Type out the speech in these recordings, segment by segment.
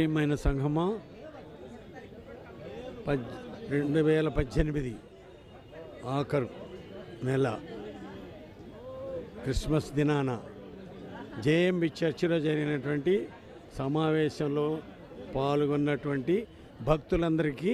ప్రియమైన సంఘమా పద్ రెండు వేల పద్దెనిమిది ఆఖరు నెల క్రిస్మస్ దినాన జేఎంబి చర్చిలో జరిగినటువంటి సమావేశంలో పాల్గొన్నటువంటి భక్తులందరికీ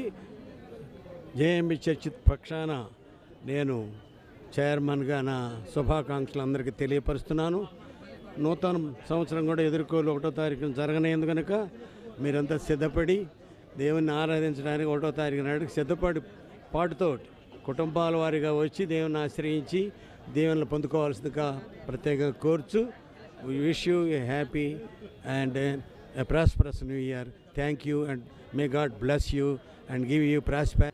జేఎంబి చర్చి పక్షాన నేను చైర్మన్గా నా శుభాకాంక్షలు అందరికీ తెలియపరుస్తున్నాను నూతన సంవత్సరం కూడా ఎదుర్కోలు ఒకటో తారీఖున జరగనేందు కనుక మీరంతా సిద్ధపడి దేవుణ్ణి ఆరాధించడానికి ఒకటో తారీఖు నాడు సిద్ధపడి పాటుతో కుటుంబాల వారిగా వచ్చి దేవుని ఆశ్రయించి దేవుని పొందుకోవాల్సిందిగా ప్రత్యేకంగా కోర్చు wish you a happy and a prosperous new year thank you and may God bless you and give you prosper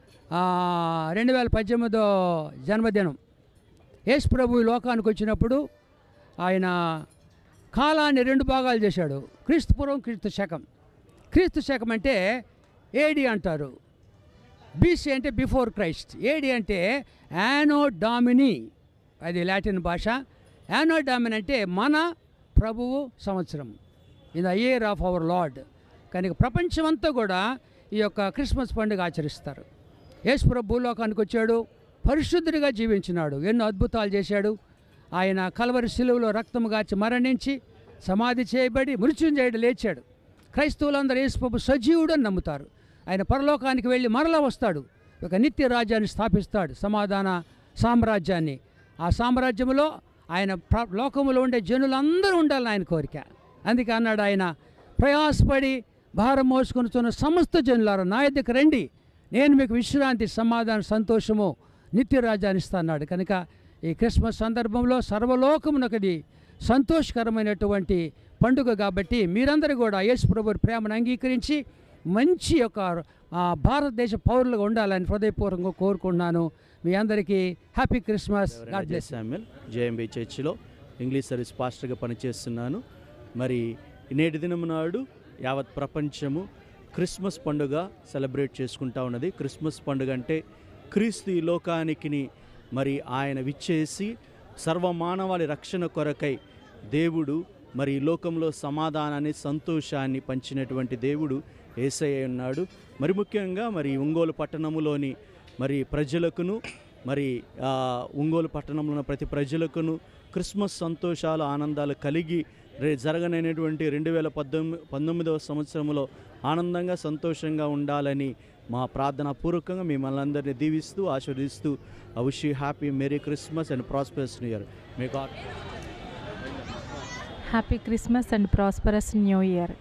రెండు వేల పద్దెనిమిదో జన్మదినం యేసు ప్రభు ఈ లోకానికి వచ్చినప్పుడు ఆయన కాలాన్ని రెండు భాగాలు చేశాడు క్రీస్తు పూర్వం క్రీస్తు శకం క్రీస్తు శకం అంటే ఏడి అంటారు బీసీ అంటే బిఫోర్ క్రైస్ట్ ఏడి అంటే యానో డామిని అది లాటిన్ భాష యానో డామిని అంటే మన ప్రభువు సంవత్సరం in the year of our lord కనుక ప్రపంచమంతా కూడా ఈ యొక్క క్రిస్మస్ పండుగ ఆచరిస్తారు యేసు ప్రభు భూలోకానికి వచ్చాడు పరిశుద్ధుడిగా జీవించినాడు ఎన్నో అద్భుతాలు చేశాడు ఆయన కలవరి శిలువలో రక్తము గార్చి మరణించి సమాధి చేయబడి మృత్యుంజయుడు లేచాడు క్రైస్తవులందరూ యేసు ప్రభు సజీవుడు అని నమ్ముతారు ఆయన పరలోకానికి వెళ్ళి మరలా వస్తాడు ఒక నిత్య రాజ్యాన్ని స్థాపిస్తాడు సమాధాన సామ్రాజ్యాన్ని ఆ సామ్రాజ్యంలో ఆయన ప్ర లోకములో ఉండే జనులందరూ ఉండాలని ఆయన కోరిక అందుకే అన్నాడు ఆయన ప్రయాసపడి భారం మోసుకొనుతున్న సమస్త జనులారా నా యొద్దకు రండి నేను మీకు విశ్రాంతి సమాధానం సంతోషము నిత్య రాజ్యాన్ని ఇస్తాన్నాడు కనుక ఈ క్రిస్మస్ సందర్భంలో సర్వలోకమునకది సంతోషకరమైనటువంటి పండుగ కాబట్టి మీరందరూ కూడా యేసు ప్రభు ప్రేమను అంగీకరించి మంచి యొక్క ఆ, భారతదేశ పౌరులుగా ఉండాలని హృదయపూర్వకంగా కోరుకుంటున్నాను మీ అందరికీ happy Christmas God Ajay bless Samuel JMB చర్చిలో ఇంగ్లీష్ సర్వీస్ పాస్టర్గా పనిచేస్తున్నాను మరి నేటి దినం నాడు యావత్ ప్రపంచము క్రిస్మస్ పండుగ సెలబ్రేట్ చేసుకుంటా ఉన్నది క్రిస్మస్ పండుగ అంటే క్రీస్తు ఈ లోకానికి మరి ఆయన విచ్చేసి సర్వమానవాళి రక్షణ కొరకై దేవుడు మరి ఈ లోకంలో సమాధానాన్ని సంతోషాన్ని పంచినటువంటి దేవుడు ఏసయ్య ఉన్నాడు మరి ముఖ్యంగా మరి ఒంగోలు పట్టణములోని మరి ప్రజలకును మరి ఆ, ఒంగోలు పట్టణంలో ఉన్న ప్రతి ప్రజలకును క్రిస్మస్ సంతోషాలు ఆనందాలు కలిగి రే జరగనైనటువంటి రెండు వేల పద్దెనిమిది పంతొమ్మిదవ సంవత్సరంలో ఆనందంగా సంతోషంగా ఉండాలని మా ప్రార్థన పూర్వకంగా మిమ్మల్ని అందరినీ దీవిస్తూ ఆశీర్వదిస్తూ I wish you happy merry Christmas and prosperous new year may God happy Christmas and prosperous new year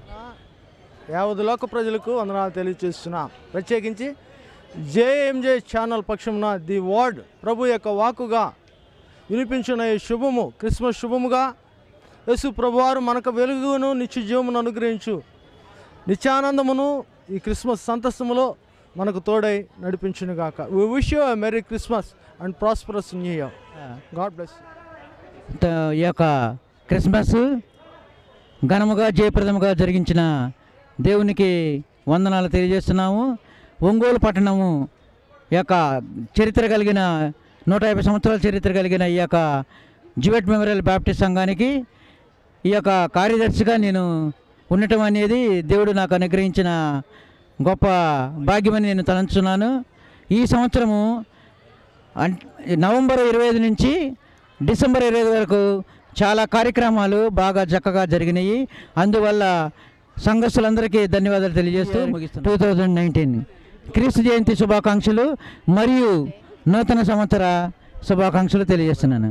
యావత్ లోక ప్రజలకు వందనాలు తెలియజేస్తున్నా ప్రత్యేకించి జేఎంజే ఛానల్ పక్షమున ది వర్డ్ ప్రభు యొక్క వాక్కుగా వినిపించిన ఈ శుభము క్రిస్మస్ శుభముగా యేసు ప్రభువారు మనకు వెలుగును నిత్య జీవమును అనుగ్రహించు నిత్యానందమును ఈ క్రిస్మస్ సంతసములో మనకు తోడై నడిపించునుగాక we wish you merry Christmas and prosperous new year God bless త- ఈ యొక్క క్రిస్మస్ ఘనముగా జయప్రదముగా జరిగించిన దేవునికి వందనాలు తెలియజేస్తున్నాము ఒంగోలు పట్టణము ఈ యొక్క చరిత్ర కలిగిన నూట యాభై సంవత్సరాల చరిత్ర కలిగిన ఈ యొక్క జివెట్ మెమోరియల్ బ్యాప్టిస్ట్ సంఘానికి ఈ యొక్క కార్యదర్శిగా నేను ఉండటం అనేది దేవుడు నాకు అనుగ్రహించిన గొప్ప భాగ్యమని నేను తలంచున్నాను ఈ సంవత్సరము అం- నవంబర్ ఇరవై ఐదు నుంచి డిసెంబర్ ఇరవై ఐదు వరకు చాలా కార్యక్రమాలు బాగా చక్కగా జరిగినాయి అందువల్ల సంఘస్థులందరికీ ధన్యవాదాలు తెలియజేస్తూ టూ థౌజండ్ నైన్టీన్ క్రీస్తు జయంతి శుభాకాంక్షలు మరియు నూతన సంవత్సర శుభాకాంక్షలు తెలియజేస్తున్నాను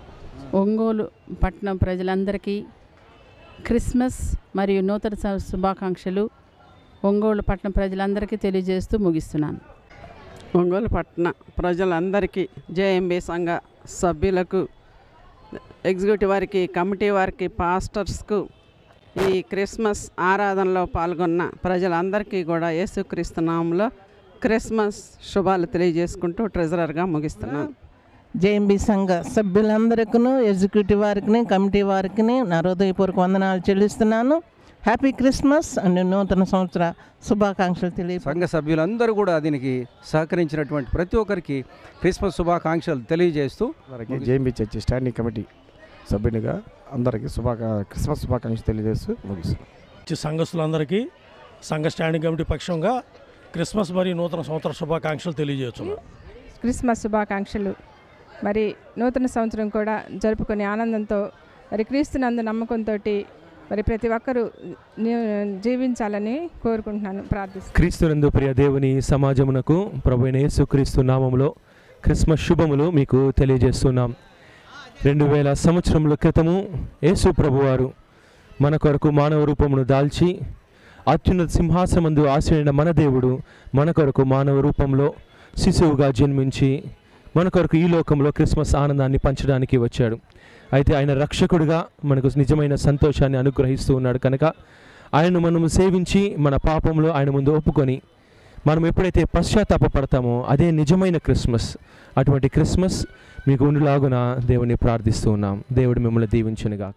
ఒంగోలు పట్టణం ప్రజలందరికీ క్రిస్మస్ మరియు నూతన సం- శుభాకాంక్షలు ఒంగోలు పట్టణం ప్రజలందరికీ తెలియజేస్తూ ముగిస్తున్నాను ఒంగోలు పట్టణ ప్రజలందరికీ జేఎంబీ సంఘ సభ్యులకు ఎగ్జిక్యూటివ్ వారికి కమిటీ వారికి పాస్టర్స్కు ఈ క్రిస్మస్ ఆరాధనలో పాల్గొన్న ప్రజలందరికీ కూడా యేసుక్రీస్తు నామంలో క్రిస్మస్ శుభాలు తెలియజేసుకుంటూ ట్రెజరర్గా ముగిస్తున్నాను జేఎంబీ సంఘ సభ్యులందరికీ ఎగ్జిక్యూటివ్ వారికి కమిటీ వారికి నా హృదయపూర్వక వందనాలు చెల్లిస్తున్నాను హ్యాపీ క్రిస్మస్ అండ్ నూతన సంవత్సర శుభాకాంక్షలు తెలియ సంఘ సభ్యులందరూ కూడా దీనికి సహకరించినటువంటి ప్రతి ఒక్కరికి క్రిస్మస్ శుభాకాంక్షలు తెలియజేస్తూ అందరికీ జేఎంబీ చర్చి స్టాండింగ్ కమిటీ సభ్యునిగా అందరికీ శుభాకా క్రిస్మస్ శుభాకాంక్షలు తెలియజేస్తూ ముగిస్తున్నాను సంఘస్థులందరికీ సంఘ స్టాండింగ్ కమిటీ పక్షంగా క్రిస్మస్ మరియు నూతన సంవత్సర శుభాకాంక్షలు తెలియజేస్తున్నాను క్రిస్మస్ శుభాకాంక్షలు మరి నూతన సంవత్సరం కూడా జరుపుకునే ఆనందంతో మరి క్రీస్తునందు నమ్మకంతో మరి ప్రతి ఒక్కరూ ని- జీవించాలని కోరుకుంటున్నాను ప్రార్థిస్తున్నాను క్రీస్తునందు ప్రియ దేవుని సమాజమునకు ప్రభు అయిన యేసుక్రీస్తు నామములో క్రిస్మస్ శుభములు మీకు తెలియజేస్తున్నాం రెండు వేల సంవత్సరముల క్రితము యేసు ప్రభువారు మన కొరకు మానవ రూపమును దాల్చి అత్యున్నత సింహాసనమందు ఆశ్రయిన మన దేవుడు మన కొరకు మానవ రూపంలో శిశువుగా జన్మించి మన కొరకు ఈ లోకంలో క్రిస్మస్ ఆనందాన్ని పంచడానికి వచ్చాడు అయితే ఆయన రక్షకుడిగా మనకు నిజమైన సంతోషాన్ని అనుగ్రహిస్తూ ఉన్నాడు కనుక ఆయనను మనము సేవించి మన పాపంలో ఆయన ముందు ఒప్పుకొని మనం ఎప్పుడైతే పశ్చాత్తాపడతామో అదే నిజమైన క్రిస్మస్ అటువంటి క్రిస్మస్ మీకు ఉండులాగున దేవుని ప్రార్థిస్తూ ఉన్నాం దేవుడు మిమ్మల్ని దీవించునుగాక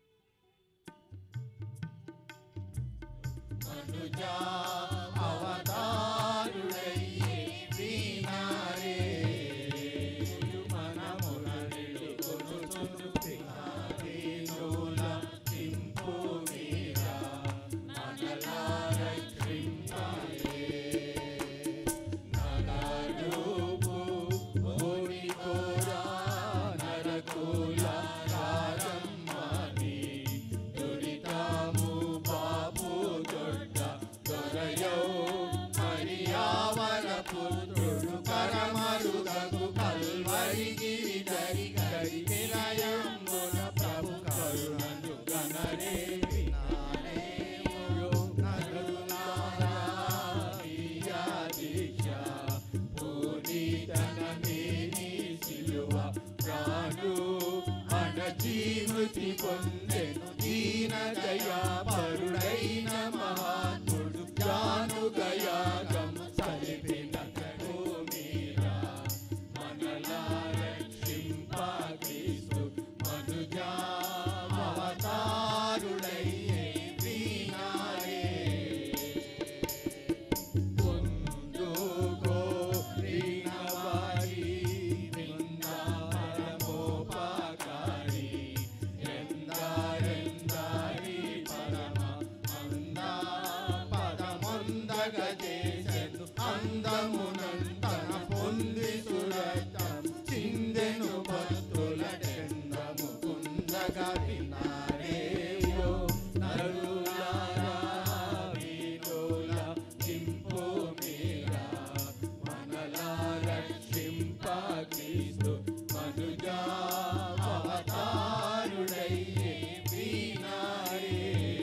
జీవృతి పొందెను దీన దయా పరుడైన మహాత్ముడు జాను గయాగము సరిపిన మీరా మనలా రక్షింప క్రీస్తు మనుజా అవతారుడయ్యే వీణాయే పొందుకో వీణవారి బృందావనమోపకారి ఎందారెందారి పరమ అందా పదమొందగ చేసెను అందమునంతన పొంది సురతం చిందెను భక్తుల చందము కుందగ వినారేయో నరులారా వీరుల చింపు మీరా మనలా రక్షింప క్రీస్తు మనుజా అవతారుడయ్యే వీనారే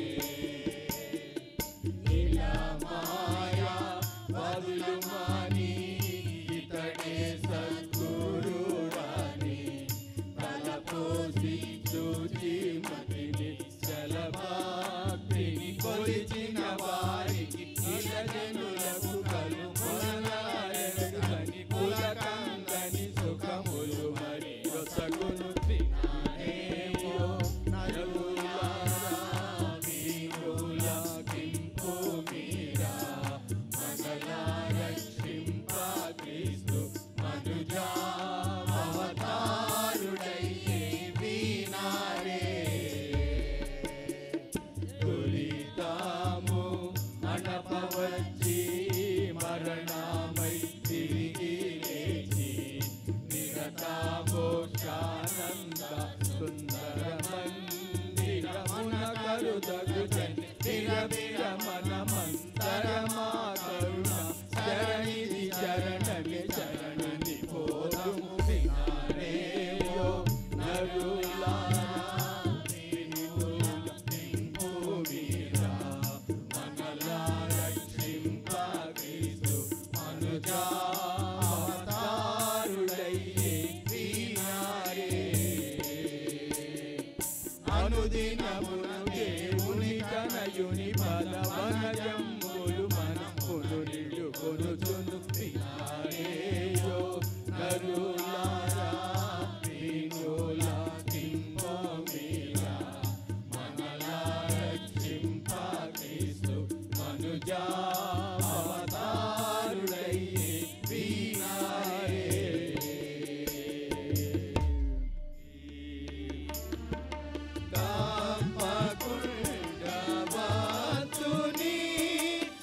ఇలా మాయా వదులు మాని ఇతడే సద్గురుడాని తలపోసి చూచి మతిని చలభక్తిని కొలిచిన వారికి ఇలజనులకు కలు మొదలాయని కులకందని సుఖములు మరి ఒసగును వినారేవో నరులారా వీరుల కింపు మీరా మనలా రక్షింప క్రీస్తు మనుజా అవతారుడయ్యే వీనారే దురితాము అణపవచ్చి మరణమై తిరిగి లేచి నిరతామోక్షానంద సుందర మందిరమున కరుదగు జని విరవిర మనమంతరమా కరుణ శరణిది చరణమి శరణి పోదుము వినారేయో నరులారా వీరుల కింపు మీరా మనలా రక్షింప క్రీస్తు మనుజా అవతారుడయ్యే వీనారే అనుదినమున దేవుని కనయుని పదవనజంబులు మనములు నిడు కొనుచును వినారేయో నరులారా వీణుల కింపో మీరా మనలా రక్షింప క్రీస్తు మనుజా అవతారుడయ్యే వీనారే తప్పకుండవతుని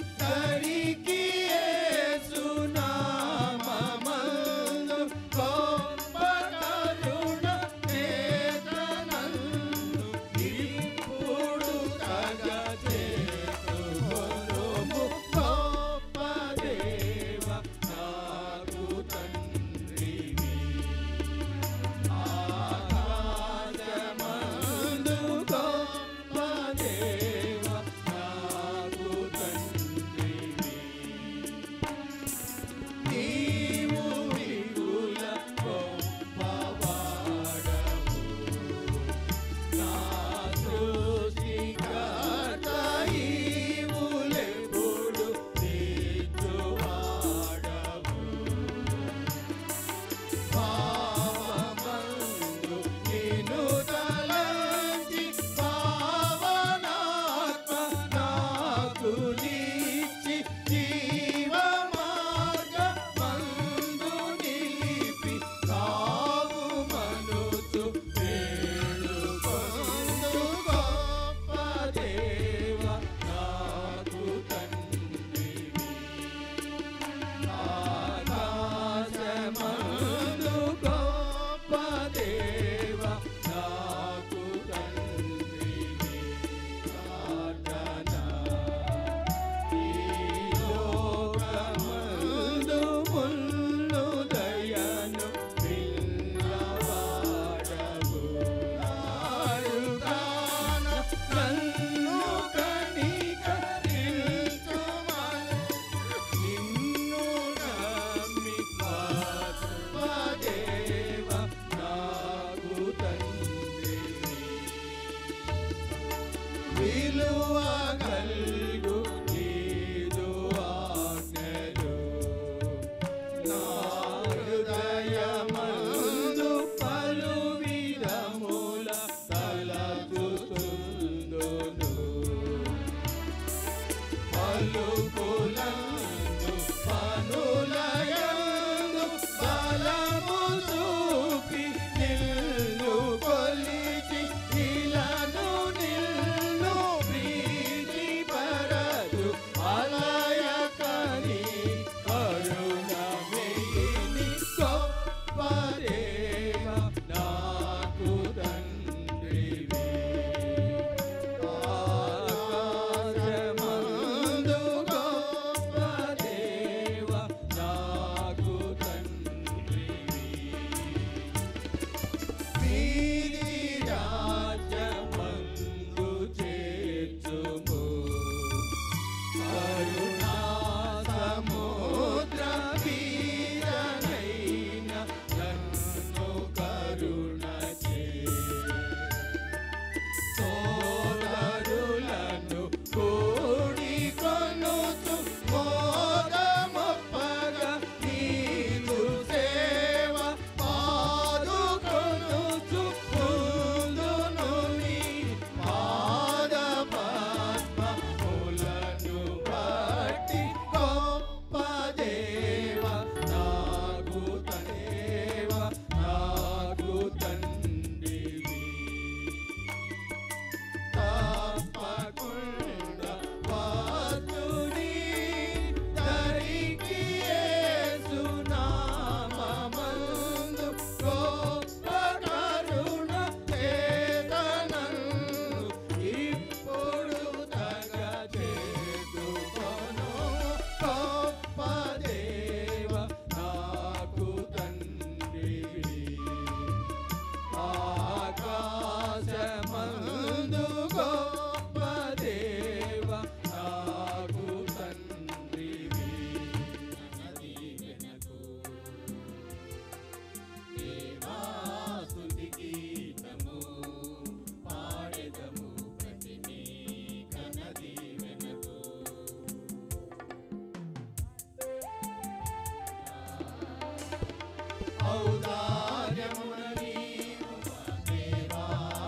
ఔదార్యమున నీవు మా దేవా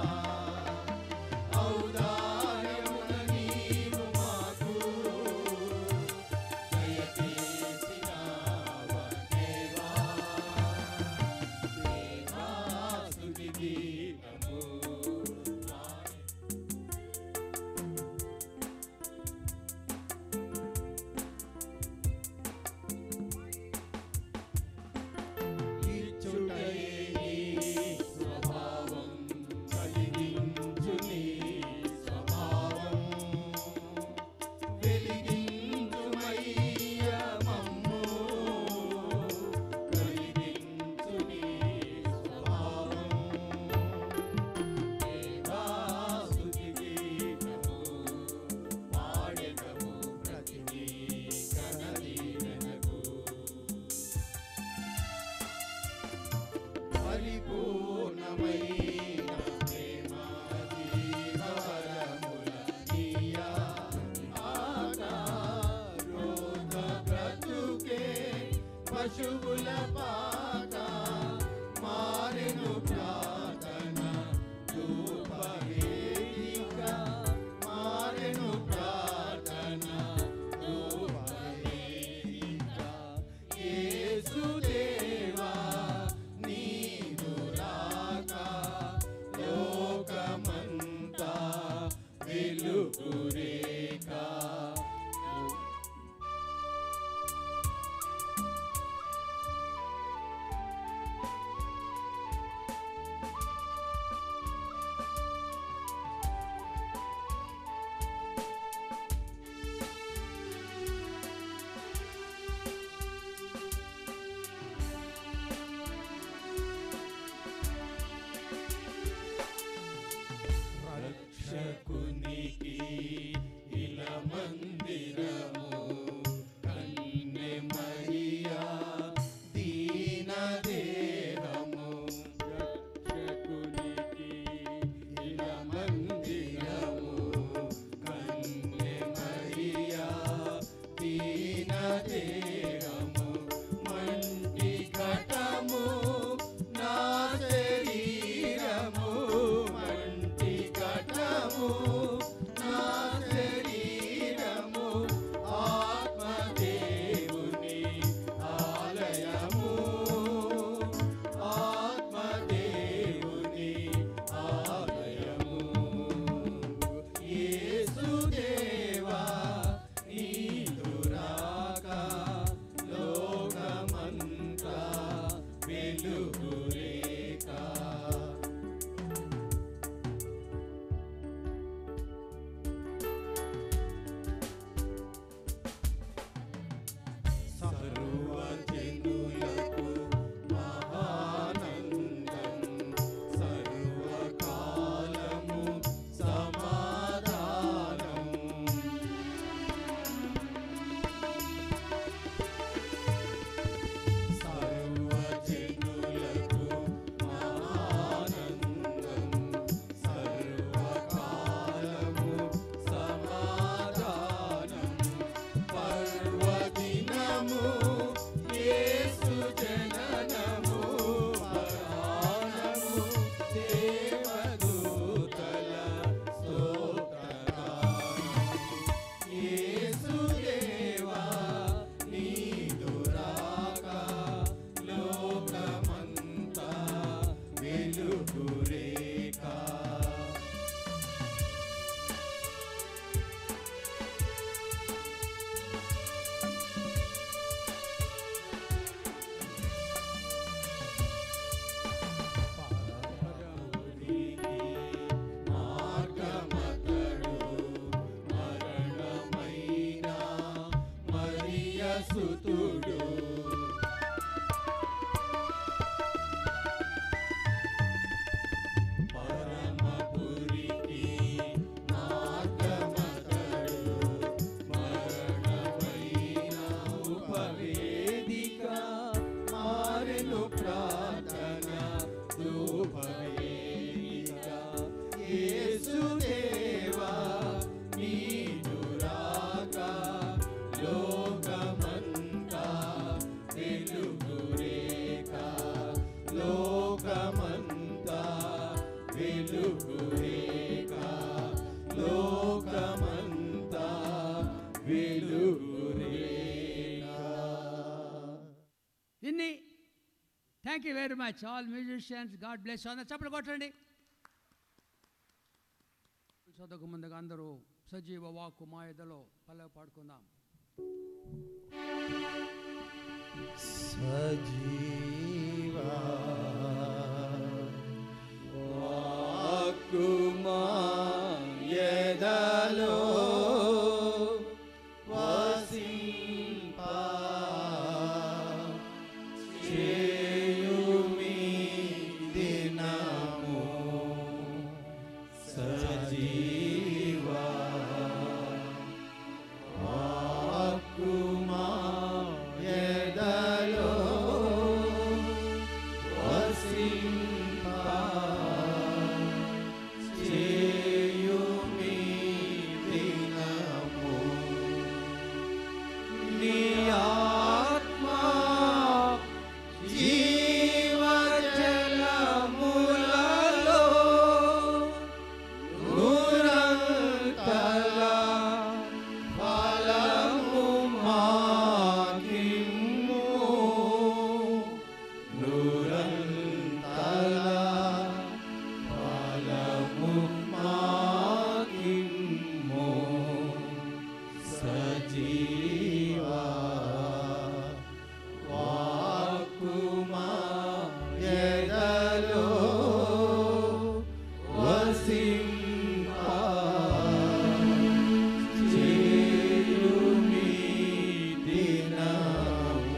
ఔదార్యమున నీవు మాకు దయచేసినావా దేవా దేవా స్తుతి గీతము ఇచ్చుటయే నీ స్వభావం కలిగించు నీ స్వభావం వెలిగించుమయ్య మమ్ము కలిగించు నీ స్వభావం దేవా స్తుతి గీతము పాడెదము ప్రతి నీ కనదీనకు పరిపూర్ణమైన ప్రేమ జీవవరముల నీయా ఆకారోధ బ్రతుకే పశువుల పాక మారెను ప్రార్థన ధూపవేదిక మారెను ప్రార్థన ధూపవేదిక యేసుదేవా నీదు రాక లోకమంతా వెలుగురేక రక్షకునికి ఇల మందిరము కన్నె మరియా దీన దేహము రక్షకునికి ఇల మందిరము కన్నె మరియా దీన దేహము మంటి ఘటము నా శరీరము మంటి ఘటము నా శరీరము ఆత్మదేవుని ఆలయము ఆత్మదేవుని ఆలయము యేసుదేవా నీదు రాక లోకమంతా వెలుగురేక సర్వజనులకు మహానందం సర్వకాలము సమాధానం సర్వజనులకు మహానందం సర్వకాలము సమాధానం పర్వదినము యేసు జననము పరాణము దేవదూతల స్తోత్రగానం యేసు దేవా నీదు రాక లోకమంతా వెలుగురేక మార్గమతడు మరణమైన మరియ సుతుడు పరమపురికి మార్గమతడు మరణమైన ఉపవేదిక మారెను ప్రార్థన ధూపవేదిక యేసుదేవా నీదు రాక లోకమంతా thank you very much all musicians God bless అందరు చప్పలు కొట్టండి చదువుకు ముందుగా అందరూ సజీవ వాక్కు మాయదలో పల్లవి పాడుకుందాం సజీవా వాక్కుమా ఎదలో వసింపా చేయుమి దినము సజీవా వాక్కుమా ఎదలో వసింపా చేయుమి దినము నీ ఆత్మా జీవజలములలో నురంతల ఫలము మాకిమ్ము నురంతల ఫలము మాకిమ్ము సజీవా వాక్కుమా ఎదలో వసింపా చేయుమి దినము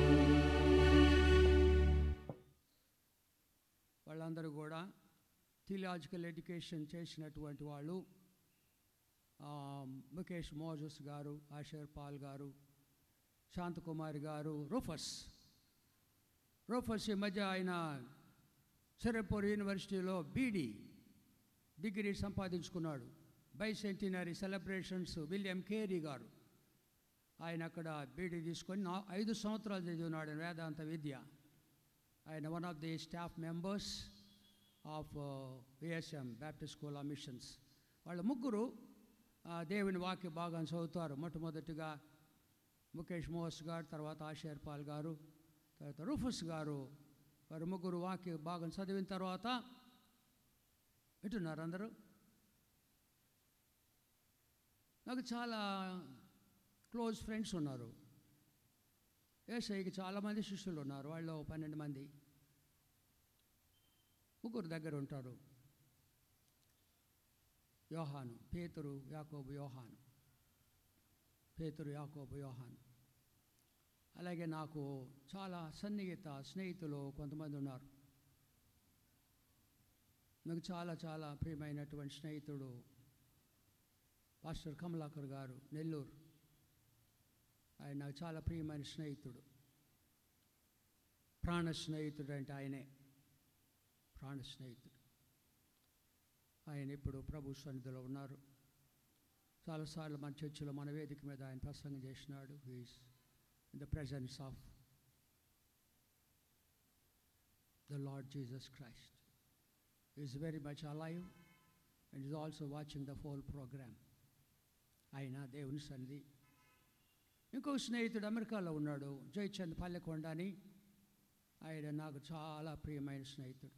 వాళ్ళందరూ కూడా థియలాజికల్ ఎడ్యుకేషన్ చేసినటువంటి వాళ్ళు ఆ, ముఖేష్ మోజస్ గారు ఆషర్ పాల్ గారు శాంతకుమారి గారు రూఫస్ రూఫస్ ఈ మధ్య ఆయన సిరపూర్ యూనివర్సిటీలో బీడీ డిగ్రీ సంపాదించుకున్నాడు బైసెంటినరీ సెలబ్రేషన్స్ విలియం కేరీ గారు ఆయన అక్కడ బీడీ తీసుకొని నా ఐదు సంవత్సరాలు చదివినాడు వేదాంత విద్య ఆయన one of the staff members of VSM Baptist school of missions వాళ్ళ ముగ్గురు ఆ, దేవుని వాక్య భాగాన్ని చదువుతారు మొట్టమొదటిగా ముఖేష్ మోహస్ గారు తర్వాత ఆషేర్ పాల్ గారు తర్వాత రూఫస్ గారు వారు ముగ్గురు వాక్య భాగం చదివిన తర్వాత వింటున్నారు అందరూ నాకు చాలా క్లోజ్ ఫ్రెండ్స్ ఉన్నారు ఏసైకి చాలామంది శిష్యులు ఉన్నారు వాళ్ళు పన్నెండు మంది ముగ్గురు దగ్గర ఉంటారు యోహాను పేతురు యాకోబు యోహాను పేతురు యాకోబు యోహాను అలాగే నాకు చాలా సన్నిహిత స్నేహితులు కొంతమంది ఉన్నారు నాకు చాలా చాలా ప్రియమైనటువంటి స్నేహితుడు పాస్టర్ కమలాకర్ గారు నెల్లూరు ఆయన నాకు చాలా ప్రియమైన స్నేహితుడు ప్రాణ స్నేహితుడు అంటే ఆయనే ప్రాణ స్నేహితుడు ఆయన ఇప్పుడు ప్రభు సన్నిధిలో ఉన్నారు చాలాసార్లు మన చర్చిలో మన వేదిక మీద ఆయన ప్రసంగం చేసినాడు he's in the presence of the lord Jesus Christ is very much alive and is also watching the whole programme ఆయన దేవుని సన్నిధి ఇంకో స్నేహితుడు అమెరికాలో ఉన్నాడు జయచంద్ పల్లెకొండ అని ఆయన నాకు చాలా ప్రియమైన స్నేహితుడు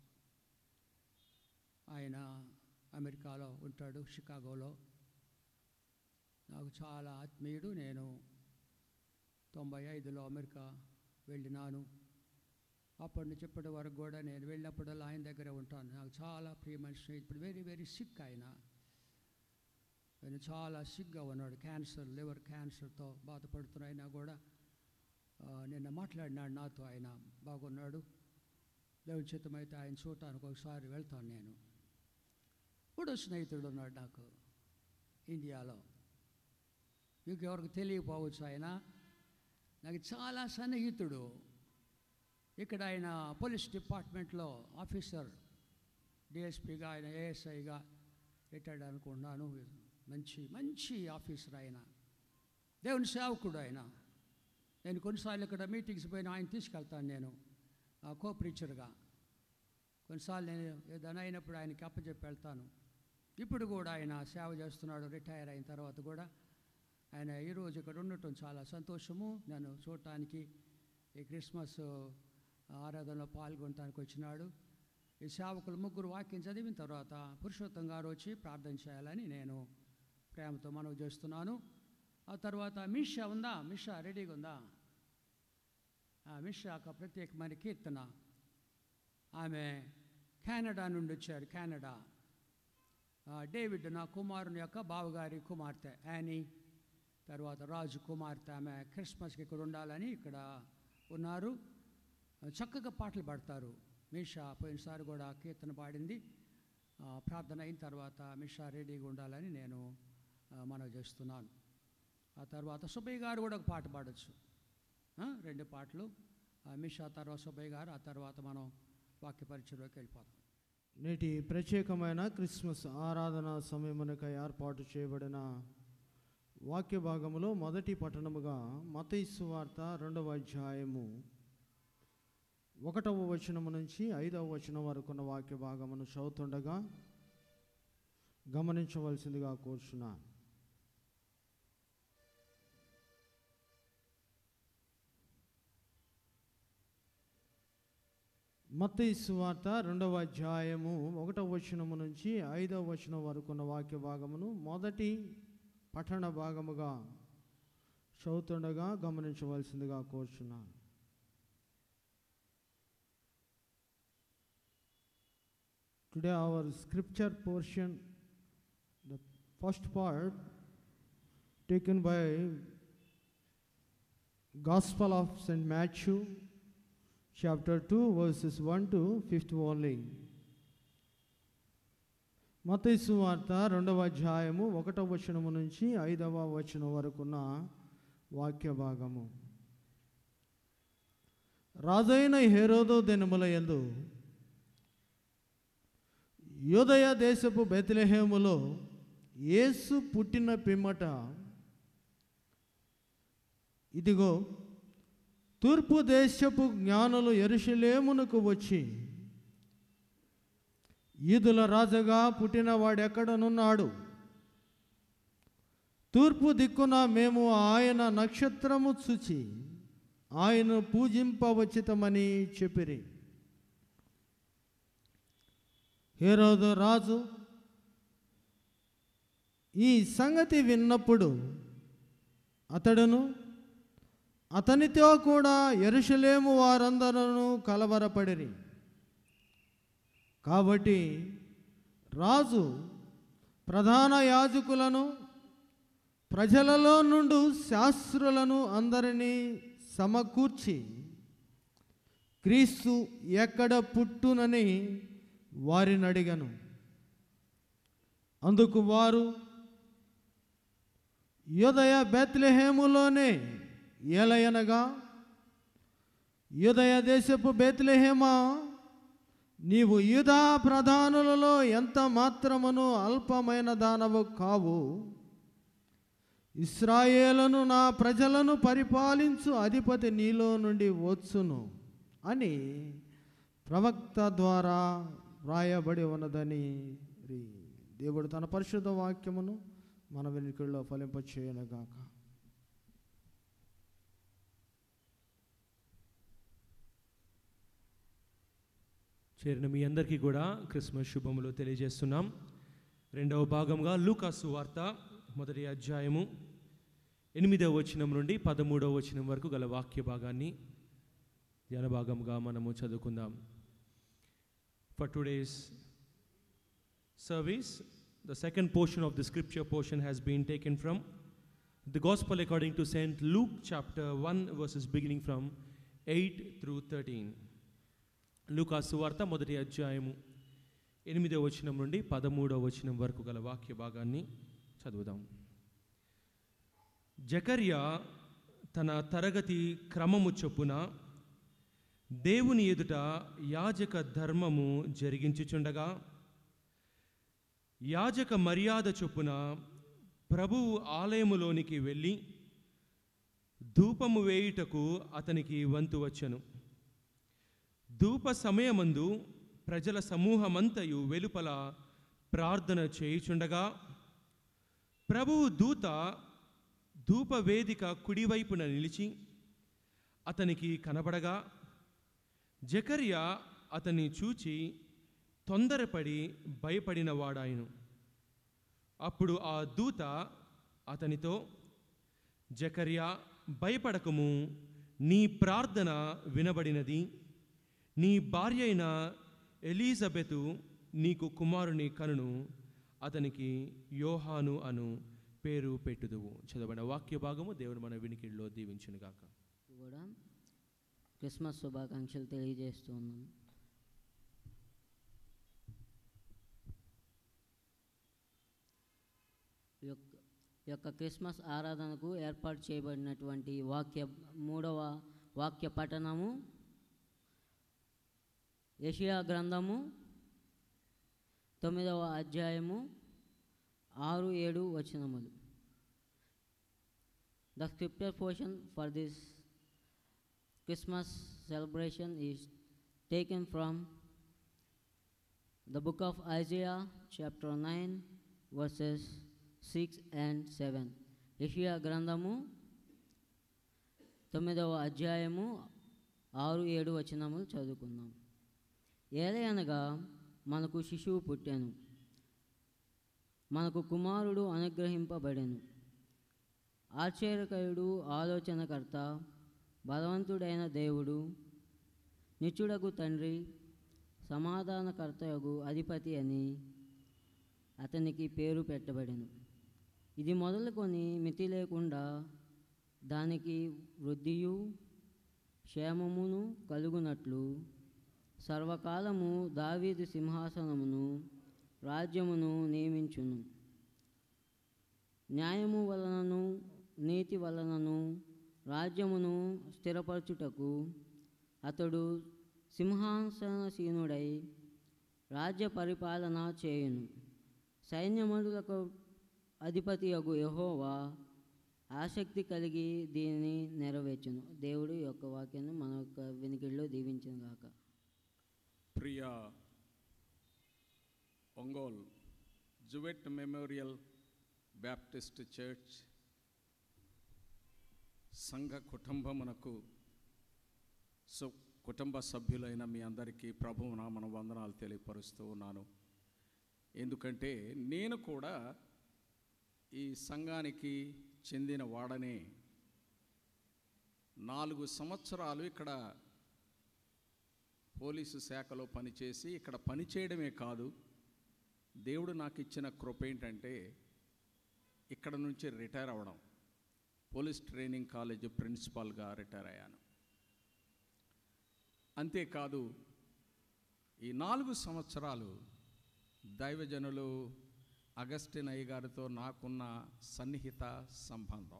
ఆయన అమెరికాలో ఉంటాడు షికాగోలో నాకు చాలా ఆత్మీయుడు నేను తొంభై ఐదులో అమెరికా వెళ్ళినాను అప్పటి నుంచి ఇప్పటి వరకు కూడా నేను వెళ్ళినప్పుడల్లా ఆయన దగ్గర ఉంటాను నాకు చాలా ప్రియమైన స్నేహితుడు వెరీ వెరీ సిక్ ఆయన ఆయన చాలా సిగ్గా ఉన్నాడు క్యాన్సర్ లివర్ క్యాన్సర్తో బాధపడుతున్న అయినా కూడా ఆ, నిన్న మాట్లాడినాడు నాతో ఆయన బాగున్నాడు దేవుని చిత్తమైతే ఆయన చూడటానికి ఒకసారి వెళ్తాను నేను ఇప్పుడు స్నేహితుడు ఉన్నాడు నాకు ఇండియాలో మీకు ఎవరికి తెలియకపోవచ్చు ఆయన నాకు చాలా సన్నిహితుడు ఇక్కడ ఆయన పోలీస్ డిపార్ట్మెంట్లో ఆఫీసర్ డిఎస్పీగా ఆయన ఏఎస్ఐగా రిటైర్డ్ అనుకుంటున్నాను మంచి మంచి ఆఫీసర్ ఆయన దేవుని సేవకుడు ఆయన నేను కొన్నిసార్లు ఇక్కడ మీటింగ్స్ పోయిన ఆయన తీసుకెళ్తాను నేను కో ప్రీచర్గా కొన్నిసార్లు నేను ఏదైనా అయినప్పుడు ఆయనకి అప్పచెప్పి వెళ్తాను ఇప్పుడు కూడా ఆయన సేవ చేస్తున్నాడు రిటైర్ అయిన తర్వాత కూడా ఆయన ఈరోజు ఇక్కడ ఉండటం చాలా సంతోషము నన్ను చూడటానికి ఈ క్రిస్మస్ ఆరాధనలో పాల్గొనడానికి వచ్చినాడు ఈ సేవకులు ముగ్గురు వాక్యం చదివిన తర్వాత పురుషోత్తం గారు వచ్చి ప్రార్థన చేయాలని నేను ప్రేమతో మనవి చేస్తున్నాను ఆ తర్వాత మిషా ఉందా మిషా రెడీగా ఉందా ఆ మిషా ఒక ప్రత్యేకమైన కీర్తన ఆమె కెనడా నుండి వచ్చారు కెనడా ఆ, డేవిడ్ నా కుమారుని యొక్క బావగారి కుమార్తె యానీ తర్వాత రాజు కుమార్తె ఆమె క్రిస్మస్కి ఇక్కడ ఉండాలని ఇక్కడ ఉన్నారు చక్కగా పాటలు పాడతారు మీషా పోయినసారి కూడా కీర్తన పాడింది ఆ, ప్రార్థన అయిన తర్వాత మిషా రెడీగా ఉండాలని నేను ఆ, మనవి చేస్తున్నాను ఆ తర్వాత సుబ్బయ్య గారు కూడా ఒక పాట పాడొచ్చు ఆ, రెండు పాటలు ఆ, మిషా తర్వాత సుబ్బయ్య గారు ఆ తర్వాత మనం వాక్య పరిచయంలోకి వెళ్ళిపోతాం నేటి ప్రత్యేకమైన క్రిస్మస్ ఆరాధన సమయమునకై ఏర్పాటు చేయబడిన వాక్య భాగములో మొదటి పట్టణముగా మతైసు వార్త రెండవ అధ్యాయము ఒకటవ వచనము నుంచి ఐదవ వచనం వరకు ఉన్న వాక్య భాగమును చదువుతుండగా గమనించవలసిందిగా కోరుచున్నాను మత్తయి సువార్త రెండవ అధ్యాయము ఒకటవ వచనము నుంచి ఐదవ వచనం వరకు ఉన్న వాక్య భాగమును మొదటి పఠన భాగముగా చదువుతుండగా గమనించవలసిందిగా కోరుచున్నాను Today our scripture portion, the first part taken by Gospel of St. Matthew, chapter 2, verses 1 to 5 only. మతైసు వార్త రెండవ అధ్యాయము ఒకటవ వచనము నుంచి ఐదవ వచనం వరకున్న వాక్య భాగము రాజైన హేరోదో దినముల యందు యోదయ దేశపు బెత్లెహేములో యేసు పుట్టిన పిమ్మట ఇదిగో తూర్పు దేశపు జ్ఞానులు ఎరుషలేమునకు వచ్చి ఈదుల రాజుగా పుట్టిన వాడెక్కడనున్నాడు తూర్పు దిక్కున మేము ఆయన నక్షత్రము చూచి ఆయన పూజింపవచ్చితమని చెప్పిరి హేరోదు రాజు ఈ సంగతి విన్నప్పుడు అతడును అతనితో కూడా ఎరుషలేము వారందరూ కలవరపడిరి కాబట్టి రాజు ప్రధాన యాజకులను ప్రజలలో నుండి శాస్త్రులను అందరినీ సమకూర్చి క్రీస్తు ఎక్కడ పుట్టునని వారిని అడిగను అందుకు వారు యోదయ బెత్లెహేములోనే ఏలయనగా యూదయ దేశపు బెత్లెహేమా నీవు యూదా ప్రధానులలో ఎంత మాత్రమును అల్పమైన దానవు కావు ఇస్రాయేలను నా ప్రజలను పరిపాలించు అధిపతి నీలో నుండి వచ్చును అని ప్రవక్త ద్వారా వ్రాయబడి ఉన్నదని దేవుడు తన పరిశుద్ధ వాక్యమును మన వెనుకల్లో ఫలింపచేయనుగాక చేరిన మీ అందరికీ కూడా క్రిస్మస్ శుభములు తెలియజేస్తున్నాం రెండవ భాగంగా లూకాసు వార్త మొదటి అధ్యాయము ఎనిమిదవ వచనం నుండి పదమూడవ వచనం వరకు గల వాక్య భాగాన్ని ధ్యాన భాగంగా మనము చదువుకుందాం for today's service, the second portion of the scripture portion has been taken from the Gospel according to St. Luke, chapter 1, verses beginning from 8 through 13. లూకా సువార్త మొదటి అధ్యాయము ఎనిమిదవ వచనం నుండి పదమూడవ వచనం వరకు గల వాక్య భాగాన్ని చదువుదాం జకర్యా తన తరగతి క్రమము చొప్పున దేవుని ఎదుట యాజక ధర్మము జరిగించుచుండగా యాజక మర్యాద చొప్పున ప్రభువు ఆలయములోనికి వెళ్ళి ధూపము వేయుటకు అతనికి వంతు వచ్చెను ధూప సమయమందు ప్రజల సమూహమంతయు వెలుపల ప్రార్థన చేయుచుండగా ప్రభువు దూత ధూపవేదిక కుడివైపున నిలిచి అతనికి కనబడగా జకర్యా అతన్ని చూచి తొందరపడి భయపడినవాడాయను అప్పుడు ఆ దూత అతనితో జకర్యా భయపడకము నీ ప్రార్థన వినబడినది నీ భార్య అయిన ఎలీజబెతు నీకు కుమారుని కనును అతనికి యోహాను అను పేరు పెట్టుదువు చదవబడిన వాక్య భాగము దేవుడు మన వినికిడిలో దీవించునుగాక కూడా క్రిస్మస్ శుభాకాంక్షలు తెలియజేస్తూ ఉన్నాం ఈ యొక్క ఈ యొక్క క్రిస్మస్ ఆరాధనకు ఏర్పాటు చేయబడినటువంటి వాక్య మూడవ వాక్య పఠనము యషియా గ్రంథము తొమ్మిదవ అధ్యాయము ఆరు ఏడు వచనములు the scripture portion for this Christmas celebration is taken from the book of Isaiah, chapter 9, verses 6 and 7. యెషయా గ్రంథము తొమ్మిదవ అధ్యాయము ఆరు ఏడు వచనములు చదువుకుందాం ఏలయనగా మనకు శిశువు పుట్టాను మనకు కుమారుడు అనుగ్రహింపబడెను ఆశ్చర్యకరుడు ఆలోచనకర్త బలవంతుడైన దేవుడు నిత్యుడకు తండ్రి సమాధానకర్తయగు అధిపతి అని అతనికి పేరు పెట్టబడెను ఇది మొదలుకొని మితి లేకుండా దానికి వృద్ధియు క్షేమమును కలుగునట్లు సర్వకాలము దావీదు సింహాసనమును రాజ్యమును నియమించును న్యాయము వలనను నీతి వలనను రాజ్యమును స్థిరపరచుటకు అతడు సింహాసనసీనుడై రాజ్య పరిపాలన చేయును సైన్యములకు అధిపతి యగు యహోవా ఆసక్తి కలిగి దీనిని నెరవేర్చును దేవుడు ఈ యొక్క వాక్యాన్ని మన యొక్క వినికిడిలో దీవించును గాక ప్రియ Ongole Jewett memorial Baptist church సంఘ కుటుంబమునకు సు కుటుంబ సభ్యులైన మీ అందరికీ ప్రభువు నామన వందనాలు తెలియపరుస్తూ ఉన్నాను ఎందుకంటే నేను కూడా ఈ సంఘానికి చెందిన వాడనే నాలుగు సంవత్సరాలు ఇక్కడ పోలీసు శాఖలో పనిచేసి ఇక్కడ పనిచేయడమే కాదు దేవుడు నాకు ఇచ్చిన కృప ఏంటంటే ఇక్కడ నుంచి రిటైర్ అవ్వడం పోలీస్ ట్రైనింగ్ కాలేజ్ ప్రిన్సిపాల్గా రిటైర్ అయ్యాను అంతేకాదు ఈ నాలుగు సంవత్సరాలు దైవజనులు అగస్టిన్ అయ్య గారితో నాకున్న సన్నిహిత సంబంధం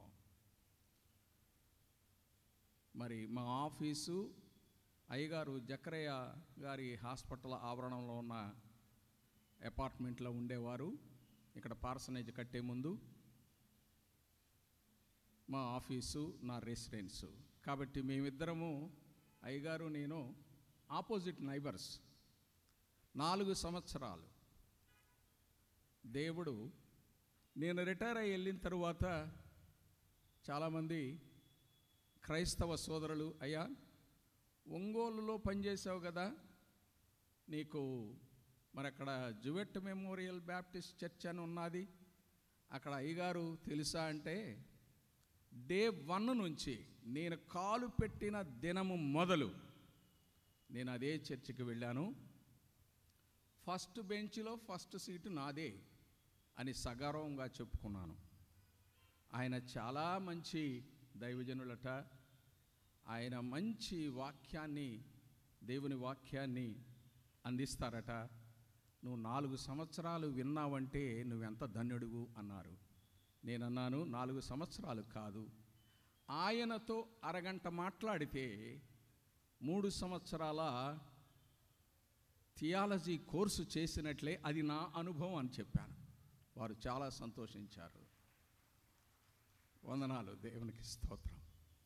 మరి మా ఆఫీసు అయ్యగారు జకరయ్య గారి హాస్పిటల్ ఆవరణంలో ఉన్న అపార్ట్మెంట్లో ఉండేవారు ఇక్కడ పార్సనేజ్ కట్టే ముందు మా ఆఫీసు నా రెసిడెన్సు కాబట్టి మేమిద్దరము అయ్యగారు నేను ఆపోజిట్ నైబర్స్ నాలుగు సంవత్సరాలు దేవుడు నేను రిటైర్ అయ్యి వెళ్ళిన తరువాత చాలామంది క్రైస్తవ సోదరులు అయ్యా ఒంగోలులో పనిచేసావు కదా నీకు మరి అక్కడ జువెట్ మెమోరియల్ బ్యాప్టిస్ట్ చర్చ్ అని ఉన్నది అక్కడ అయ్యగారు తెలుసా అంటే డే వన్ నుంచి నేను కాలు పెట్టిన దినము మొదలు నేను అదే చర్చికి వెళ్ళాను ఫస్ట్ బెంచ్లో ఫస్ట్ సీటు నాదే అని సగర్వంగా చెప్పుకున్నాను ఆయన చాలా మంచి దైవజనులట ఆయన మంచి వాక్యాన్ని దేవుని వాక్యాన్ని అందిస్తారట నువ్వు నాలుగు సంవత్సరాలు విన్నావంటే నువ్వెంత ధన్యుడువు అన్నారు నేనన్నాను నాలుగు సంవత్సరాలు కాదు ఆయనతో అరగంట మాట్లాడితే మూడు సంవత్సరాల థియాలజీ కోర్సు చేసినట్లే అది నా అనుభవం అని చెప్పాను వారు చాలా సంతోషించారు వందనాలు దేవునికి స్తోత్రం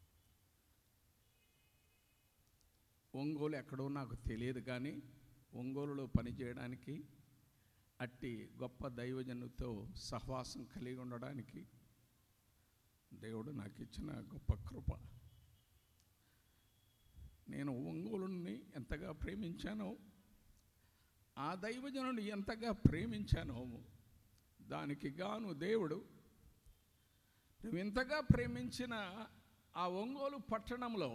ఒంగోలు ఎక్కడో నాకు తెలియదు కానీ ఒంగోలులో పనిచేయడానికి అట్టి గొప్ప దైవజనుతో సహవాసం కలిగి ఉండడానికి దేవుడు నాకు ఇచ్చిన గొప్ప కృప నేను ఒంగోలుని ఎంత ఎంతగా ప్రేమించానో ఆ దైవజనుడు ఎంతగా ప్రేమించానో దానికి గాను దేవుడు నువ్వు ఇంతగా ప్రేమించిన ఆ ఒంగోలు పట్టణంలో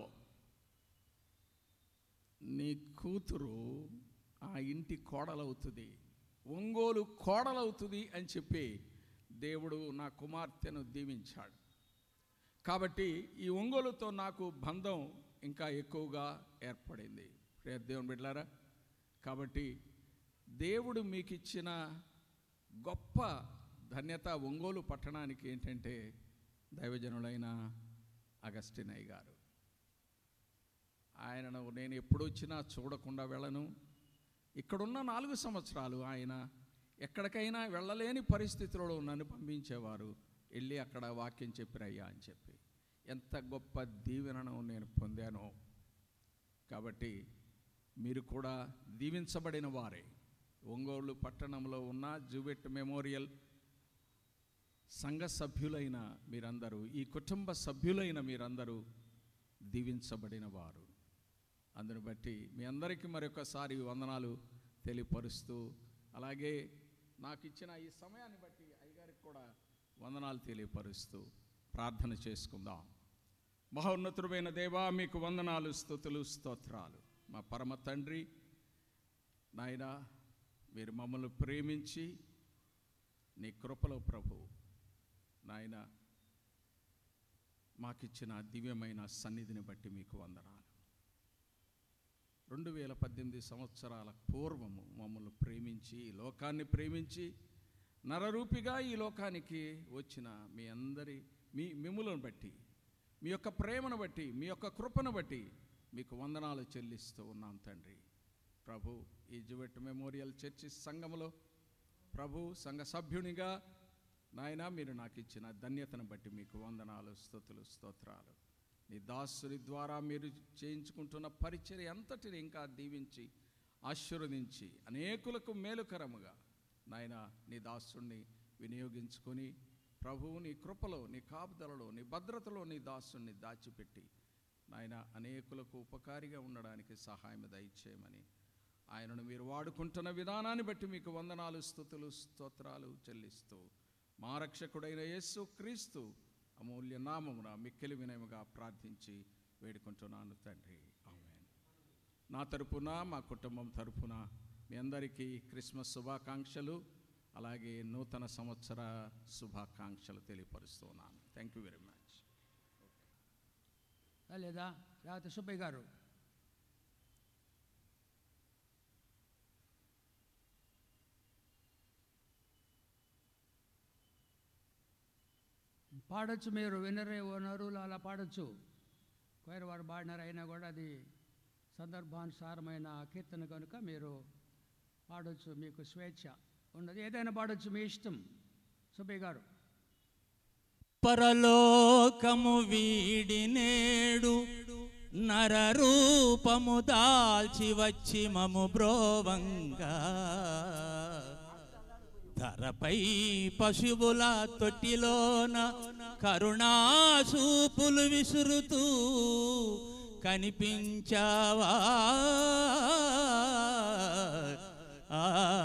నీ కూతురు ఆ ఇంటి కోడలవుతుంది ఒంగోలు కోడలవుతుంది అని చెప్పి దేవుడు నా కుమార్తెను దీవించాడు కాబట్టి ఈ ఒంగోలుతో నాకు బంధం ఇంకా ఎక్కువగా ఏర్పడింది ప్రియ దేవుని బిడ్డారా కాబట్టి దేవుడు మీకు ఇచ్చిన గొప్ప ధన్యత ఒంగోలు పట్టణానికి ఏంటంటే దైవజనులైన అగస్టినయ్య గారు ఆయనను నేను ఎప్పుడు వచ్చినా చూడకుండా వెళ్ళను ఇక్కడున్న నాలుగు సంవత్సరాలు ఆయన ఎక్కడికైనా వెళ్ళలేని పరిస్థితులలో నన్ను పంపించేవారు వెళ్ళి అక్కడ వాక్యం చెప్పిరయ్యా అని చెప్పి ఎంత గొప్ప దీవెనను నేను పొందానో కాబట్టి మీరు కూడా దీవించబడిన వారే ఒంగోలు పట్టణంలో ఉన్న జూబెట్ మెమోరియల్ సంఘ సభ్యులైన మీరందరూ ఈ కుటుంబ సభ్యులైన మీరందరూ దీవించబడిన వారు అందును బట్టి మీ అందరికీ మరొకసారి వందనాలు తెలియపరుస్తూ అలాగే నాకు ఇచ్చిన ఈ సమయాన్ని బట్టి అయ్యగారికి కూడా వందనాలు తెలియపరుస్తూ ప్రార్థన చేసుకుందాం మహోన్నతుడైన దేవా మీకు వందనాలు స్థుతులు స్తోత్రాలు మా పరమ తండ్రి నాయన మీరు మమ్మల్ని ప్రేమించి నీ కృపలో ప్రభు నాయన మాకిచ్చిన దివ్యమైన సన్నిధిని బట్టి మీకు వందనాలు రెండు వేల పద్దెనిమిది సంవత్సరాల పూర్వము మమ్మల్ని ప్రేమించి ఈ లోకాన్ని ప్రేమించి నరరూపిగా ఈ లోకానికి వచ్చిన మీ అందరి మీ మిమ్ములను బట్టి మీ యొక్క ప్రేమను బట్టి మీ యొక్క కృపను బట్టి మీకు వందనాలు చెల్లిస్తూ ఉన్నాం తండ్రి ప్రభు ఈ జువెట్ మెమోరియల్ చర్చి సంఘములో ప్రభు సంఘ సభ్యునిగా నాయన మీరు నాకు ఇచ్చిన ధన్యతను బట్టి మీకు వందనాలు స్తుతులు స్తోత్రాలు నీ దాసుని ద్వారా మీరు చేయించుకుంటున్న పరిచర్య అంతటిని ఇంకా దీవించి ఆశీర్వదించి అనేకులకు మేలుకరముగా నాయన నీ దాసుణ్ణి వినియోగించుకొని ప్రభువు నీ కృపలో నీ కాపుదలలో నీ భద్రతలో నీ దాసుణ్ణి దాచిపెట్టి నాయన అనేకులకు ఉపకారిగా ఉండడానికి సహాయం దయచేయమని ఆయనను మీరు వాడుకుంటున్న విధానాన్ని బట్టి మీకు వందనాలు స్థుతులు స్తోత్రాలు చెల్లిస్తూ మా రక్షకుడైన యేసు క్రీస్తు అమూల్య నామమున మిక్కిలి వినయముగా ప్రార్థించి వేడుకుంటున్నాను తండ్రి ఆమెన్ నా తరపున మా కుటుంబం తరపున మీ అందరికీ క్రిస్మస్ శుభాకాంక్షలు అలాగే నూతన సంవత్సర శుభాకాంక్షలు తెలియపరుస్తున్నాను థ్యాంక్ యూ వెరీ మచ్ లేదా లేకపోతే సుబ్బయ్య గారు పాడొచ్చు మీరు వినరే ఓనరులు అలా పాడొచ్చు కోయర వారు పాడినారు అయినా కూడా అది సందర్భానుసారమైన కీర్తన కనుక మీరు పాడొచ్చు మీకు స్వేచ్ఛ ఉన్నది ఏదైనా పాడొచ్చు మీ ఇష్టం సుబ్బయ్య గారు పరలోకము వీడి నేడు నరరూపము దాల్చి వచ్చి మము బ్రోవంగా ధరపై పశువుల తొట్టిలోన కరుణాసూపులు విసురుతూ కనిపించావా ఆ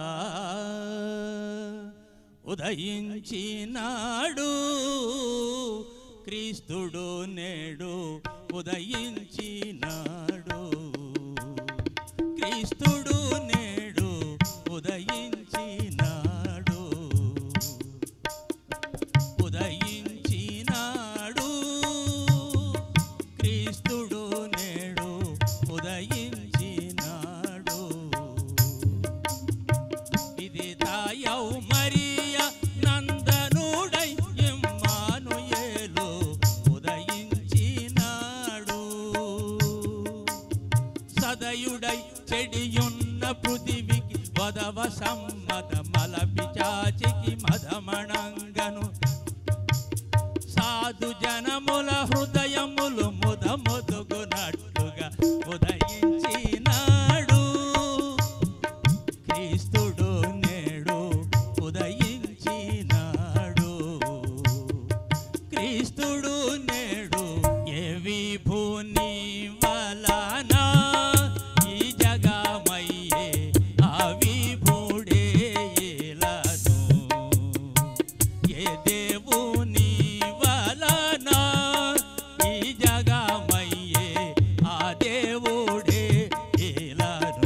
ఉదయించినాడు క్రీస్తుడు నేడు ఉదయించినాడు క్రీస్తుడు నేడు ఉదయించినాడు ఉదయించినాడు క్రీస్తుడు నేడు ఉదయించినాడు ఇది తాయౌ మరియ నందనుడై ఇమ్మానుయేలు ఉదయించినాడు సదయుడై చెడియున్న పృథివికి వదవ సమ్మత మల పిచాచికి మదమణంగను సాధు జనముల హృదయములు ముద ముదుగునట్టుగా ఉదయించినాడు క్రీస్తుడు నేడు ఉదయించినాడు క్రీస్తుడు నేడు ఏ విభూని వలన ఈ జ దేవుడే ఏలాను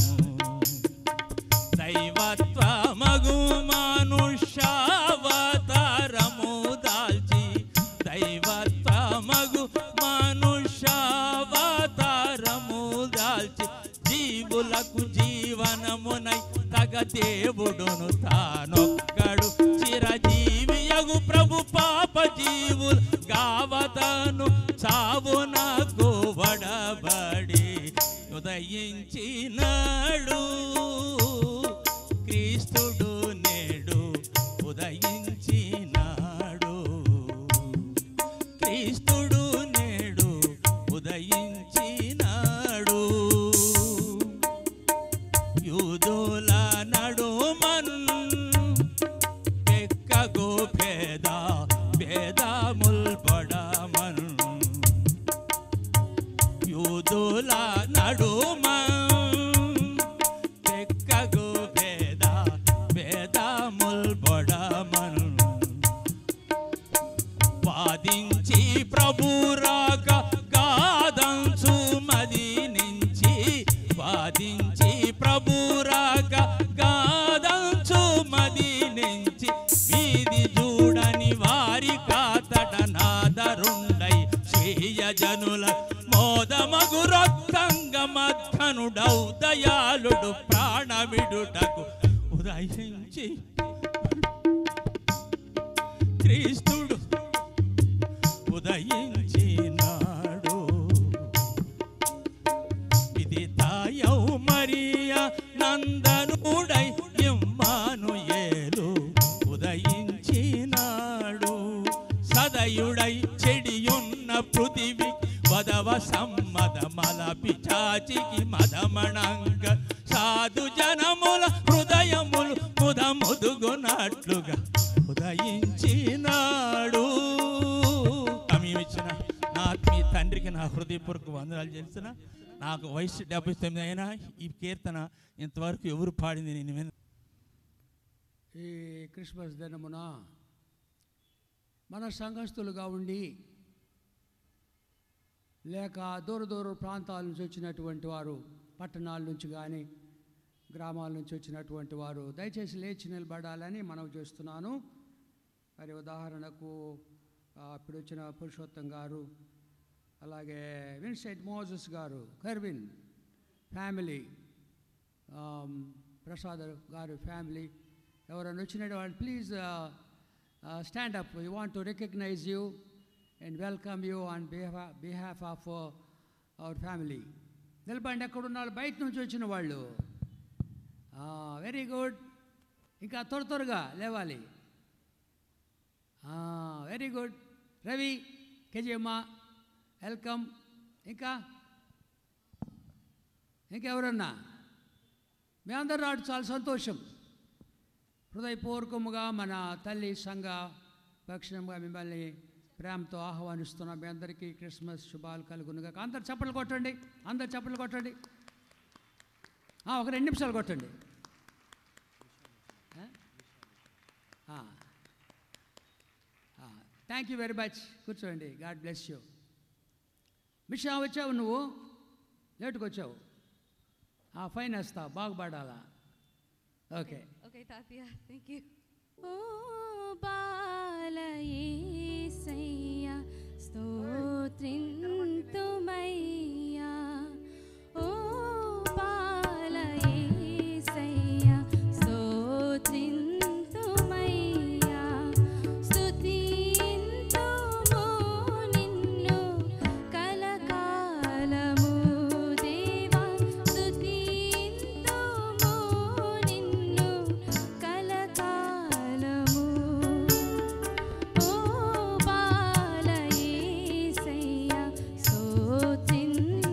దైవత్వ మగు మనుష్యావతారము దాల్చి దైవత్వ మగు మనుష్యావతారము దాల్చి జీవులకు జీవనమునై తగ దేవుడును తానొక్కడు చిరజీవియగు ప్రభు పాప జీవులు గావతను సావునకు వడబడి ఉదయించినాడు క్రీస్తుడు నేడు ఉదయించినాడు క్రీస్తుడు నేడు ఉదయించినాడు యూదుల నడుమన్ ఎక్కగో భేద భేదముల్ పడమన్ యూదుల నడుమన్ ఎక్కగో భేద భేదముల్ పడమన్ వాదించి ప్రభురాక గాదంచు మది నుంచి వాదించి ప్రభురాక గాదంచు మది నుంచి వీధి చూడని వారి కాతట నాదరుండై స్వీయ జనుల మోదమగు రక్తంగ మధ్యనుడౌ దయాళుడు ప్రాణవిడుటకు ఉదయించి క్రీస్తుడు ఉదయించినాడు ఇది తాయౌ మరియా నందనుడై ఇమ్మానుయేలు ఉదయించినాడు సదయుడై చెడియున్న పృథివి వదవ సమ్మద మల పిచాచికి మదమణంగ సాధు జనముల హృదయములు ముదముదుగునట్లుగా ఉదయించినాడు సమయం ఇచ్చిన నా ఆత్మీయ తండ్రికి నా హృదయపూర్వక వందనాలు చేసిన నాకు వయసు డెబ్బై తొమ్మిది అయినా ఈ కీర్తన ఇంతవరకు ఎవరు పాడింది నేను విన ఈ క్రిస్మస్ దినమున మన సంఘస్థులుగా ఉండి లేక దూర దూర ప్రాంతాల నుంచి వచ్చినటువంటి వారు పట్టణాల నుంచి కానీ గ్రామాల నుంచి వచ్చినటువంటి వారు దయచేసి లేచి నిలబడాలని మనవి చేస్తున్నాను మరి ఉదాహరణకు ఆ, ఇప్పుడు వచ్చిన పురుషోత్తం గారు అలాగే విన్సెంట్ మోజస్ గారు కర్విన్ ఫ్యామిలీ ఆమ్, ప్రసాద్ గారు ఫ్యామిలీ ఎవరైనా వచ్చిన వాళ్ళు please stand up you want to recognise you and welcome you on behalf behalf of our family నిలబండి ఎక్కడ ఉన్నారు బయట నుంచి వచ్చిన వాళ్ళు వెరీ గుడ్ ఇంకా త్వర త్వరగా లేవాలి వెరీ గుడ్ రవి కేజీఎమ్మ వెల్కమ్ ఇంకా ఇంకెవరన్నా మీ అందరు రావడం చాలా సంతోషం హృదయపూర్వకముగా మన తల్లి సంఘ పక్షంగా మిమ్మల్ని ప్రేమతో ఆహ్వానిస్తున్నాం మీ అందరికీ క్రిస్మస్ శుభాలు కలుగునుగా అందరు చప్పట్లు కొట్టండి అందరు చప్పట్లు కొట్టండి ఆ, ఒక రెండు నిమిషాలు కొట్టండి థ్యాంక్ యూ వెరీ మచ్ కూర్చోండి గాడ్ బ్లెస్ యూ మిషా వచ్చావు నువ్వు లేటుకు వచ్చావు ఫైన్ వేస్తా బాగుపడాలా ఓకే ఓకే తాతయ్య థ్యాంక్ యూ ఓ బాలయేసయ్య స్తోత్రింతుమయ్యా ఓ బాలయేసయ్య స్తోత్రింతుమయ్యా స్తుతింతుము నిన్ను కలకాలము దేవా స్తుతింతుము నిన్ను కలకాలము ఓ బాలయేసయ్య స్తోత్రింతుమయ్యా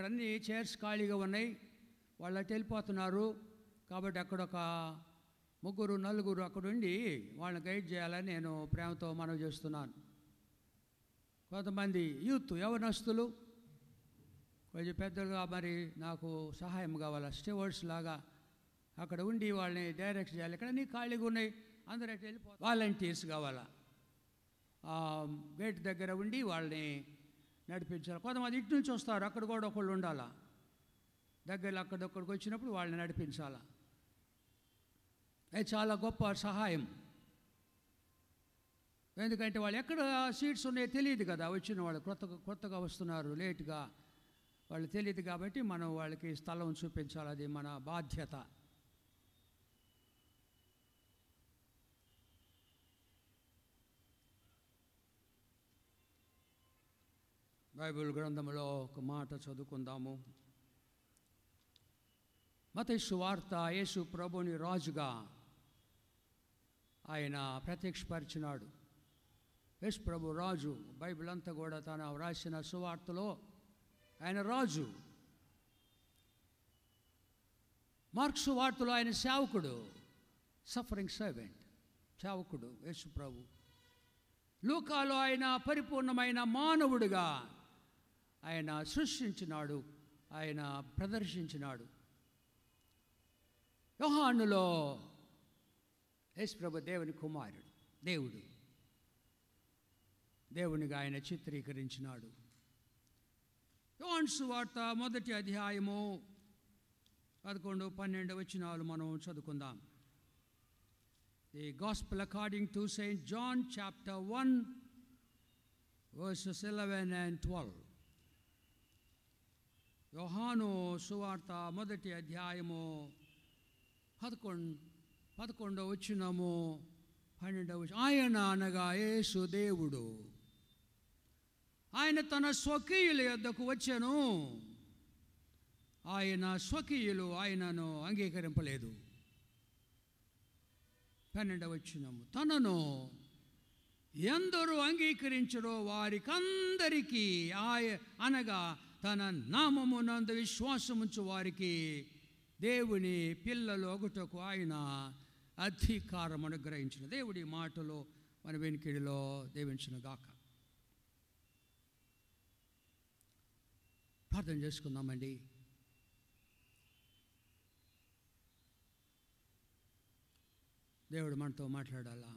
అన్ని చైర్స్ ఖాళీగా ఉన్నాయి వాళ్ళు అటు వెళ్ళిపోతున్నారు కాబట్టి అక్కడ ఒక ముగ్గురు నలుగురు అక్కడ ఉండి వాళ్ళని గైడ్ చేయాలని నేను ప్రేమతో మనవి చేస్తున్నాను కొంతమంది యూత్ యవనస్తులు కొంచెం పెద్దలుగా మరి నాకు సహాయం కావాలా స్టేవర్డ్స్ లాగా అక్కడ ఉండి వాళ్ళని డైరెక్ట్ చేయాలి ఇక్కడ నీ ఖాళీగా ఉన్నాయి అందరూ అటు వెళ్ళిపో వాలంటీర్స్ కావాలా ఆ గేట్ దగ్గర ఉండి వాళ్ళని నడిపించాలి కొంతమంది ఇటు నుంచి వస్తారు అక్కడ కూడా ఒకళ్ళు ఉండాలా దగ్గర అక్కడక్కడికి వచ్చినప్పుడు వాళ్ళని నడిపించాలా అది చాలా గొప్ప సహాయం ఎందుకంటే వాళ్ళు ఎక్కడ సీట్స్ ఉన్నాయో తెలియదు కదా వచ్చిన వాళ్ళు కొత్తగా కొత్తగా వస్తున్నారు లేట్గా వాళ్ళు తెలియదు కాబట్టి మనం వాళ్ళకి స్థలం చూపించాలి అది మన బాధ్యత బైబిల్ గ్రంథంలో ఒక మాట చదువుకుందాము మతేసు వార్త యేసు ప్రభుని రాజుగా ఆయన ప్రత్యక్షపరిచినాడు యేసు ప్రభు రాజు బైబిల్ అంతా కూడా తన వ్రాసిన సువార్తలో ఆయన రాజు మార్క్స్ వార్తలో ఆయన సేవకుడు సఫరింగ్ సర్వెంట్ సేవకుడు యేసు ప్రభు లూకాలో ఆయన పరిపూర్ణమైన మానవుడిగా ఆయన సృష్టించినాడు ఆయన ప్రదర్శించినాడు యోహానులో యేసుప్రభు దేవుని కుమారుడు దేవుడు దేవునిగా ఆయన చిత్రీకరించినాడు యోహాను సువార్త మొదటి అధ్యాయము పదకొండు పన్నెండు వచ్చినాలు మనం చదువుకుందాం the gospel according to saint John chapter one verses eleven and twelve యోహాను సువార్త మొదటి అధ్యాయము పదకొండు పదకొండో వచ్చినము పన్నెండవ వచనం. ఆయన అనగా యేసు దేవుడు ఆయన తన స్వకీయుల యొద్దకు వచ్చాను ఆయన స్వకీయులు ఆయనను అంగీకరింపలేదు పన్నెండవ వచ్చినము తనను ఎందరూ అంగీకరించరో వారికందరికీ ఆయ అనగా తన నామమునందు విశ్వాసముంచు వారికి దేవుని పిల్లలు ఒకటకు ఆయన అధికారం అనుగ్రహించిన దేవుడి మాటలో మన వెనుకిడిలో దీవించిన గాక ప్రార్థన చేసుకుందామండి దేవుడు మనతో మాట్లాడాలా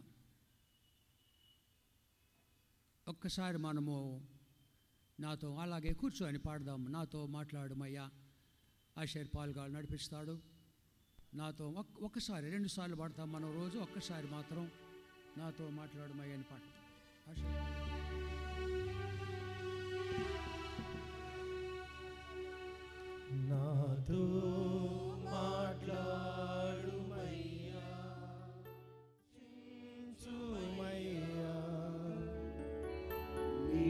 ఒక్కసారి మనము నాతో అలాగే కూర్చొని పాడదాం నాతో మాట్లాడమయ్యా ఆశీర్ పాల్గాడు నడిపిస్తాడు నాతో ఒక్ ఒక్కసారి రెండు సార్లు పాడతాం మనం రోజు ఒక్కసారి మాత్రం నాతో మాట్లాడమయ్యా అని పాట ఆశీర్ నాతో మాట్లాడుమయ్యా చించుమయ్యా నీ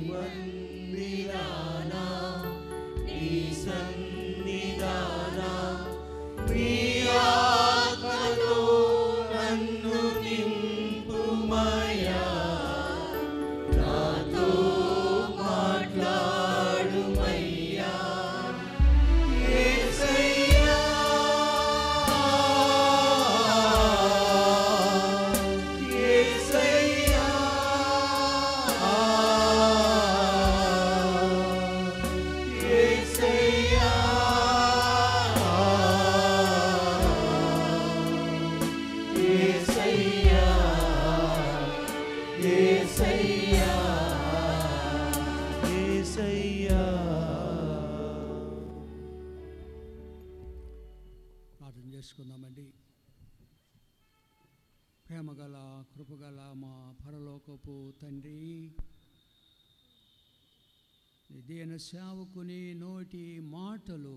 మందిరానా నీ సన్నిధానా నీ ఆత్మతో నన్ను నింపుమయ్యా నాతో మాట్లాడుమయ్యా యేసయ్యా యేసయ్యా యేసయ్యా యేసయ్యా యేసయ్యా యేసయ్యా ప్రార్థన చేసుకుందామండి ప్రేమగల కృపగల మా పరలోకపు తండ్రి నీ దీన సేవకుని నోటి మాటలు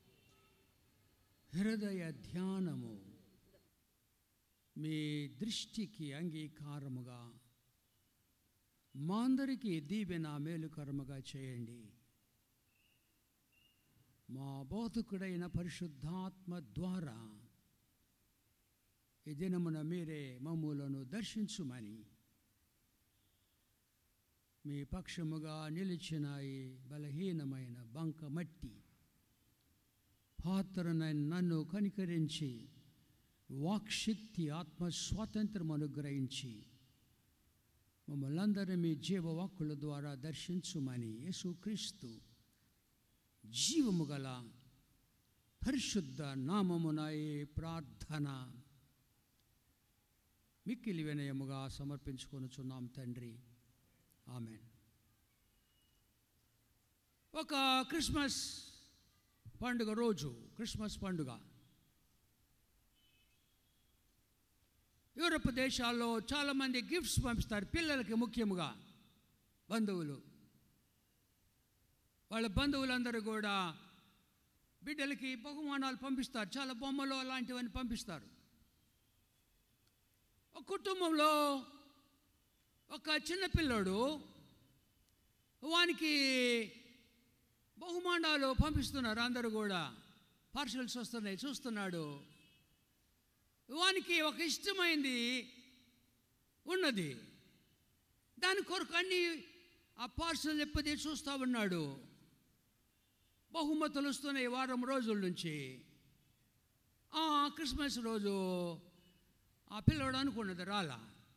హృదయ ధ్యానము మీ దృష్టికి అంగీకారముగా మా అందరికీ దీవెన మేలుకరముగా చేయండి మా బోధకుడైన పరిశుద్ధాత్మ ద్వారా ఈ దినమున మీరే మమ్ములను దర్శించుమని మీ పక్షముగా నిలిచిన ఈ బలహీనమైన బంక మట్టి పాత్రనైన నన్ను కనికరించి వాక్శక్తి ఆత్మ స్వాతంత్రం అనుగ్రహించి మమ్మల్ని అందరినీ మీ జీవవాక్కుల ద్వారా దర్శించుమని యేసుక్రీస్తు జీవము గల పరిశుద్ధ నామమున ఈ ప్రార్థన మిక్కిలి వినయముగా సమర్పించుకొనుచున్నాం తండ్రి ఆమెన్ ఒక క్రిస్మస్ పండుగ రోజు క్రిస్మస్ పండుగ యూరప్ దేశాల్లో చాలామంది గిఫ్ట్స్ పంపిస్తారు పిల్లలకి ముఖ్యముగా బంధువులు వాళ్ళ బంధువులందరూ కూడా బిడ్డలకి బహుమానాలు పంపిస్తారు చాలా బొమ్మలు అలాంటివన్నీ పంపిస్తారు ఒక కుటుంబంలో ఒక చిన్నపిల్లోడు వానికి బహుమానాలు పంపిస్తున్నారు అందరూ కూడా పార్సల్స్ వస్తున్నాయి చూస్తున్నాడు వానికి ఒక ఇష్టమైంది ఉన్నది దాని కొరకు అన్ని ఆ పార్సల్ ఎప్పటి చూస్తూ ఉన్నాడు బహుమతులు వస్తున్నాయి వారం రోజుల నుంచి ఆ క్రిస్మస్ రోజు ఆ పిల్లోడు అనుకున్నది రాలా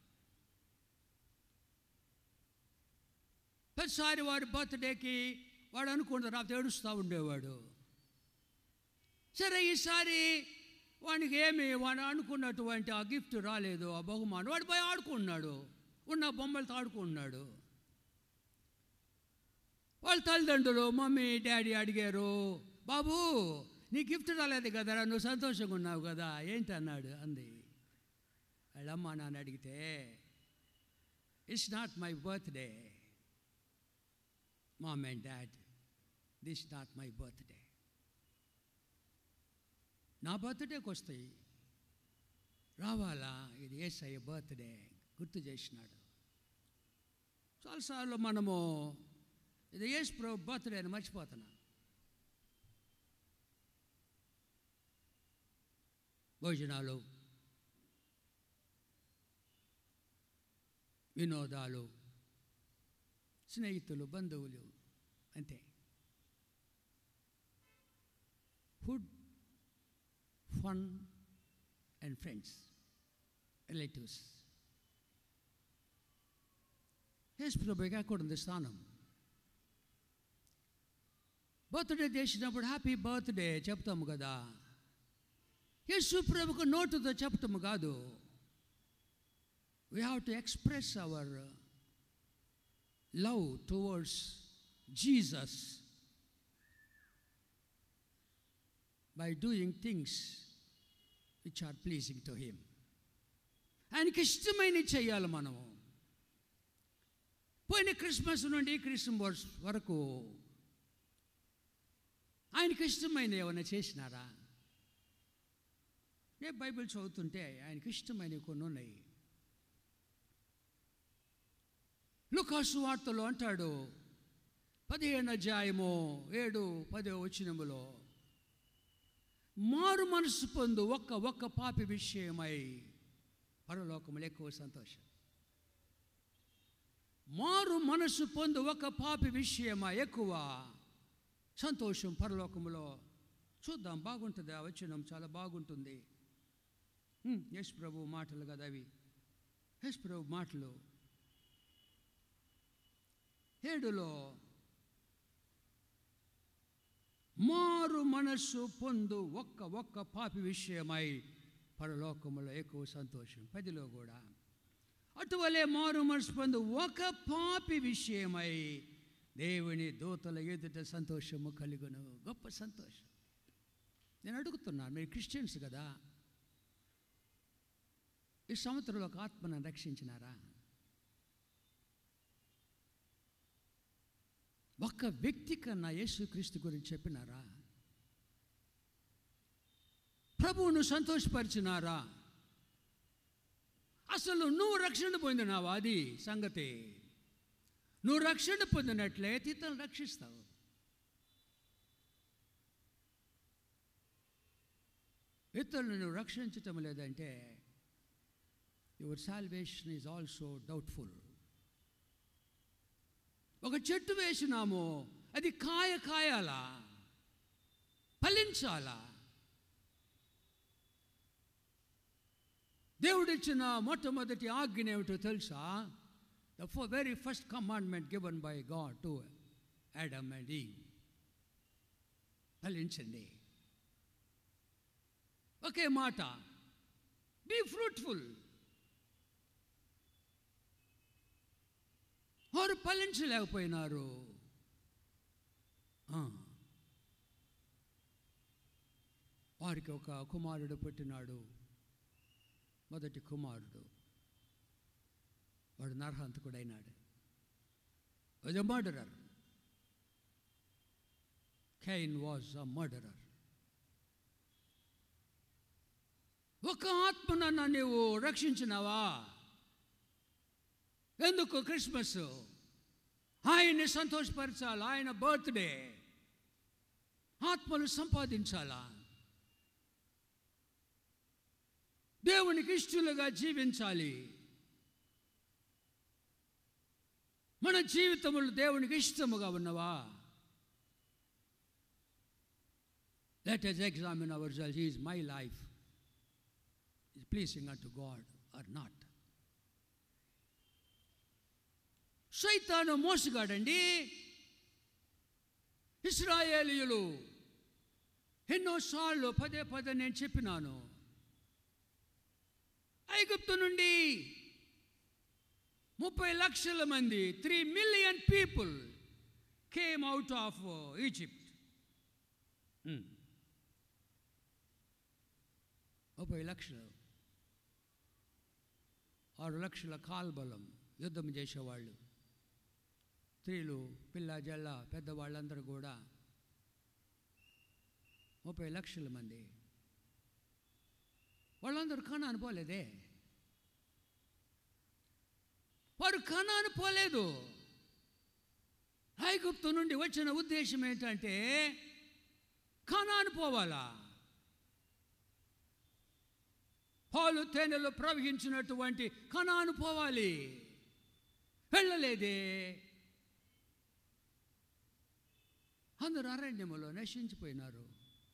ప్రతిసారి వారి బర్త్డేకి వాడు అనుకున్నది రాత్రి ఏడుస్తూ ఉండేవాడు సరే ఈసారి వానికి ఏమి వాడు అనుకున్నటువంటి ఆ గిఫ్ట్ రాలేదు ఆ బహుమానం వాడు పోయి ఆడుకున్నాడు ఉన్న బొమ్మలతో ఆడుకున్నాడు వాళ్ళ తల్లిదండ్రులు మమ్మీ డాడీ అడిగారు బాబు నీ గిఫ్ట్ రాలేదు కదరా నువ్వు సంతోషంగా ఉన్నావు కదా ఏంటి అన్నాడు అంది వాళ్ళమ్మ నాన్న అడిగితే it's not my birthday mom and dad this not my birthday నా బర్త్డేకి వస్తాయి రావాలా ఇది ఏసయ్య బర్త్డే గుర్తు చేసినాడు చాలాసార్లు మనము ఇది యేసు ప్రభు బర్త్డే అని మర్చిపోతున్నా భోజనాలు వినోదాలు స్నేహితులు బంధువులు అంతే food fun and friends relatives యేసు ప్రభుకి అక్కడ ఉంది స్థానం బర్త్డే చేసినప్పుడు హ్యాపీ బర్త్డే చెప్తాము కదా యేసు ప్రభుకు నోటుతో చెప్తాము కాదు we have to express our love towards Jesus by doing things which are pleasing to him ఆయనకి ఇష్టమైనవి చేయాలి మనము పోయిన క్రిస్మస్ నుండి క్రిస్మస్ వరకు ఆయనకి ఇష్టమైన ఏమైనా చేసినారా నేను బైబిల్ చదువుతుంటే ఆయనకి ఇష్టమైనవి కొన్ని ఉన్నాయి లుకాసు వార్తలో అంటాడు పదిహేను అధ్యాయము ఏడు పదో వచ్చినములో మారు మనసు పొందు ఒక్క ఒక్క పాపి విషయమై పరలోకములు ఎక్కువ సంతోషం మారు మనసు పొందు ఒక పాపి విషయమా ఎక్కువ సంతోషం పరలోకములో చూద్దాం బాగుంటుంది ఆ వచనం చాలా బాగుంటుంది హ్మ్, యేసు ప్రభు మాటలు కదా అవి యేసు ప్రభు మాటలు ఏడులో మారు మనస్సు పొందు ఒక్క ఒక్క పాపి విషయమై పరలోకములో ఎక్కువ సంతోషం పదిలో కూడా అటువలే మారు మనసు పొందు ఒక పాపి విషయమై దేవుని దూతల ఎదుట సంతోషము కలుగును గొప్ప సంతోషం నేను అడుగుతున్నాను మీరు క్రిస్టియన్స్ కదా ఈ సంవత్సరంలో ఒక ఆత్మను రక్షించినారా ఒక్క వ్యక్తి కన్నా యేసుక్రీస్తు గురించి చెప్పినారా ప్రభువును సంతోషపరిచినారా అసలు నువ్వు రక్షణ పొందినావా అది సంగతి నువ్వు రక్షణ పొందినట్లే ఇతరులను రక్షిస్తావు ఇతరులను నువ్వు రక్షించటం లేదంటే your salvation is also doubtful ఒక చెట్టు వేసినాము అది కాయ కాయాలా ఫలించాలా దేవుడిచ్చిన మొట్టమొదటి ఆజ్ఞ ఏమిటో తెలుసా the very first commandment given by God to Adam and ఈ ఫలించండి ఒకే మాట బీ ఫ్రూట్ఫుల్ వారు ఫలించలేకపోయినారు ఆ. వారికి ఒక కుమారుడు పుట్టినాడు మొదటి కుమారుడు వాడు నరహంతకుడైనాడు was a murderer Cain was a murderer ఒక ఆత్మనన్న నీవు రక్షించినావా ఎందుకు క్రిస్మస్ ఆయన్ని సంతోషపరచాలి ఆయన బర్త్డే ఆత్మలు సంపాదించాలా దేవునికి ఇష్టలుగా జీవించాలి మన జీవితములు దేవునికి ఇష్టముగా ఉన్నవా let us examine ourselves is my life is pleasing unto God or not. సైతాను మోసగాడండి ఇస్రాయేలీయులు ఎన్నోసార్లు పదే పదే నేను చెప్పినాను ఐగుప్తు నుండి ముప్పై లక్షల మంది three million people came out of Egypt ముప్పై లక్షలు ఆరు లక్షల కాల్బలం యుద్ధం చేసేవాళ్ళు స్త్రీలు పిల్ల జల్ల పెద్దవాళ్ళందరూ కూడా ముప్పై లక్షల మంది వాళ్ళందరూ కణాను పోలేదే వారు కణాను పోలేదు ఐగుప్తు నుండి వచ్చిన ఉద్దేశం ఏంటంటే కణాను పోవాలా పాలు తేనెలు ప్రవహించినటువంటి కణాను పోవాలి వెళ్ళలేదే అందరూ అరణ్యములో నశించిపోయినారు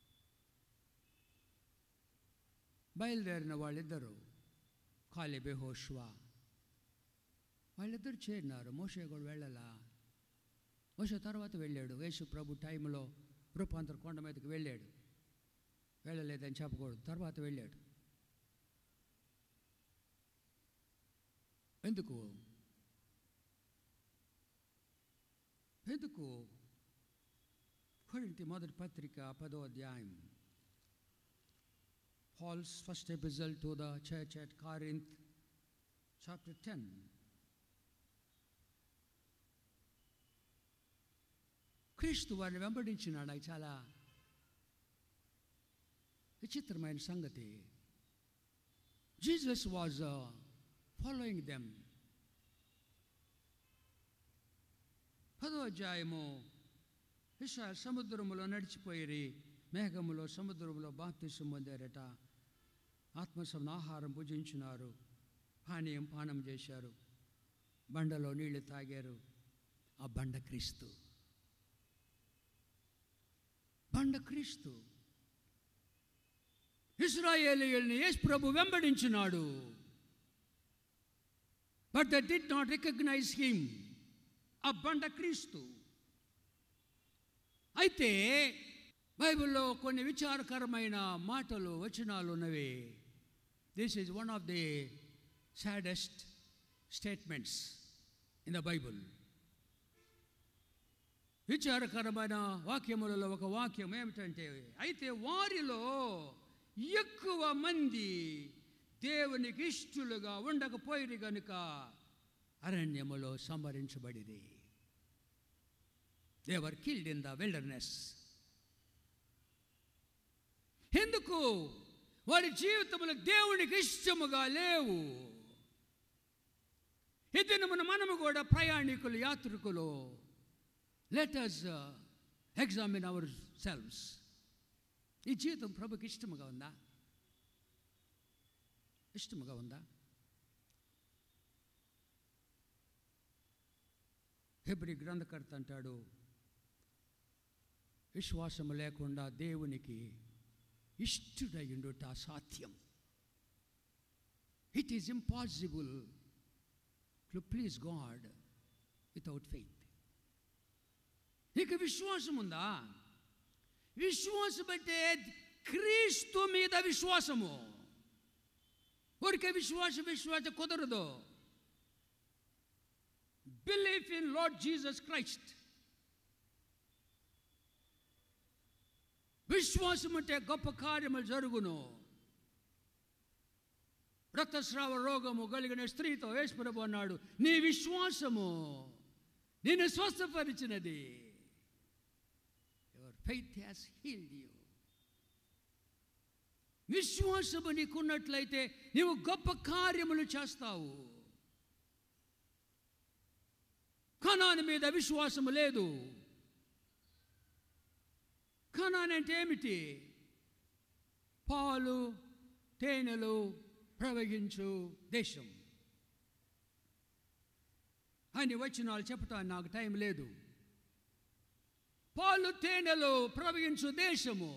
బయలుదేరిన వాళ్ళిద్దరూ కాలిబే హోష్వా వాళ్ళిద్దరు చేరినారు మోషే కూడా వెళ్ళాలా మోషే తర్వాత వెళ్ళాడు యేసు ప్రభు టైంలో రూపాంతర కొండ మీదకి వెళ్ళాడు వెళ్ళలేదని చెప్పకూడదు తర్వాత వెళ్ళాడు ఎందుకు ఎందుకు కొరింటి మొదటి పత్రిక పదో అధ్యాయం Paul's first epistle to the church at Corinth chapter ten క్రీస్తు వారిని వెంబడించినాడు అది చాలా విచిత్రమైన సంగతి జీసస్ వాజ్ ఫాలోయింగ్ దెమ్ పదో అధ్యాయము ఇస్రాయల్ సముద్రములో నడిచిపోయి మేఘములో సముద్రములో బాప్తిసం పొందారట ఆత్మసం ఆహారం భుజించినారు పానీయం పానం చేశారు బండలో నీళ్లు తాగారు ఆ బండ క్రీస్తు బండ క్రీస్తు ఇస్రాయేలీయుల్ని యేసు ప్రభు వెంబడించినాడు but they did not recognize him ఆ బండ క్రీస్తు అయితే బైబిల్లో కొన్ని విచారకరమైన మాటలు వచనాలు ఉన్నవి this is one of the saddest statements in the Bible విచారకరమైన వాక్యములలో ఒక వాక్యం ఏమిటంటే అయితే వారిలో ఎక్కువ మంది దేవునికి ఇష్టలుగా ఉండకపోయిరు గనుక అరణ్యములో సంహరించబడిది they were killed in the wilderness ఎందుకు వారి జీవితములు దేవునికి ఇష్టముగా లేవు ఇదినమున మనము కూడా ప్రయాణికులు యాత్రికులు let us examine ourselves ఈ జీవితం ప్రభుకి ఇష్టముగా ఉందా ఇష్టముగా ఉందా హెబ్రి గ్రంథకర్త అంటాడు విశ్వాసము లేకుండా దేవునికి ఇష్టుడయుండుట సాధ్యం it is impossible to please God without faith నీకు విశ్వాసం ఉందా విశ్వాసం అంటే క్రీస్తు మీద విశ్వాసము ఊరికే విశ్వాసం విశ్వాసం కుదరదు belief in Lord Jesus Christ విశ్వాసం అంటే గొప్ప కార్యములు జరుగును రక్తస్రావ రోగము కలిగిన స్త్రీతో యేసుప్రభు అన్నాడు నీ విశ్వాసము నిన్ను స్వస్థపరిచినది your faith has healed you విశ్వాసము నీకున్నట్లయితే నీవు గొప్ప కార్యములు చేస్తావు కణాని మీద విశ్వాసము లేదు కణాన్ అంటే ఏమిటి పాలు తేనెలు ప్రవహించు దేశం అని వచ్చినాలు చెప్పటానికి నాకు టైం లేదు పాలు తేనెలు ప్రవహించు దేశము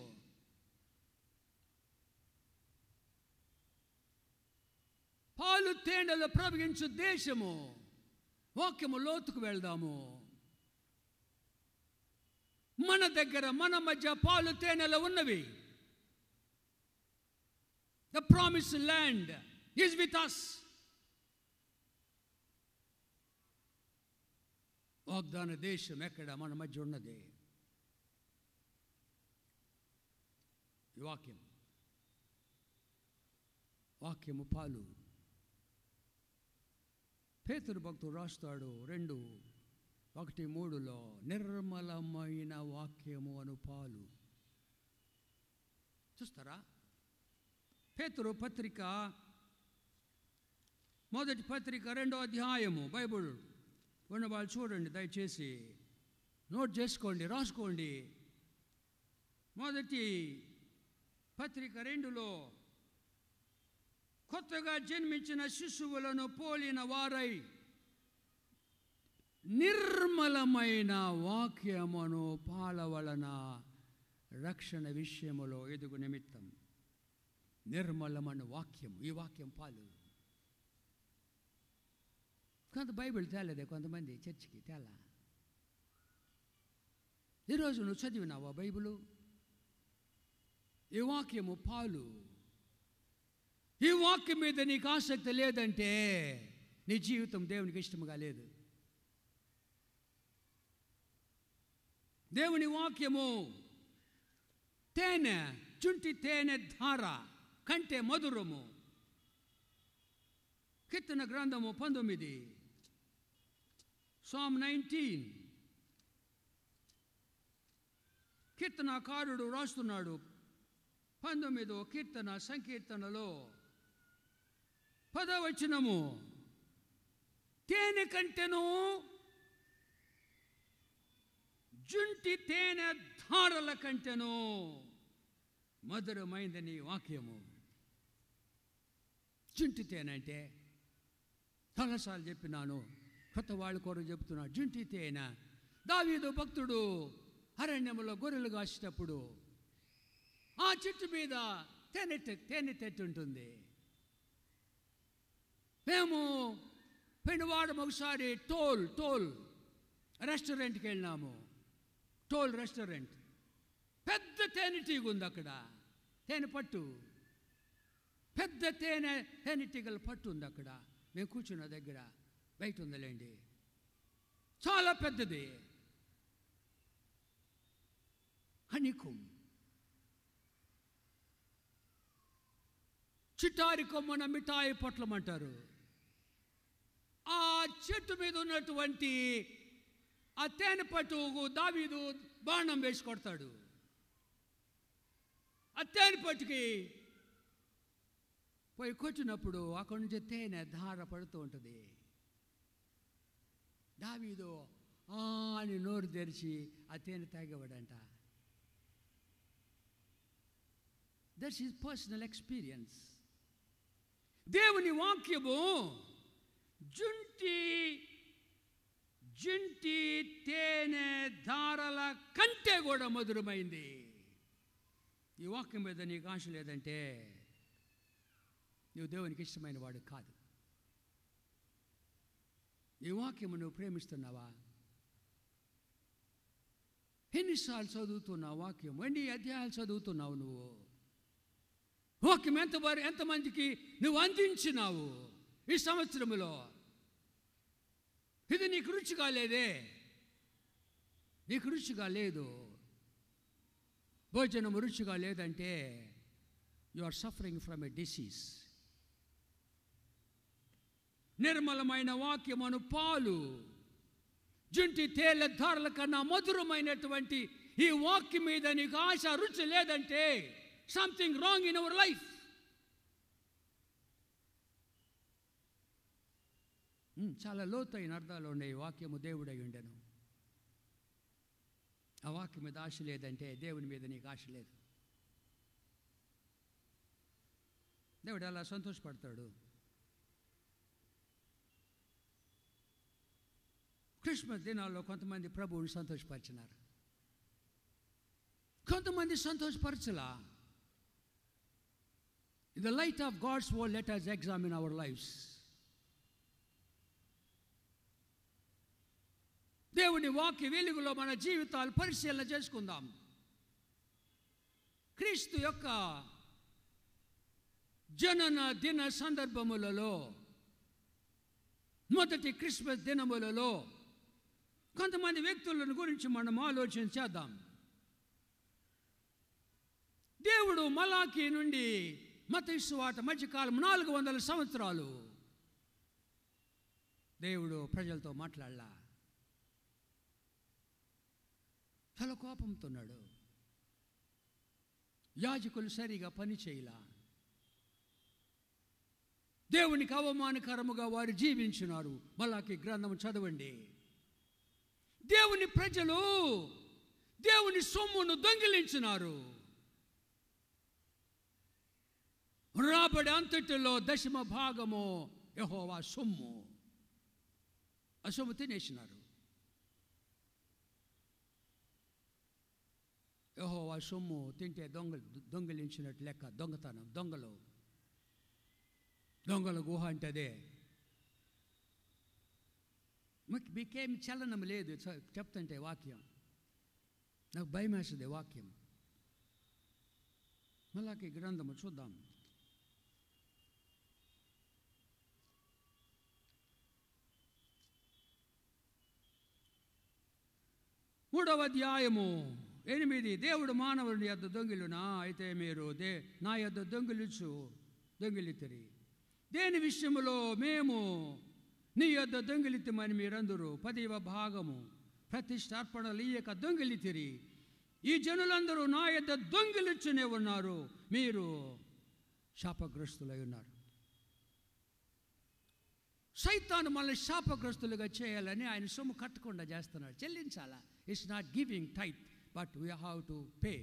పాలు తేనెలు ప్రవహించు దేశము వాక్యము లోతుకు వెళ్దాము మన దగ్గర మన మధ్య పాలు తేనెలు ఉన్నవి the promise land is with us వాగ్దాన దేశం ఎక్కడ మన మధ్య ఉన్నది ఈ వాక్యం వాక్యము పాలు పేతురు భక్తుడు రాస్తాడు రెండు ఒకటి మూడులో నిర్మలమైన వాక్యము అను పాలు చూస్తారా పేతురు పత్రిక మొదటి పత్రిక రెండో అధ్యాయము బైబుల్ ఉన్న వాళ్ళు చూడండి దయచేసి నోట్ చేసుకోండి రాసుకోండి మొదటి పత్రిక రెండులో కొత్తగా జన్మించిన శిశువులను పోలిన వారై నిర్మలమైన వాక్యమును పాల వలన రక్షణ విషయములో ఎదుగు నిమిత్తం నిర్మలమైన వాక్యం ఈ వాక్యం పాలు కొంత బైబిల్ తేలేదే కొంతమంది చర్చికి తేలా ఈరోజు నువ్వు చదివినావా బైబిలు ఈ వాక్యము పాలు ఈ వాక్యం మీద నీకు ఆసక్తి లేదంటే నీ జీవితం దేవునికి ఇష్టముగా లేదు దేవుని వాక్యము తేనె చుంటి తేనె ధార కంటే మధురము కీర్తన గ్రంథము పంతొమ్మిది సామ్ నైన్టీన్ కీర్తనకారుడు రాస్తున్నాడు పంతొమ్మిదో కీర్తన సంకీర్తనలో పదవచనము తేనె కంటెను జుంటి తేనె ధారల కంటెను మధురమైందని వాక్యము జుంటి తేనె అంటే చాలాసార్లు చెప్పినాను కొత్త వాళ్ళ కొరకు చెప్తున్నా జుంటి తేనె దావీదు భక్తుడు అరణ్యంలో గొర్రెలు కాసేటప్పుడు ఆ చెట్టు మీద తేనె తె- తేనె తెట్టు ఉంటుంది మేము పెనువాడం ఒకసారి టోల్ టోల్ రెస్టారెంట్కి వెళ్ళినాము టోల్ రెస్టారెంట్ పెద్ద తేనె టీగ ఉంది అక్కడ తేనె పట్టు పెద్ద తేనె తేనె టీగల పట్టు ఉంది అక్కడ మేము కూర్చున్న దగ్గర బయట ఉందిలేండి చాలా పెద్దది హనీకుమ్ చిటారి కొమ్మన మిఠాయి పొట్లమంటారు ఆ చెట్టు మీద ఉన్నటువంటి ఆ తేనె పట్టుకు దావీదు బాణం వేసి కొడతాడు ఆ తేనె పట్టుకి పోయి కొట్టినప్పుడు అక్కడి నుంచి తేనె ధార పడుతూ ఉంటుంది దావీదు ఆ అని నోరు తెరిచి ఆ తేనె తాగేవాడంట దట్స్ హిజ్ పర్సనల్ ఎక్స్పీరియన్స్ దేవుని వాక్యము జుంటి జుంటి తేనె ధారల కంటే కూడా మధురమైంది ఈ వాక్యం మీద నీకు ఆశ లేదంటే నువ్వు దేవునికి ఇష్టమైన వాడు కాదు ఈ వాక్యము నువ్వు ప్రేమిస్తున్నావా ఎన్నిసార్లు చదువుతున్నావు వాక్యం ఎన్ని అధ్యాయాలు చదువుతున్నావు నువ్వు వాక్యం ఎంత ఎంతమందికి నువ్వు అందించినావు ఈ సంవత్సరములో ఇది నీకు రుచిగా లేదే నీకు రుచిగా లేదు భోజనం రుచిగా లేదంటే you are suffering from a disease నిర్మలమైన వాక్యమును పాలు జుంటి తేళ్ల ధారల కన్నా మధురమైనటువంటి ఈ వాక్యం మీద నీకు ఆశ రుచి లేదంటే something wrong in our life చాలా లోతైన అర్థాలు ఉన్నాయి వాక్యము దేవుడై ఉండెను ఆ వాక్యం మీద ఆశ లేదంటే దేవుని మీద నీకు ఆశ లేదు దేవుడు అలా సంతోషపడతాడు క్రిస్మస్ దినాల్లో కొంతమంది ప్రభువుని సంతోషపరిచినారు కొంతమంది సంతోషపరచలా in the light of God's world let us examine our lifes దేవుని వాక్య వెలుగులో మన జీవితాలు పరిశీలన చేసుకుందాం క్రీస్తు యొక్క జనన దిన సందర్భములలో మొదటి క్రిస్మస్ దినములలో కొంతమంది వ్యక్తులను గురించి మనం ఆలోచన చేద్దాం దేవుడు మలాకి నుండి మతేశ్వాట మధ్యకాలం నాలుగు వందల సంవత్సరాలు దేవుడు ప్రజలతో మాట్లాడలా చాలా కోపంతో ఉన్నాడు యాజకులు సరిగా పని చేయలా దేవునికి అవమానకరముగా వారు జీవించినారు మళ్ళాకి గ్రంథం చదవండి దేవుని ప్రజలు దేవుని సొమ్మును దొంగిలించినారు రాబడి అంతటిలో దశమ భాగము యహోవా సొమ్ము ఆ సొమ్ము తినేసినారు యహోవా సొమ్ము తింటే దొంగ దొంగిలించినట్టు లెక్క దొంగతనం దొంగలు దొంగల గుహ అంటే అదే మీకు మీకేం చలనం లేదు చ- చెప్తుంటే వాక్యం నాకు భయం వేస్తుంది వాక్యం మళ్ళాకి గ్రంథము చూద్దాం మూడవ అధ్యాయము ఎనిమిది దేవుడు మానవుని యొద్ద దొంగిలునా అయితే మీరు దే నా యొద్ద దొంగిలిచు దొంగిలితిరి దేని విషయములో మేము నీ యొద్ద దొంగిలితమని మీరందరూ పదివ భాగము ప్రతిష్టార్పణలు ఇయ్యక దొంగిలితిరి ఈ జనులందరూ నా యొద్ద దొంగిలిచ్చునే ఉన్నారు మీరు శాపగ్రస్తులై ఉన్నారు సైతాను మనల్ని శాపగ్రస్తులుగా చేయాలని ఆయన సొమ్ము కట్టకుండా చేస్తున్నాడు చెల్లించాలా it's not giving tithe but we have to pay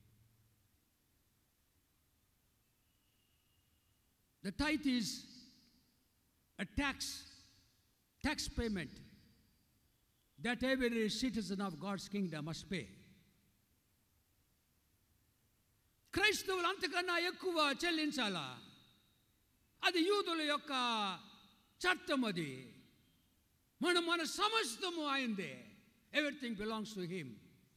The tithe is a tax, tax payment that every citizen of God's kingdom must pay. క్రైస్తవులు అంతకన్నా ఎక్కువ చెల్లించాలా అది యూదుల యొక్క చట్టం అది మన మన సమస్తము ఆయనదే ఎవ్రీథింగ్ బిలాంగ్స్ టు హిమ్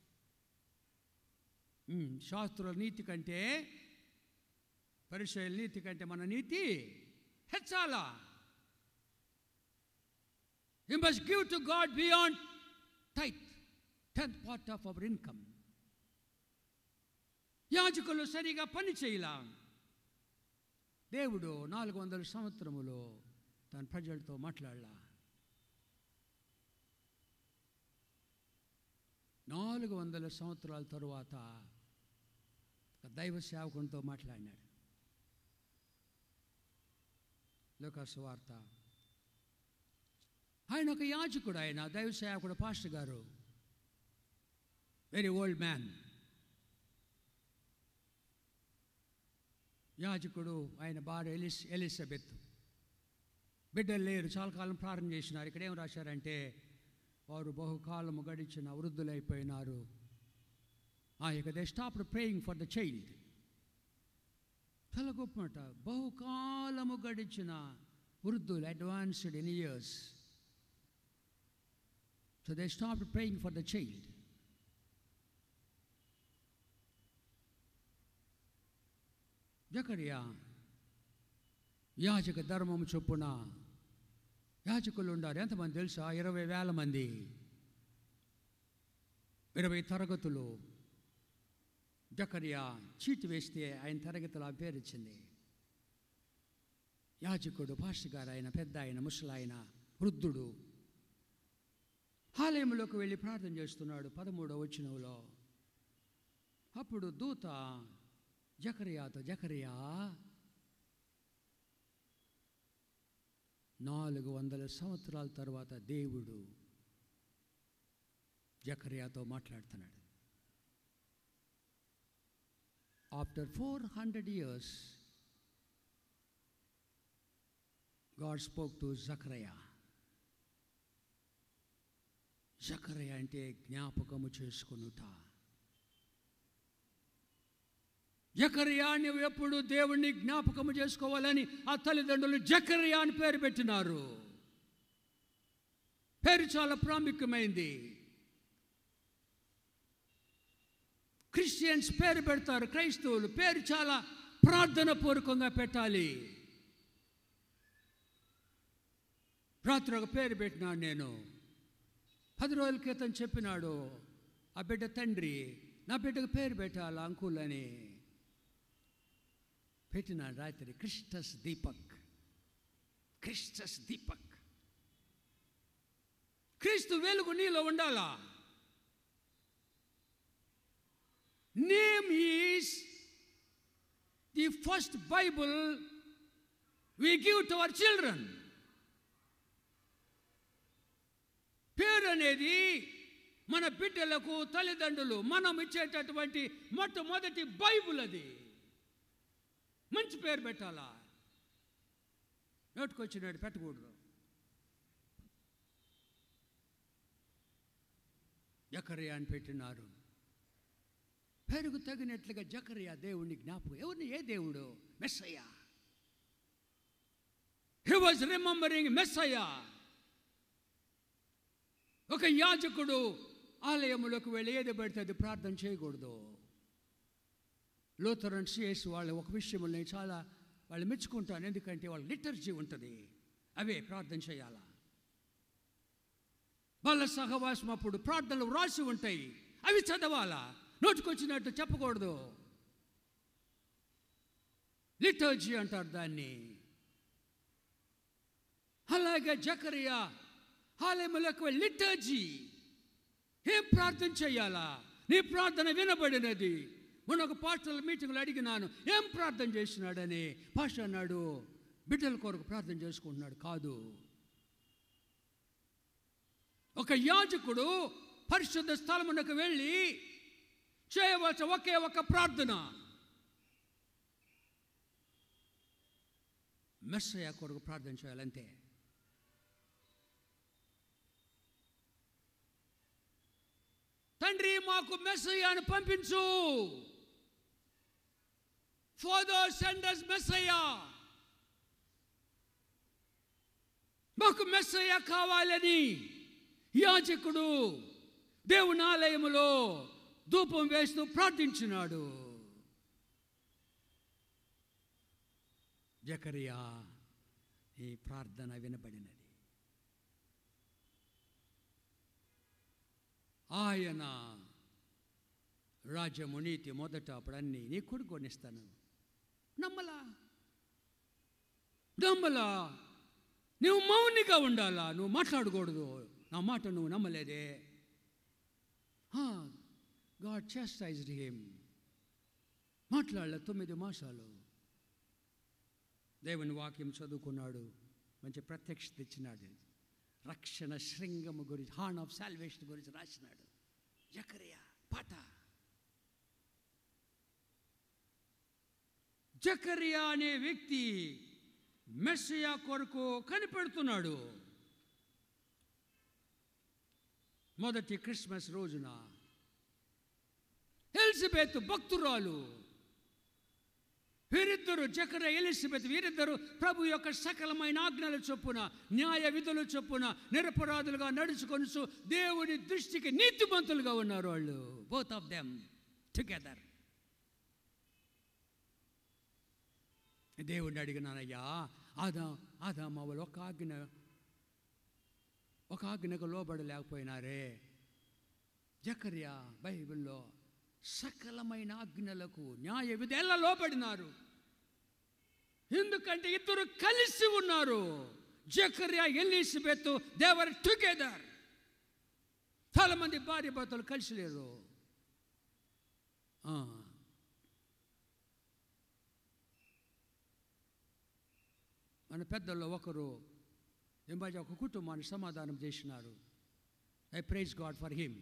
శాస్త్రుల నీతి కంటే పరిచయ నీతి కంటే మన నీతి హెచ్చాలా you must give to God beyond tithe tenth part of our income యాజకులు సరిగా పని చేయలా దేవుడు నాలుగు వందల సంవత్సరములో తన ప్రజలతో మాట్లాడలా నాలుగు వందల సంవత్సరాల తరువాత ఒక దైవ సేవకునితో మాట్లాడినాడు లోకాసు వార్త ఆయన ఒక యాజకుడు ఆయన దైవ సేవకుడు పాస్టర్ గారు వెరీ ఓల్డ్ మ్యాన్ యాజకుడు ఆయన భార్య ఎలిస్ ఎలిజబెత్ బిడ్డలు లేరు చాలా కాలం ప్రారంభం చేసినారు ఇక్కడ ఏం రాశారంటే వారు బహుకాలము గడిచిన వృద్ధులైపోయినారు ఆ ఇక they stop praying for the child చాలా గొప్ప మాట బహుకాలము గడిచిన వృద్ధులు advanced in years so they stop praying for the child జకరియా యాజక ధర్మం చొప్పున యాజకులు ఉండారు ఎంతమంది తెలుసా ఇరవై వేల మంది ఇరవై తరగతులు జకరియా చీటి వేస్తే ఆయన తరగతిలో ఆ పేరు ఇచ్చింది యాజకుడు పాస్టర్ గారు ఆయన పెద్ద ఆయన ముసలాయన వృద్ధుడు ఆలయంలోకి వెళ్ళి ప్రార్థన చేస్తున్నాడు పదమూడవ వచ్చినవులో అప్పుడు దూత జకరియాతో జకరియా నాలుగు వందల సంవత్సరాల తర్వాత దేవుడు జకరియాతో మాట్లాడుతున్నాడు after four hundred years God spoke to Zechariah జకరయ అంటే జ్ఞాపకము చేసుకునుట జకరియా నువ్వు ఎప్పుడు దేవుణ్ణి జ్ఞాపకము చేసుకోవాలని ఆ తల్లిదండ్రులు జకరియా అని పేరు పెట్టినారు పేరు చాలా ప్రాముఖ్యమైంది క్రిస్టియన్స్ పేరు పెడతారు క్రైస్తవులు పేరు చాలా ప్రార్థన పూర్వకంగా పెట్టాలి రాత్రి ఒక పేరు పెట్టినాడు నేను పది రోజుల క్రితం చెప్పినాడు ఆ బిడ్డ తండ్రి నా బిడ్డకు పేరు పెట్టాలి అంకుల్ అని పెట్టినాడు రాత్రి క్రిస్టస్ దీపక్ క్రిస్టస్ దీపక్ క్రీస్తు వెలుగు నీలో ఉండాలా name is the first Bible we give to our children పేరు అనేది మన బిడ్డలకు తల్లిదండ్రులు మనం ఇచ్చేటటువంటి మొట్టమొదటి బైబుల్ అది మంచి పేరు పెట్టాలా నోటుకొచ్చినాడు పెట్టకూడదు జకరియా అని పెట్టినారు పేరుకు తగినట్లుగా జకరియా దేవుణ్ణి జ్ఞాపకం ఎవరిని ఏ దేవుడు మెస్సయ్యా హీ వాజ్ రిమెంబరింగ్ మెస్సయ్యా ఒక యాజకుడు ఆలయంలోకి వెళ్ళి ఏది పెడితే అది ప్రార్థన చేయకూడదు లూథరన్ సిఎస్ వాళ్ళ ఒక విషయంలో నేను చాలా వాళ్ళు మెచ్చుకుంటాను ఎందుకంటే వాళ్ళ లిటర్జీ ఉంటుంది అవే ప్రార్థన చేయాలా వాళ్ళ సహవాసం అప్పుడు ప్రార్థనలు వ్రాసి ఉంటాయి అవి చదవాలా నోటుకొచ్చినట్టు చెప్పకూడదు లిటర్జీ అంటారు దాన్ని అలాగే జకరియా ఆలయంలోకి వెళ్ళి లిటర్జీ ఏం ప్రార్థన చేయాలా నీ ప్రార్థన వినబడినది మొన్న ఒక పాస్టర్ల మీటింగ్లో అడిగినాను ఏం ప్రార్థన చేసినాడని పాస్టర్ అన్నాడు బిడ్డల కొరకు ప్రార్థన చేసుకుంటున్నాడు కాదు ఒక యాజకుడు పరిశుద్ధ స్థలమునకు వెళ్ళి చేయవలసిన ఒకే ఒక ప్రార్థన మెస్సయ్య కొరకు ప్రార్థన చేయాలంతే తండ్రి మాకు మెస్సయ్యాను పంపించు ఫాదర్ సెండర్స్ మెస్సయ్యా మాకు మెస్సయ్య కావాలని యాజకుడు దేవుని ఆలయములో ధూపం వేస్తూ ప్రార్థించినాడు జకరియా ఈ ప్రార్థన వినబడినది ఆయన రాజ్యము నీతి మొదట అప్పుడు అన్నీ నీ కొడుకు కొనిస్తాను నమ్మలా నమ్మలా నువ్వు మౌనిగా ఉండాలా నువ్వు మాట్లాడకూడదు నా మాట నువ్వు నమ్మలేదే గాడ్ చేస్టైజ్డ్ హిమ్ మాట్లాడలే తొమ్మిది మాసాలు దేవుని వాక్యం చదువుకున్నాడు మంచి ప్రత్యక్షత ఇచ్చినాడు రక్షణ శృంగము గురించి హార్న్ ఆఫ్ సాల్వేషన్ గురించి రాసినాడు జకరియా పాట జకరియా అనే వ్యక్తి మెస్సియా కొరకు కనిపెడుతున్నాడు మొదటి క్రిస్మస్ రోజున ఎలిజబెత్ భక్తురాలు వీరిద్దరు జకర ఎలిజబెత్ వీరిద్దరు ప్రభు యొక్క సకలమైన ఆజ్ఞల చొప్పున న్యాయ విధుల చొప్పున నిరపరాధులుగా నడుచుకొని దేవుని దృష్టికి నీతిమంతులుగా ఉన్నారు వాళ్ళు బోత్ ఆఫ్ దెమ్ టుగెదర్ దేవుడిని అడిగినానయ్యా ఆదా ఆదామ వాళ్ళు ఒక ఆజ్ఞ ఒక ఆజ్ఞకు లోబడలేకపోయినారే జకర్యా బైబిల్లో సకలమైన ఆజ్ఞలకు న్యాయ విధేలా లోబడినారు ఎందుకంటే ఇద్దరు కలిసి ఉన్నారు జకర్యా ఎలిజబెత్ దేవర్ టుగెదర్ చాలా మంది భార్య భర్తలు కలిసి లేరు ఆ. మన పెద్దల్లో ఒకరు ఎంబాజీ ఒక కుటుంబాన్ని సమాధానం చేసినారు I praise God for him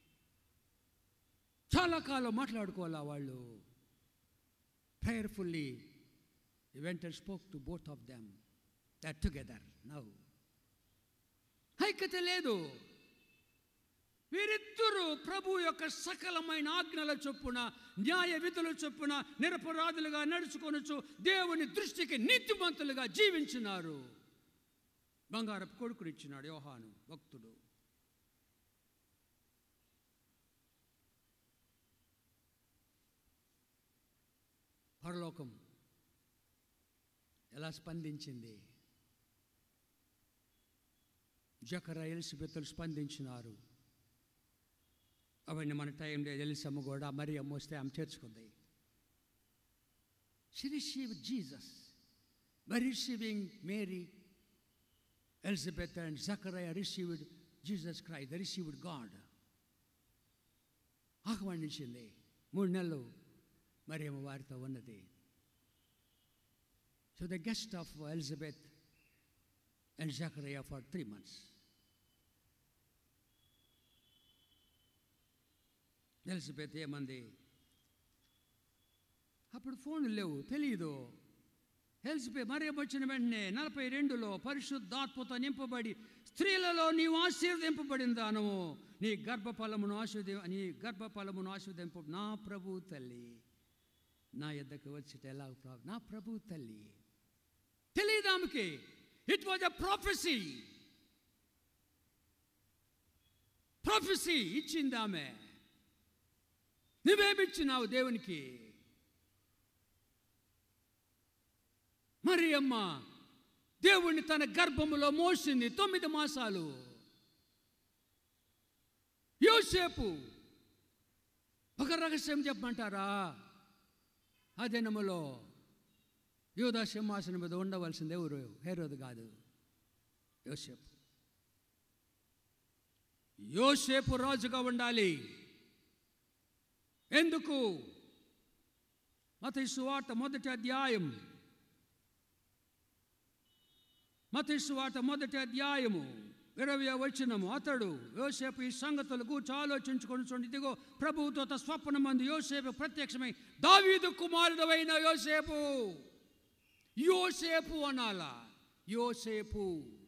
చాలా కాలం మాట్లాడుకోవాలా వాళ్ళు prayerfully went spoke to both of them that together now ఐక్యత లేదు వీరిద్దరూ ప్రభు యొక్క సకలమైన ఆజ్ఞల చొప్పున న్యాయ విధుల చొప్పున నిరపరాధులుగా నడుచుకొనొచ్చు దేవుని దృష్టికి నీతిమంతులుగా జీవించినారు బంగారపు కొడుకునిచ్చినాడు యోహాను భక్తుడు పరలోకం ఎలా స్పందించింది జకర ఎలిసిబెత్తులు స్పందించినారు అవన్నీ మన టైంలో ఎలిసమ్మ కూడా మరి అమ్మ వస్తే ఆమె చేర్చుకుంది she receive Jesus by receiving Mary Elizabeth and Zechariah received Jesus cry they received God ఆహ్వానించింది మూడు నెలలు మరి ఏమో వారితో ఉన్నది so the guest of Elizabeth and Zechariah for three months Elizabeth ఏమంది అప్పుడు ఫోన్లు లేవు తెలియదు ఎలిజబెత్ మరి వచ్చిన వెంటనే నలభై రెండులో పరిశుద్ధాత్మతో నింపబడి స్త్రీలలో నీవు ఆశీర్వదింపబడిన దానము నీ గర్భఫలమును ఆశీర్వది నీ గర్భఫలమును ఆశీర్వదింపు నా ప్రభు తల్లి నా ఎద్దకు వచ్చిట ఎలా ప్రా- నా ప్రభు తల్లి తెలియదు ఆమెకి it was a prophecy prophecy ఇచ్చింది ఆమె నువ్వేమిచ్చినావు దేవునికి మరి అమ్మ దేవుణ్ణి తన గర్భములో మోసింది తొమ్మిది మాసాలు యోసేపు ఒక రహస్యం చెప్పమంటారా ఆ దినములో యోధా సింహాసనం మీద ఉండవలసింది ఎవరు హేరోదు కాదు యోసేపు యోసేపు రాజుగా ఉండాలి ఎందుకు మత సువార్త మొదటి అధ్యాయం మత సువార్త మొదటి అధ్యాయము ఇరవై వచనము అతడు యోసేపు ఈ సంగతులు కూర్చో ఆలోచించుకొని చూడండి ఇదిగో ప్రభువుతో తన స్వప్న మంది యోసేపు ప్రత్యక్షమై దావీదు కుమారుడైన యోసేపు యోసేపు అనాలా యోసేపు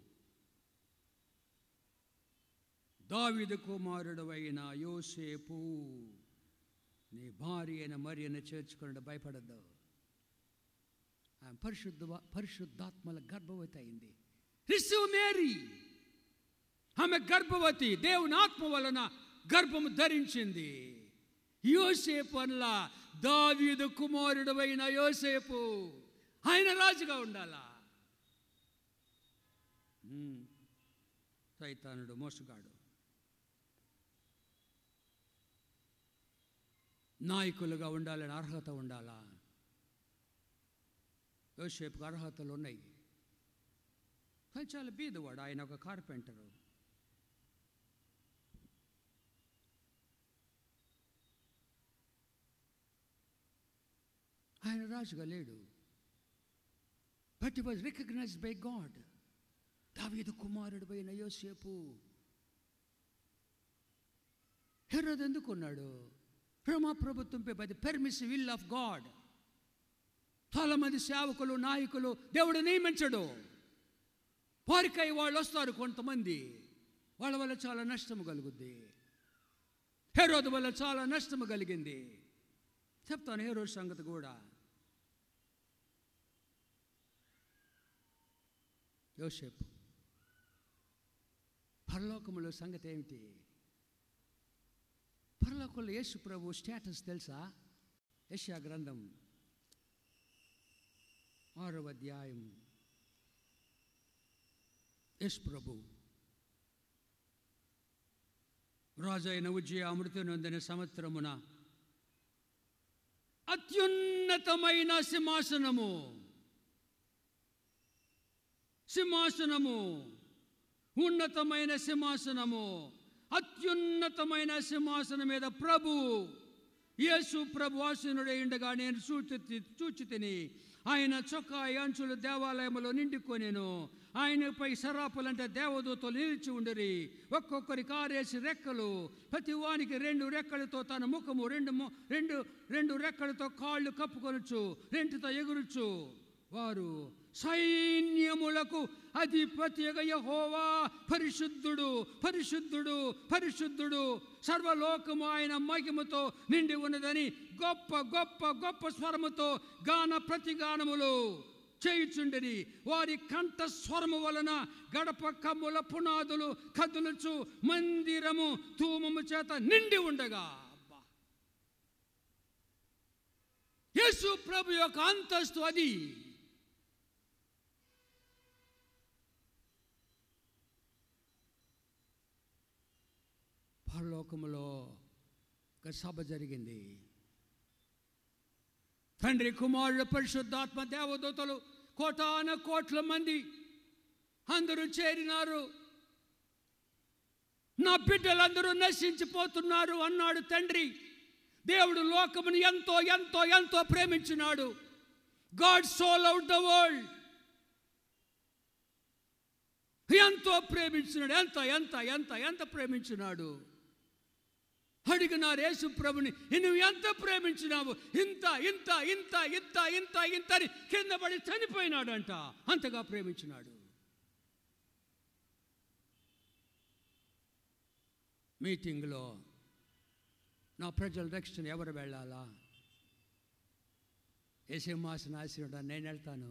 దావీదు కుమారుడైన యోసేపు నీ భార్య అయిన మరియను చేర్చుకుని భయపడద్దు ఆమె పరిశుద్ధ పరిశుద్ధాత్మల గర్భవతి అయింది రిసీవ్ మేరీ ఆమె గర్భవతి దేవుని ఆత్మ వలన గర్భము ధరించింది యోసేపు అనలా దావీదు కుమారుడు అయిన యోసేపు ఆయన రాజుగా ఉండాలా ఉమ్. సైతానుడు మోసగాడు నాయకులుగా ఉండాలని అర్హత ఉండాలా యోసేపుకు అర్హతలు ఉన్నాయి కానీ చాలా బీదవాడు ఆయన ఒక కార్పెంటరు ఆయన రాజుగా లేడు but was recognized by God దావీదు కుమారుడు అయిన యోసేపు హెరోద్ ఎందుకు ఉన్నాడు రమా ప్రభుత్వంపై by the permissive will of God చాలా మంది సేవకులు నాయకులు దేవుడు నియమించడు వారికై వాళ్ళు వస్తారు కొంతమంది వాళ్ళ వల్ల చాలా నష్టము కలుగుద్ది హేరోదు వల్ల చాలా నష్టము కలిగింది చెప్తాను హేరోదు సంగతి కూడా యోసేపు పరలోకములో సంగతి ఏమిటి పరలోకంలో యేసు ప్రభు స్టేటస్ తెలుసా యశా గ్రంథం ఆరవ అధ్యాయం యేసు ప్రభు రాజు అయిన ఉజ్జయ అమృత నొందిన సంవత్సరమున అత్యున్నతమైన సింహాసనము సింహాసనము ఉన్నతమైన సింహాసనము అత్యున్నతమైన సింహాసనం మీద ప్రభు యేసు ప్రభు ఆసీనుడై ఉండగా నేను చూచి చూచి తిని ఆయన చొక్కా అంచులు దేవాలయంలో నిండుకొనేను ఆయనపై సరాపులంటే దేవదూతలు నిలిచి ఉండరి ఒక్కొక్కరి కారేసి రెక్కలు ప్రతి వానికి రెండు రెక్కలతో తన ముఖము రెండు ము- రెండు రెండు రెక్కలతో కాళ్ళు కప్పుకొనొచ్చు రెంటితో ఎగురుచు వారు సైన్యములకు అధిపతి యహోవా పరిశుద్ధుడు పరిశుద్ధుడు పరిశుద్ధుడు సర్వలోకము ఆయన మహిమతో నిండి ఉన్నదని గొప్ప గొప్ప గొప్ప స్వరముతో గాన ప్రతిగానములు చేయుచుండిరి వారి కంఠ స్వరము వలన గడప కమ్ముల పునాదులు కదులుచు మందిరము తూమము చేత నిండి ఉండగా అబ్బా. యేసు ప్రభు యొక్క అంతస్తు అది పరలోకములో ఒక సభ జరిగింది తండ్రి కుమారుడు పరిశుద్ధాత్మ దేవదూతలు కోటాన కోట్ల మంది అందరూ చేరినారు నా బిడ్డలందరూ నశించిపోతున్నారు అన్నాడు తండ్రి దేవుడు లోకమును ఎంతో ఎంతో ఎంతో ప్రేమించినాడు God sold out the world ఎంతో ప్రేమించినాడు ఎంత ఎంత ఎంత ఎంత ప్రేమించినాడు అడిగినారు యేసు ప్రభుని నువ్వు ఎంత ప్రేమించినావు ఇంత ఇంత ఇంత ఇంత ఇంత ఇంత అని కింద పడి చనిపోయినాడంట అంతగా ప్రేమించినాడు మీటింగ్లో నా ప్రజల రక్షణ ఎవరు వెళ్ళాలా ఏ సింహాసన ఆశీనుడా నేను వెళ్తాను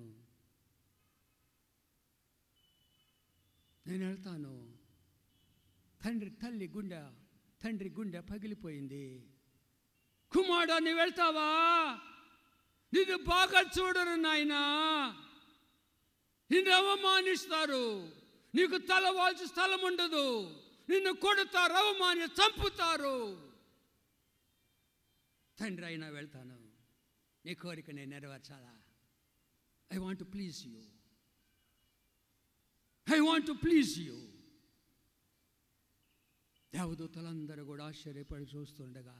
నేను వెళ్తాను తండ్రి తల్లి గుండె తండ్రి గుండె పగిలిపోయింది కుమారుడు నువ్వు వెళ్తావా నిన్ను బాగా చూడరు నాయనా నిన్ను అవమానిస్తారు నీకు తల వాల్చి స్థలం ఉండదు నిన్ను కొడతారు అవమాని చంపుతారు తండ్రి అయినా వెళ్తాను నీ కోరిక నేను నెరవేర్చాలా I want to please you I want to please you దేవదూతలందరూ కూడా ఆశ్చర్యపడి చూస్తుండగా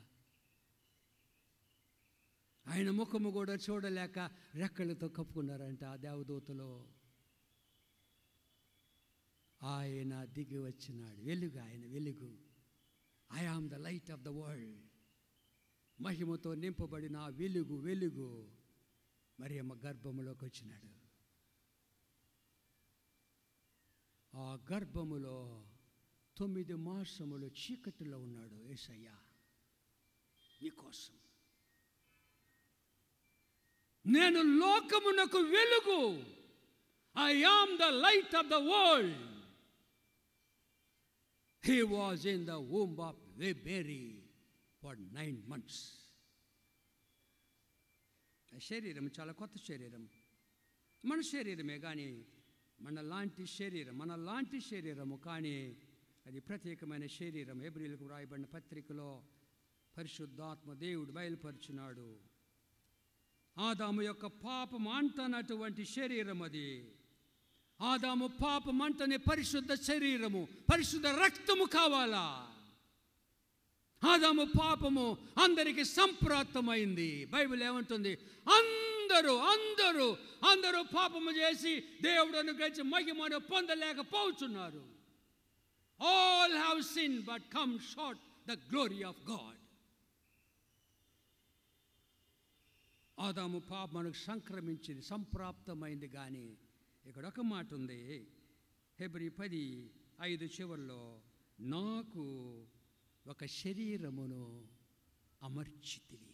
ఆయన ముఖము కూడా చూడలేక రెక్కలతో కప్పుకున్నారంట ఆ దేవదూతలు ఆయన దిగి వచ్చినాడు వెలుగు ఆయన వెలుగు I am the light of the world మహిమతో నింపబడిన ఆ వెలుగు వెలుగు మరి అమ్మ గర్భములోకి వచ్చినాడు ఆ గర్భములో తొమ్మిది మాసములు చీకటిలో ఉన్నాడు ఏసయ్య నీకోసం నేను లోకమునకు వెలుగు I am the light of the world he was in the womb of Mary for nine months శరీరం చాలా కొత్త శరీరం మన శరీరమే కానీ మన లాంటి శరీరం మన లాంటి శరీరము కానీ అది ప్రత్యేకమైన శరీరం ఏబ్రిల్కు వ్రాయబడిన పత్రికలో పరిశుద్ధాత్మ దేవుడు బయలుపరిచినాడు ఆదాము యొక్క పాపం అంటనటువంటి శరీరం అది ఆదాము పాపం అంటనే పరిశుద్ధ శరీరము పరిశుద్ధ రక్తము కావాలా ఆదాము పాపము అందరికి సంప్రాప్తమైంది బైబిల్ ఏమంటుంది అందరూ అందరూ అందరూ పాపము చేసి దేవుడు అనుగ్రహించి మహిమను పొందలేకపోతున్నారు all have sin but come short the glory of God ఆదాము పాప మనకు సంక్రమించింది సంప్రాప్తమైంది కానీ ఇక్కడ ఒక మాట ఉంది హెబ్రి పది ఐదు చివరిలో నాకు ఒక శరీరమును అమర్చితివి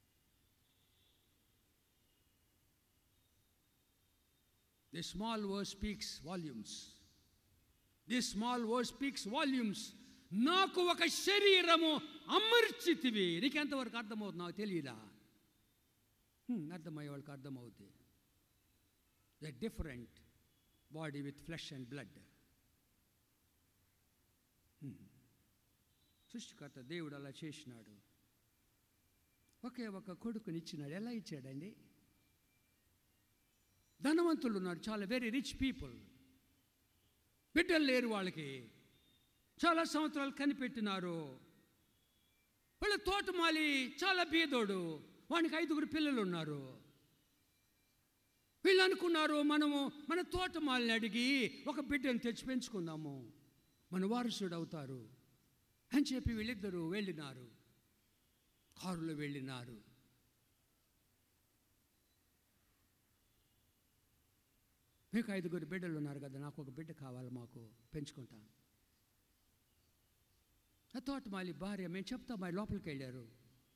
the small word speaks volumes the small word speaks volumes నాకు ఒక శరీరము అమర్చితివి నీకు ఎంతవరకు అర్థమవుతుంది నాకు తెలియదా హ్మ్, అర్థమయ్యే వాళ్ళకి అర్థమవుతుంది the different body with flesh and blood సృష్టికర్త దేవుడు అలా చేసినాడు ఒకే ఒక కొడుకుని ఇచ్చినాడు ఎలా ఇచ్చాడండి ధనవంతులు ఉన్నారు చాలా వెరీ రిచ్ పీపుల్ బిడ్డలు లేరు వాళ్ళకి చాలా సంవత్సరాలు కనిపెట్టినారు వాళ్ళ తోటమాలి చాలా బీదోడు వానికి ఐదుగురు పిల్లలు ఉన్నారు వీళ్ళు అనుకున్నారు మనము మన తోటమాలిని అడిగి ఒక బిడ్డను తెచ్చి పెంచుకుందాము మన వారసుడు అవుతారు అని చెప్పి వీళ్ళిద్దరూ వెళ్ళినారు కారులో వెళ్ళినారు మీకు ఐదుగురు బిడ్డలు ఉన్నారు కదా నాకు ఒక బిడ్డ కావాలి మాకు పెంచుకుంటాను ఆ తోటమాలి భార్య మేము చెప్తాం మా లోపలికి వెళ్ళారు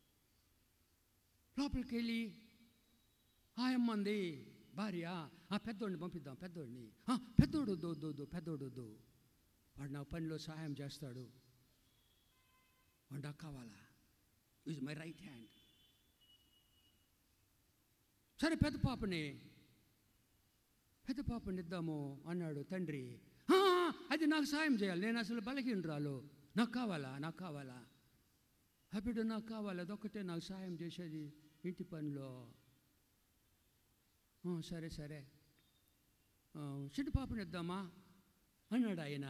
లోపలికి వెళ్ళి ఆ అమ్మంది భార్య ఆ పెద్దోడిని పంపిద్దాం పెద్దోడిని "ఆ, పెద్దోడు వద్దు వద్దు వద్దు పెద్దోడు వద్దు వాడు నా పనిలో సహాయం చేస్తాడు వాడు నాకు కావాలా ఈజ్ మై రైట్ హ్యాండ్ సరే పెద్ద పాపని పెద్ద పాపని ఇద్దాము అన్నాడు తండ్రి "ఆ, అది నాకు సాయం చేయాలి నేను అసలు బలహీనరాలు నాకు కావాలా నాకు కావాలా ఆ బిడ్డ నాకు కావాలి అదొక్కటే నాకు సాయం చేసేది ఇంటి పనిలో "ఆ, సరే సరే ఆ, చిన్న పాపని ఇద్దామా అన్నాడు ఆయన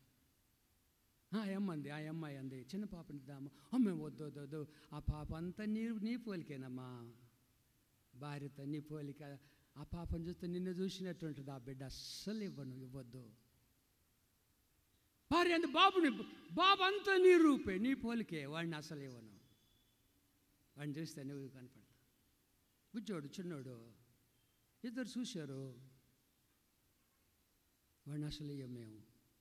ఆ అమ్మంది ఆ అమ్మాయి అంది చిన్న పాపని ఇద్దామా అమ్మే వద్దు వద్దు వద్దు ఆ పాప అంతా నీ నీ పోలికేనమ్మా భార్యతో నీ పోలిక ఆ పాపను చూస్తే నిన్ను చూసినట్టుంటుంది ఆ బిడ్డ అస్సలు ఇవ్వను ఇవ్వద్దు భార్య అంది బాబుని బాబు అంతా నీ రూపే నీ పోలికే వాడిని అసలు ఇవ్వను వాడిని చూస్తే నువ్వు కనపడతా బుజ్జోడు చిన్నోడు ఇద్దరు చూశారు వాడిని అసలు ఇయ్యం మేము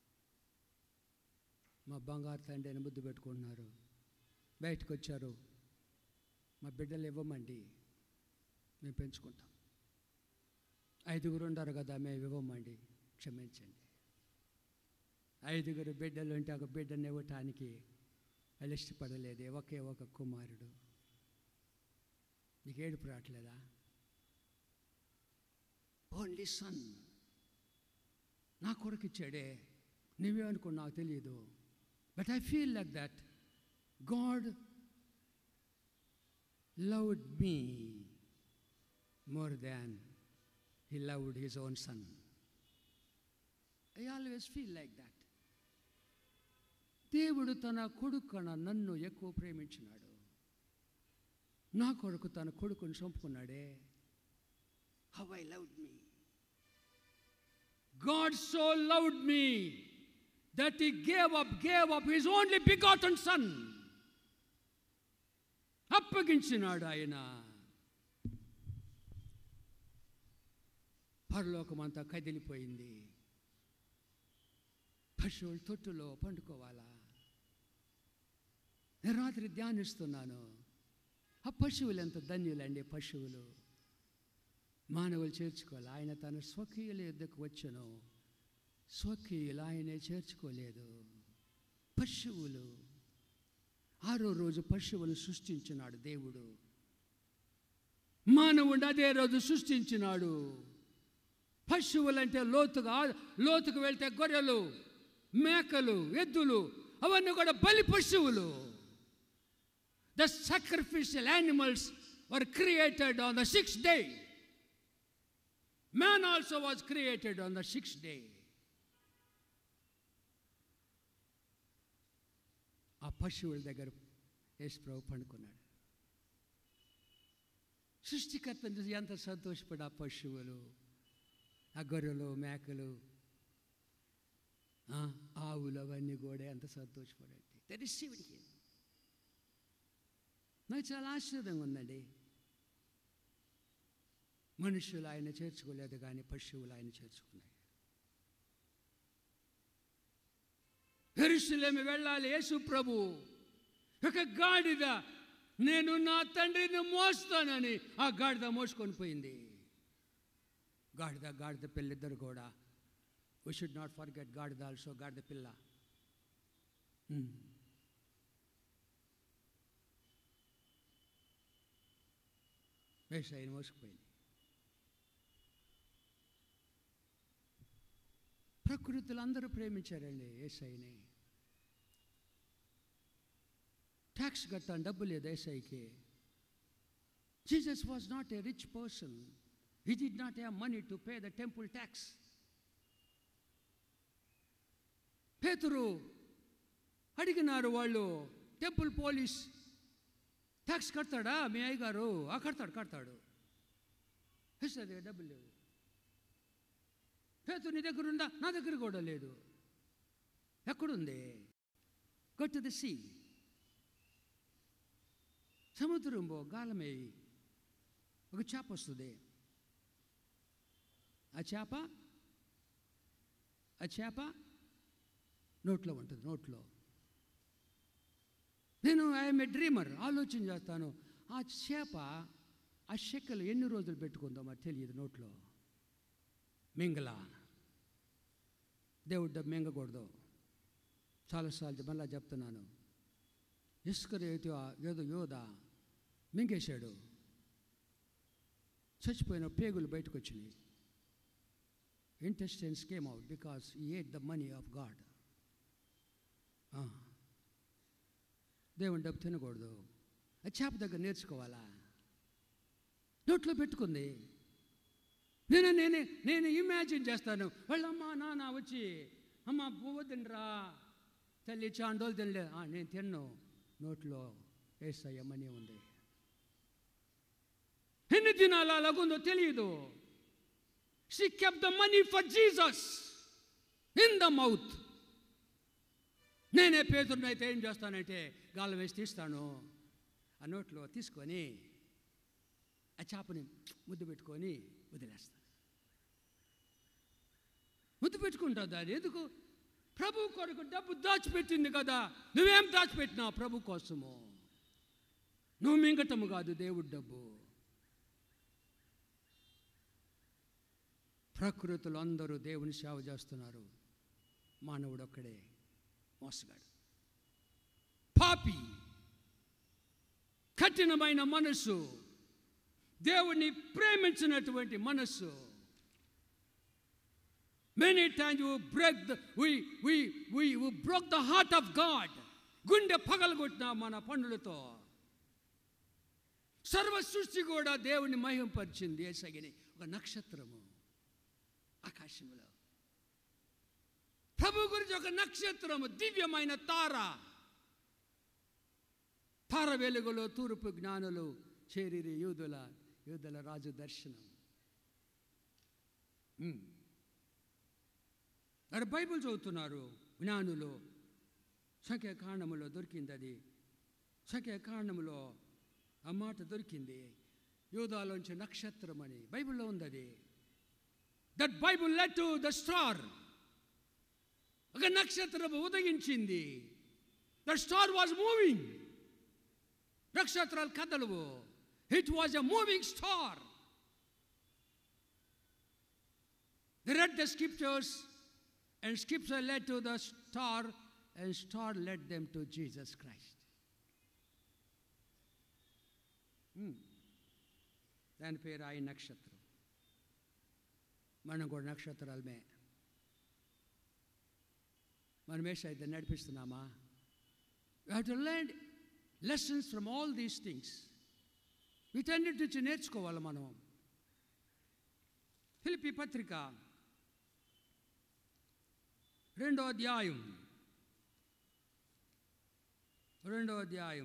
మా బంగారు తండ్రిని ముద్దు పెట్టుకుంటున్నారు బయటకు వచ్చారు మా బిడ్డలు ఇవ్వమండి మేము పెంచుకుంటాం ఐదుగురు ఉన్నారు కదా మేము ఇవ్వమండి క్షమించండి ఐదుగురు బిడ్డలు ఉంటే ఒక బిడ్డను ఇవ్వటానికి వాళ్ళు ఇష్టపడలేదు ఒకే ఒక కుమారుడు నీకు ఏడుపు రావట్లేదా ఓన్లీ సన్ నా కొరకు ఇచ్చాడే నువ్వే అనుకో నాకు తెలియదు but I feel like that God loved me more than he loved his own son I always feel like that దేవుడు తన కొడుకున నన్ను ఎక్కువ ప్రేమించినాడు నా కొడుకు తన కొడుకుని చంపుకున్నాడే how I loved me God so loved me that he gave up, gave up his only begotten son. అప్పగించినాడు ఆయన పరలోకమంతా కదిలిపోయింది పశువులు తొట్టులో పండుకోవాలా నేను రాత్రి ధ్యానిస్తున్నాను ఆ పశువులు ఎంత ధన్యులండి పశువులు మానవులు చేర్చుకోవాలి ఆయన తన స్వకీయుల యుద్ధకు వచ్చను స్వకీయులు ఆయనే చేర్చుకోలేదు పశువులు ఆరో రోజు పశువులు సృష్టించినాడు దేవుడు మానవుడు అదే రోజు సృష్టించినాడు పశువులంటే లోతుగా లోతుకు వెళ్తే గొర్రెలు మేకలు ఎద్దులు అవన్నీ కూడా బలి పశువులు the sacrificial animals were created on the six day Man also was created on the sixth day. ఆ పశువుల దగ్గర యేసుప్రభు పండుకున్నాడు సృష్టికర్త ఎంత సంతోషపడి ఆ పశువులు ఆ గొర్రెలు మేకలు ఆ, ఆవులు అవన్నీ కూడా ఎంత సంతోషపడండి తెలిసివిడి నాకు చాలా ఆశ్చర్యంగా ఉందండి మనుషులు ఆయన చేర్చుకోలేదు కానీ పశువులు ఆయన చేర్చుకున్నాయి ఎరుసలేమి వెళ్ళాలి యేసు ప్రభు ఒక గాడిద నేను నా తండ్రిని మోస్తానని ఆ గాడిద మోసుకొని పోయింది గాడిద గాడిద పిల్లిద్దరు కూడా వీ షుడ్ నాట్ ఫర్గెట్ గాడిద ఆల్సో గాడిద పిల్ల Hmm. వేసి ఆయన మోసుకుపోయింది ప్రకృతులు అందరూ ప్రేమించారండి ఏసైని ట్యాక్స్ కట్టాను డబ్బు లేదు ఏసైకి Jesus was not a rich person he did not have money to pay the temple tax పేతురు అడిగినారు వాళ్ళు టెంపుల్ పోలీస్ ట్యాక్స్ కడతాడా మీ అయ్యగారు ఆ కడతాడు కడతాడు ఇస్తుంది డబ్బులు లేవు పేతురు నీ దగ్గర ఉందా నా దగ్గర కూడా లేదు ఎక్కడుంది గట్ ది సీ సముద్రం పో గాలమే ఒక చేప వస్తుంది ఆ చేప ఆ చేప నోట్లో ఉంటుంది నోట్లో నేను ఐఎమ్ ఏ డ్రీమర్ ఆలోచన చేస్తాను ఆ చేప ఆ చెక్కలు ఎన్ని రోజులు పెట్టుకుందామో తెలియదు నోట్లో మింగలా దేవుడు డబ్బు మింగకూడదు చాలాసార్లు మళ్ళా చెప్తున్నాను ఇసుక ఏదో ఏదో యోధ మింగేశాడు చచ్చిపోయిన పేగులు బయటకు వచ్చినాయి intestines came out because he ate the money of God దేవుని డబ్బు తినకూడదు అది చేప దగ్గర నేర్చుకోవాలా నోట్లో పెట్టుకుంది నేను నేనే నేను ఇమాజిన్ చేస్తాను వాళ్ళ అమ్మ నాన్న వచ్చి అమ్మ పువ్వు తినరా తల్లి చాండోలు తినలే "ఆ, నేను తిన్ను నోట్లో వేస్తాయి మనీ ఉంది ఎన్ని దినాలు అలాగుందో తెలియదు she kept the money for Jesus in the mouth నేనే పేదరుని అయితే ఏం చేస్తానంటే గాలం వేసి తీస్తాను ఆ నోట్లో తీసుకొని ఆ చేపని ముద్దు పెట్టుకొని వదిలేస్తాను ముద్దు పెట్టుకుంటుంది అది ఎందుకు ప్రభు కొరకు డబ్బు దాచిపెట్టింది కదా నువ్వేం దాచిపెట్టినావు ప్రభు కోసము నువ్వు మింగటము కాదు దేవుడి డబ్బు ప్రకృతులు అందరూ దేవుని సేవ చేస్తున్నారు మానవుడు ఒక్కడే మోసగాడు పాపి కఠినమైన మనస్సు దేవుణ్ణి ప్రేమించినటువంటి మనస్సు many times we break the we we we we broke the heart of God గుండె పగలగొట్టిన మన పనులతో సర్వ సృష్టి కూడా దేవుని మహింపరిచింది ఏసగిని ఒక నక్షత్రము ఆకాశంలో ప్రభు గురించి ఒక నక్షత్రము దివ్యమైన తార తార వెలుగులో తూర్పు జ్ఞానులు చేరిరి యూదుల యూదుల రాజు దర్శనం ఉమ్. మరి బైబిల్ చదువుతున్నారు జ్ఞానులు సంఖ్యాకాండములో దొరికింది అది సంఖ్యాకాండములో ఆ మాట దొరికింది యూదాలోంచి నక్షత్రం అని బైబిల్లో ఉంది అది that Bible let to the star ఒక నక్షత్రం ఉదయించింది ద స్టార్ వాజ్ మూవింగ్ నక్షత్రాలు కదలవు it was a moving star They read the scriptures, and scripture led to the star, and star led them to Jesus Christ. Hmm. దాని పేరు ఆయన నక్షత్రం మనం కూడా నక్షత్రాలమే మనం అయితే నడిపిస్తున్నామా you have to learn lessons from all these things వీటన్నిటి నుంచి నేర్చుకోవాలి మనం ఫిలిపి పత్రిక రెండో అధ్యాయం రెండో అధ్యాయం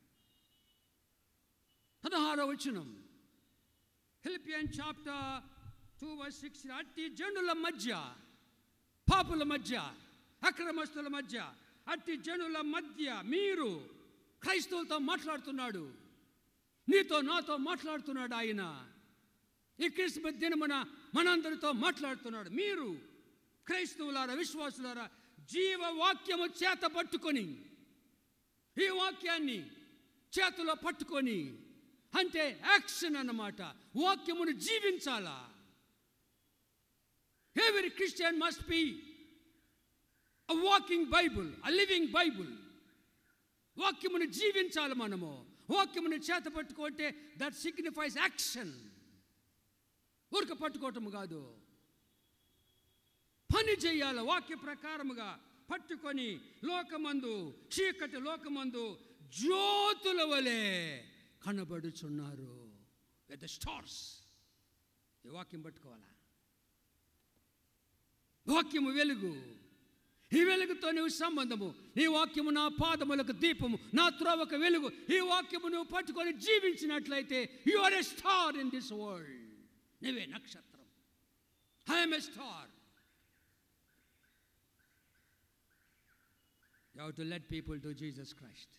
పదహారో వచనం Philippian chapter two verse six అట్టి జనుల మధ్య పాపుల మధ్య అక్రమస్తుల మధ్య అట్టి జనుల మధ్య మీరు క్రైస్తవులతో మాట్లాడుతున్నాడు నీతో నాతో మాట్లాడుతున్నాడు ఆయన ఈ క్రిస్మస్ దినమున మనందరితో మాట్లాడుతున్నాడు మీరు క్రైస్తవులారా విశ్వాసులారా జీవవాక్యము చేత పట్టుకొని ఈ వాక్యాన్ని చేతిలో పట్టుకొని అంటే యాక్షన్ అన్నమాట వాక్యమును జీవించాలా ఎవరి Christian must be a walking Bible a living Bible వాక్యమును జీవించాలి మనము వాక్యమును చేత పట్టుకుంటే దట్ సిగ్నిఫైస్ యాక్షన్ ఊరిక పట్టుకోవటం కాదు పని చేయాలి వాక్య ప్రకారముగా పట్టుకొని లోకమందు చీకటి లోకమందు జ్యోతుల వలె కనబడుచున్నారు విత్ స్టార్స్ ఈ వాక్యం పట్టుకోవాలా వాక్యము వెలుగు ఈ వెలుగుతో నువ్వు సంబంధము ఈ వాక్యము నా పాదములకు దీపము నా త్రోవకు వెలుగు ఈ వాక్యము నువ్వు పట్టుకొని జీవించినట్లయితే you are a star in this world నువ్వే నక్షత్రం I'm a star you have to let people to Jesus Christ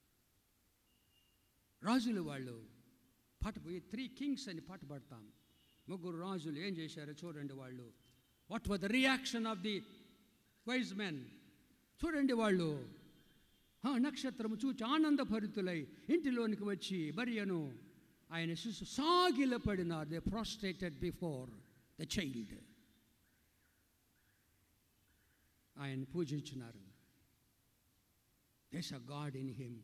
రాజులు వాళ్ళు పాట పోయి త్రీ కింగ్స్ అని పాట పాడతాం ముగ్గురు రాజులు ఏం చేశారో చూడండి వాళ్ళు what were the reaction of the wise men చూడండి వాళ్ళు ఆ నక్షత్రము చూచి ఆనందభరితులై ఇంటిలోనికి వచ్చి మరియను ఆయన శిశు సాగిలపడినారు they prostrated before the child ఆయన పూజించినారు దేశ గాడ్ ఇన్ హిమ్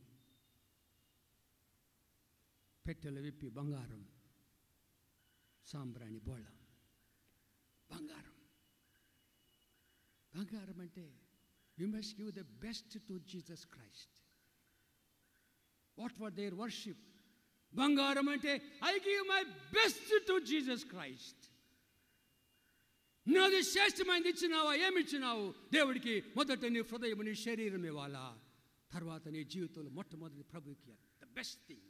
పెట్టెలు విప్పి బంగారం సాంబ్రాణి బోళం బంగారం బంగారం అంటే you must give the best to Jesus Christ what for their worship బంగారం అంటే I give my best to Jesus Christ నాది శ్రేష్టమైనది ఇచ్చినావా ఏమి ఇచ్చినావు దేవుడికి మొదట నీ హృదయం నీ శరీరం ఇవ్వాలా తర్వాత నీ జీవితంలో మొట్టమొదటి ప్రభుకి ద బెస్ట్ థింగ్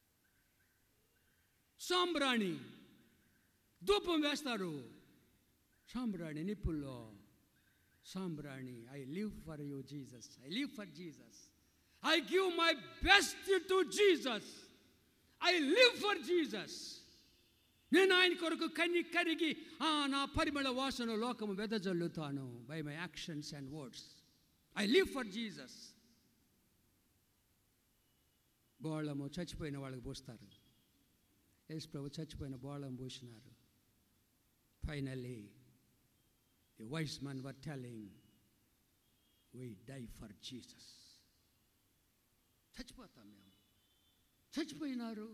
సాంబ్రాణి ధూపం వేస్తారు సాంబ్రాణి నిప్పుల్లో సాంబ్రాణి I live for you Jesus I live for Jesus I give my best to Jesus I live for Jesus నేను ఆయన కొరకు కన్ని కరిగి ఆ నా పరిమళ వాసన లోకము వెదజల్లుతాను by my actions and words I live for Jesus బోళము చచ్చిపోయిన వాళ్ళకి పోస్తారు యేసు ప్రభు చచ్చిపోయిన బోళం పోసినారు finally the wise man were telling we die for Jesus చచ్చిపోతాం మేము చచ్చిపోయినారు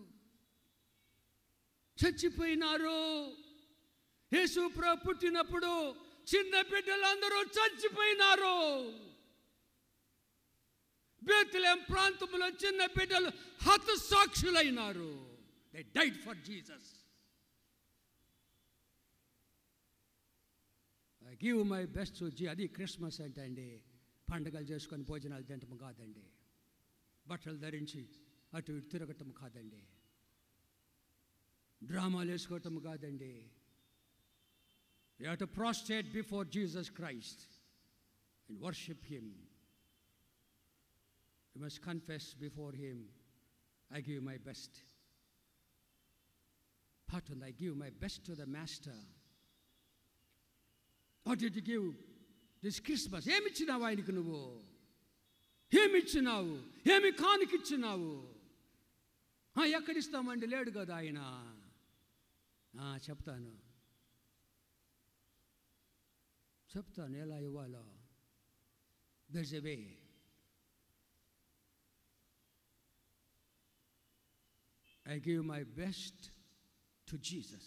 చచ్చిపోయినారు యేసు ప్రభు పుట్టినప్పుడు చిన్న బిడ్డలందరూ చచ్చిపోయినారు బేతులేం ప్రాంతంలో చిన్న బిడ్డలు హతసాక్షులైనారు they died for Jesus I give my best జీ అది క్రిస్మస్ అంటే అండి పండగలు చేసుకొని భోజనాలు తినటం కాదండి బట్టలు ధరించి అటు ఇటు తిరగటం కాదండి డ్రామాలు వేసుకోవటం కాదండి you to prostrate before Jesus Christ and worship him you must confess before him I give my best part ఉంది I give my best to the master what did give this Christmas ఏమిచ్చినావు ఆయనకు నువ్వు ఏమిచ్చినావు ఏమి కానుకిచ్చినావు ఆ, ఎక్కడిస్తామండి లేడు కదా ఆయన ఆ, చెప్తాను చెప్తాను ఎలా ఇవ్వాలో there's a way I give my best to Jesus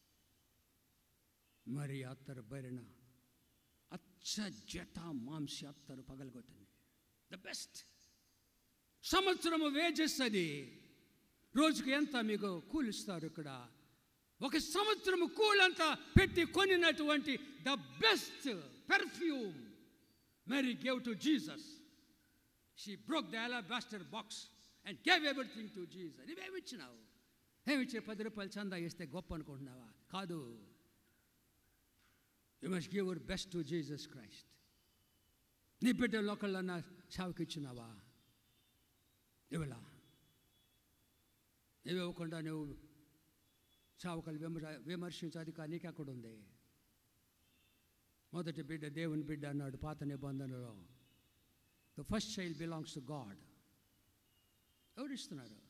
మరి అత్తరు బరిన అచ్చ జట మాంసి అత్తరు పగలగొట్టింది ద బెస్ట్ సంవత్సరము వేజెస్ అది రోజుకు ఎంత మీకు కూలిస్తారు ఇక్కడ ఒక సంవత్సరము కూలంతా పెట్టి కొనినటువంటి the best perfume Mary gave to Jesus she broke the alabaster box and gave everything to Jesus నువ్వేమిచ్చినావు ఏమిచ్చే పది రూపాయలు చందా ఇస్తే గొప్ప అనుకుంటున్నావా కాదు you must give your best to Jesus Christ నీ బిడ్డలు ఒకళ్ళన్నా సావుకి ఇచ్చినావా ఇవ్వలా ఇవ్వకుండా నువ్వు సావుకలు విమర్శ విమర్శించే అధికారం నీకు ఎక్కడ ఉంది మొదటి బిడ్డ దేవుని బిడ్డ అన్నాడు పాత నిబంధనలో the first child belongs to God ఎవరిస్తున్నారు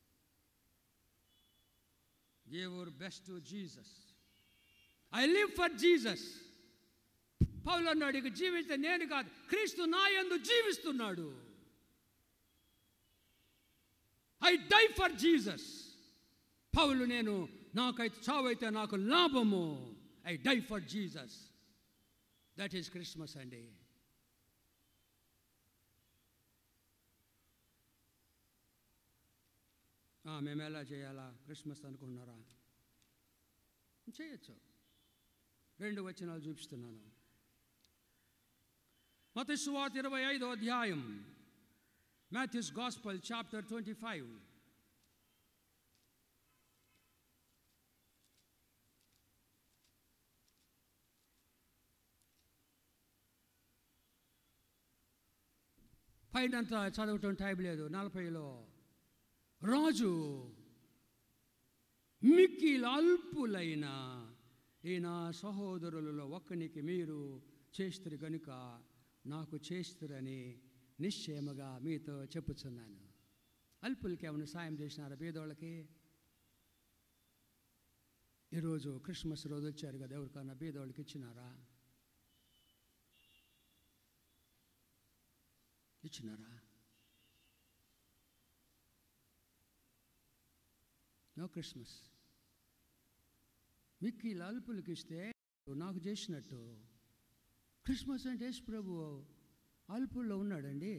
give your best to Jesus I live for Jesus పౌలు అన్నాడు ఇక జీవిస్తే నేను కాదు క్రీస్తు నా యందు జీవిస్తున్నాడు ఐ డై ఫర్ జీసస్ పౌలు నేను నాకైతే చావైతే నాకు లాభము I die for Jesus that is Christmas అండి ఆ, మేము ఎలా చేయాలా క్రిస్మస్ అనుకున్నారా చేయొచ్చు రెండు వచనాలు చూపిస్తున్నాను మత సువాత ఇరవై ఐదో అధ్యాయం Matthew's gospel chapter twenty five పైనంతా చదవటం టైం లేదు నలభైలో రాజు మిక్కిల అల్పులైన ఈ నా సహోదరులలో ఒక్కనికి మీరు చేస్తారు కనుక నాకు చేస్తురని నిశ్చయముగా మీతో చెప్పుచున్నాను అల్పులకి ఏమైనా సాయం చేసినారా బీదోళ్ళకి ఈరోజు క్రిస్మస్ రోజు వచ్చారు కదా ఎవరికన్నా బీదోళ్ళకి ఇచ్చినారా ఇచ్చినారా నో క్రిస్మస్ మీకు ఈ అల్పులకి ఇస్తే నాకు చేసినట్టు క్రిస్మస్ అంటే యేసు ప్రభు అల్పుల్లో ఉన్నాడండి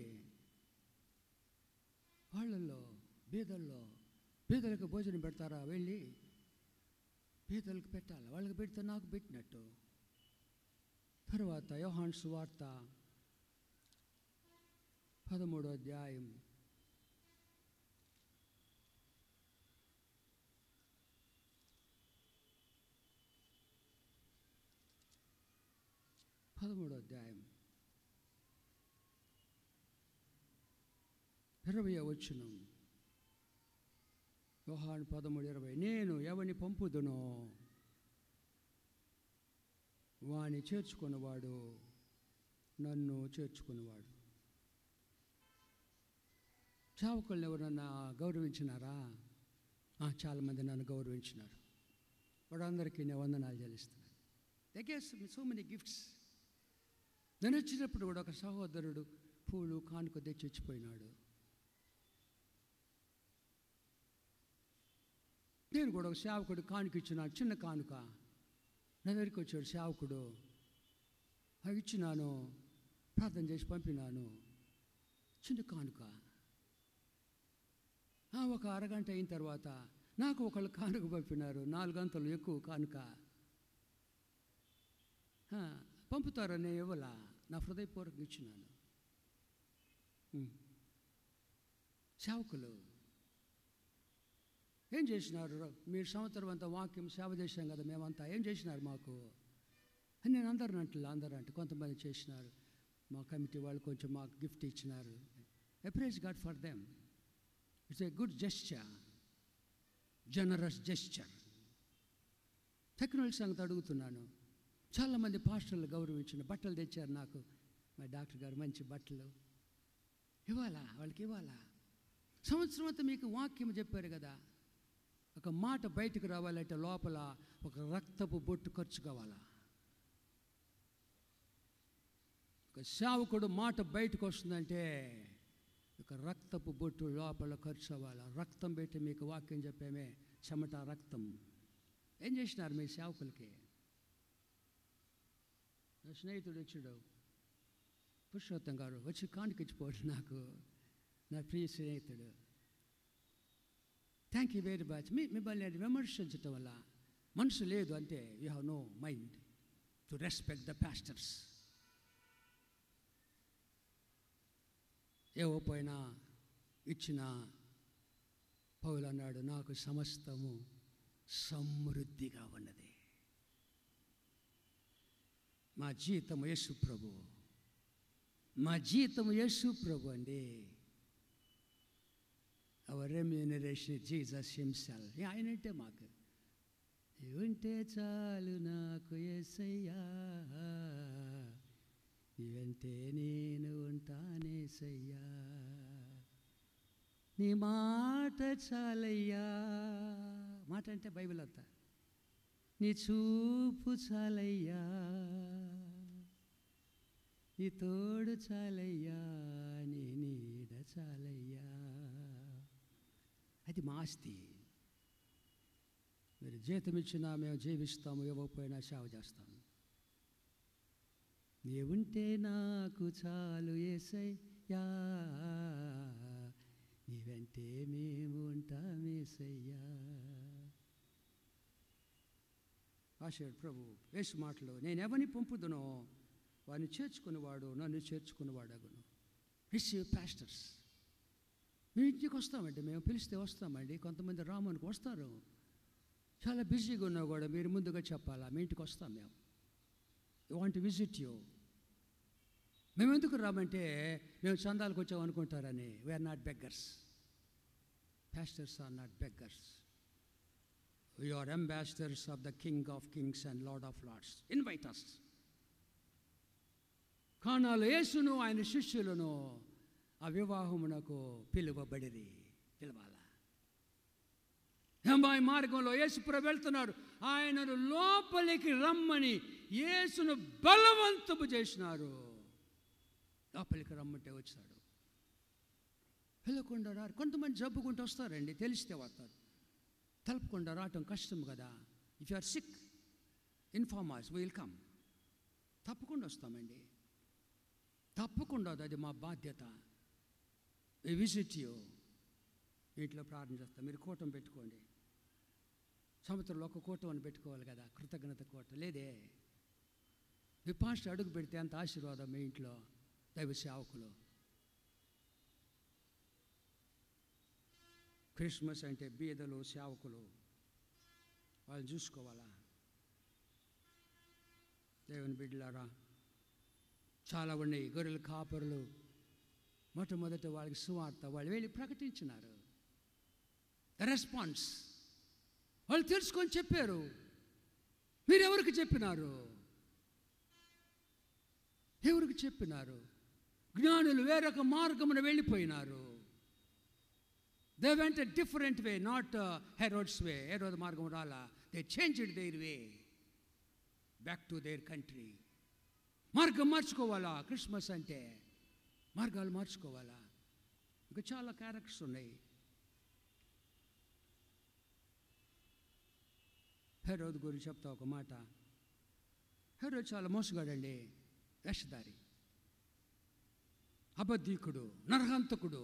వాళ్ళల్లో బీదల్లో బీదలకు భోజనం పెడతారా వెళ్ళి బీదలకు పెట్టాలి వాళ్ళకి పెడితే నాకు పెట్టినట్టు తర్వాత యోహాన్ సువార్త పదమూడో అధ్యాయం పదమూడో అధ్యాయం ఇరవై వచ్చును యోహాన్ పదమూడు ఇరవై నేను ఎవని పంపుదునో వాని చేర్చుకున్నవాడు నన్ను చేర్చుకున్నవాడు చావకులను ఎవరన్నా గౌరవించినారా ఆ, చాలామంది నన్ను గౌరవించినారు వాడందరికీ నేను వందనాలు చెల్లిస్తున్నాను దగ్గర సో మెనీ గిఫ్ట్స్ నేను వచ్చినప్పుడు కూడా ఒక సహోదరుడు పూలు కానుక తెచ్చి ఇచ్చిపోయినాడు నేను కూడా ఒక సేవకుడు కానుక ఇచ్చినాడు చిన్న కానుక నా దగ్గరికి వచ్చాడు సేవకుడు అవి ఇచ్చినాను ప్రార్థన చేసి పంపినాను చిన్న కానుక ఆ, ఒక అరగంట అయిన తర్వాత నాకు ఒకళ్ళు కానుక పంపినారు నాలుగు గంటలు ఎక్కువ కానుక ఆ, పంపుతారని ఇవ్వలా నా హృదయపూర్వకంగా ఇచ్చినాను ఉమ్. సేవకులు ఏం చేసినారు మీరు సంవత్సరం అంతా వాక్యం సేవ చేశాం కదా మేమంతా ఏం చేసినారు మాకు అని నేను అందరిని అంటే అందరూ అంటే కొంతమంది చేసినారు మా కమిటీ వాళ్ళు కొంచెం మాకు గిఫ్ట్ ఇచ్చినారు I praise God for them it's a good gesture generous gesture technology సంగతి అడుగుతున్నాను చాలామంది పాస్టర్లు గౌరవించిన బట్టలు తెచ్చారు నాకు మా డాక్టర్ గారు మంచి బట్టలు ఇవ్వాలా వాళ్ళకి ఇవ్వాలా సంవత్సరం అంతా మీకు వాక్యం చెప్పారు కదా ఒక మాట బయటకు రావాలంటే లోపల ఒక రక్తపు బొట్టు ఖర్చు కావాలా ఒక సేవకుడు మాట బయటకు వస్తుందంటే ఒక రక్తపు బొట్టు లోపల ఖర్చు అవ్వాలి రక్తం పెట్టి మీకు వాక్యం చెప్పామే చెమట రక్తం ఏం చేసినారు మీ సేవకులకి నా స్నేహితుడు వచ్చాడు పురుషోత్తం గారు వచ్చి కానుకిచ్చిపోడు నాకు నా ప్రియ స్నేహితుడు థ్యాంక్ యూ వెరీ మచ్ మీ మిమ్మల్ని నేను విమర్శించటం వల్ల మనసు లేదు అంటే you have no mind to respect the pastors ఏవో పోయినా ఇచ్చిన పౌలు అన్నాడు నాకు సమస్తము సమృద్ధిగా ఉన్నది మా జీతము యేసు ప్రభు మా జీతము యేసు ప్రభు అండి అవర్ రెమ్యూనరేషన్ జీసస్ హిమ్సెల్ ఆయనంటే మాకు ఉంటే చాలు నాకు ఎసయ్యా నీవంటే నేను ఉంటానేసయ్యా నీ మాట చాలయ్యా మాట అంటే బైబిల్ అంతా నీ చూపు చాలయ్యా నీ తోడు చాలయ్యా నీ నీడ చాలయ్యా అది మా ఆస్తి మీరు జీతం ఇచ్చినా మేము జీవిస్తాము ఇవ్వకపోయినా సేవ చేస్తాము నీవుంటే నాకు చాలు ఏసయ్యా నీవంటే మేము ఉంటామేసయ్యా ఆశాడు ప్రభు వేసు మాటలు నేను ఎవరిని పంపుదునో వారిని చేర్చుకునేవాడు నన్ను చేర్చుకునేవాడు అగును రిసీవ్ పాస్టర్స్ మీ ఇంటికి వస్తామండి మేము పిలిస్తే వస్తామండి కొంతమంది రామునికి వస్తారు చాలా బిజీగా ఉన్నా కూడా మీరు ముందుగా చెప్పాలా మీ ఇంటికి వస్తాం మేము యూ వాంట్ విజిట్ యూ మేము ఎందుకు రామంటే మేము చందాలకు వచ్చాం అనుకుంటారని we are not beggars pastors are not beggars you are ambassadors of the King of kings and Lord of lords invite us కానాలు యేసును ఆయన శిష్యులను ఆ వివాహమునకు పిలువబడిరి పిలవాల హెంబాయి మార్గంలో యేసుప్రభు వెళ్తున్నాడు ఆయనను లోపలికి రమ్మని యేసును బలవంతము చేసినారు లోపలికి రమ్మంటే వచ్చాడు వెళ్ళకుండా రారు కొంతమంది జబ్బుకుంటూ వస్తారండి తెలిస్తే వస్తారు తలుపుకుండా రావటం కష్టం కదా if you are sick inform us will come తప్పకుండా వస్తామండి తప్పకుండా అది మా బాధ్యత వి విజిట్ యూ ఇంట్లో ప్రార్థన చేస్తాం మీరు కూటం పెట్టుకోండి సంవత్సరంలో ఒక కూటం అని పెట్టుకోవాలి కదా కృతజ్ఞత కూటం లేదే మీ పాస్టర్ అడుగు పెడితే అంత ఆశీర్వాదం మీ ఇంట్లో దైవ సేవకులు క్రిస్మస్ అంటే బీదలు సేవకులు వాళ్ళు చూసుకోవాలా దేవుని బిడ్డలారా చాలా ఉన్నాయి గొర్రెల కాపరులు మొట్టమొదట వాళ్ళకి సువార్త వాళ్ళు వెళ్ళి ప్రకటించినారు రెస్పాన్స్ వాళ్ళు తెలుసుకొని చెప్పారు మీరు ఎవరికి చెప్పినారు ఎవరికి చెప్పినారు జ్ఞానులు వేరొక మార్గమున వెళ్ళిపోయినారు they went different way not Herod's way Herod మార్గం రాలా they change it their way back to their country మార్గం మార్చుకోవాలా క్రిస్మస్ అంటే మార్గాలు మార్చుకోవాలా ఇంకా చాలా క్యారెక్టర్స్ ఉన్నాయి హెరోద్ గురించి చెప్తా ఒక మాట హెరోద్ చాలా మోసగాడండి వేషధారి అబద్ధీకుడు నరహంతకుడు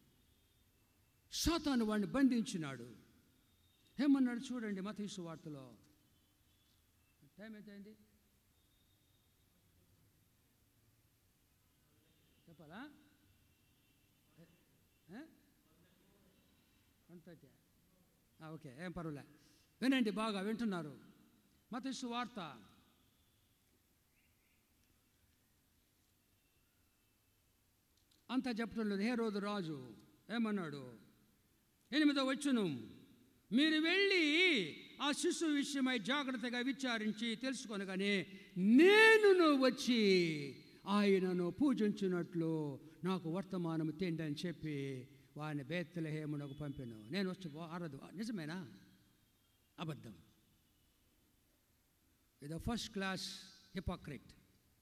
సాతాను వాడిని బంధించినాడు ఏమన్నాడు చూడండి మతీసు వార్తలో టైం ఎంతైంది చెప్పాలా వన్ థర్టీ ఓకే ఏం పర్వాలే వినండి బాగా వింటున్నారు మతీసు వార్త అంతా చెప్పడం లేదు హే రోజు రాజు ఏమన్నాడు ఎనిమిదో వచ్చును మీరు వెళ్ళి ఆ శిశువు విషయమై జాగ్రత్తగా విచారించి తెలుసుకొనగానే నేను వచ్చి ఆయనను పూజించినట్లు నాకు వర్తమానం తిండి అని చెప్పి వాడిని బేత్తలహేమునకు పంపాను నేను వచ్చి ఆరదు నిజమేనా అబద్ధం ఇది ఫస్ట్ క్లాస్ హిపోక్రిట్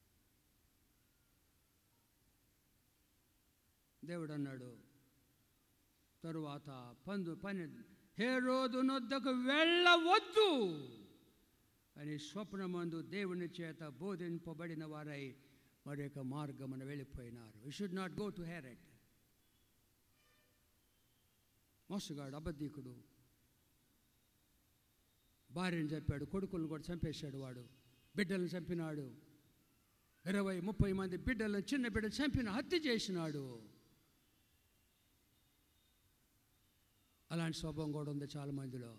దేవుడు అన్నాడు తరువాత పందు పని హే రోజు నొద్దకు వెళ్ళవద్దు అని స్వప్నమందు దేవుని చేత బోధింపబడిన వారై మరి యొక్క మార్గమున వెళ్ళిపోయినారు you should not go to Herod మోసగాడు అబద్ధీకుడు భార్యను చంపాడు కొడుకులను కూడా చంపేశాడు వాడు బిడ్డలను చంపినాడు ఇరవై ముప్పై మంది బిడ్డలను చిన్న బిడ్డలు చంపిన హత్య చేసినాడు అలాంటి స్వభావం కూడా ఉంది చాలా మందిలో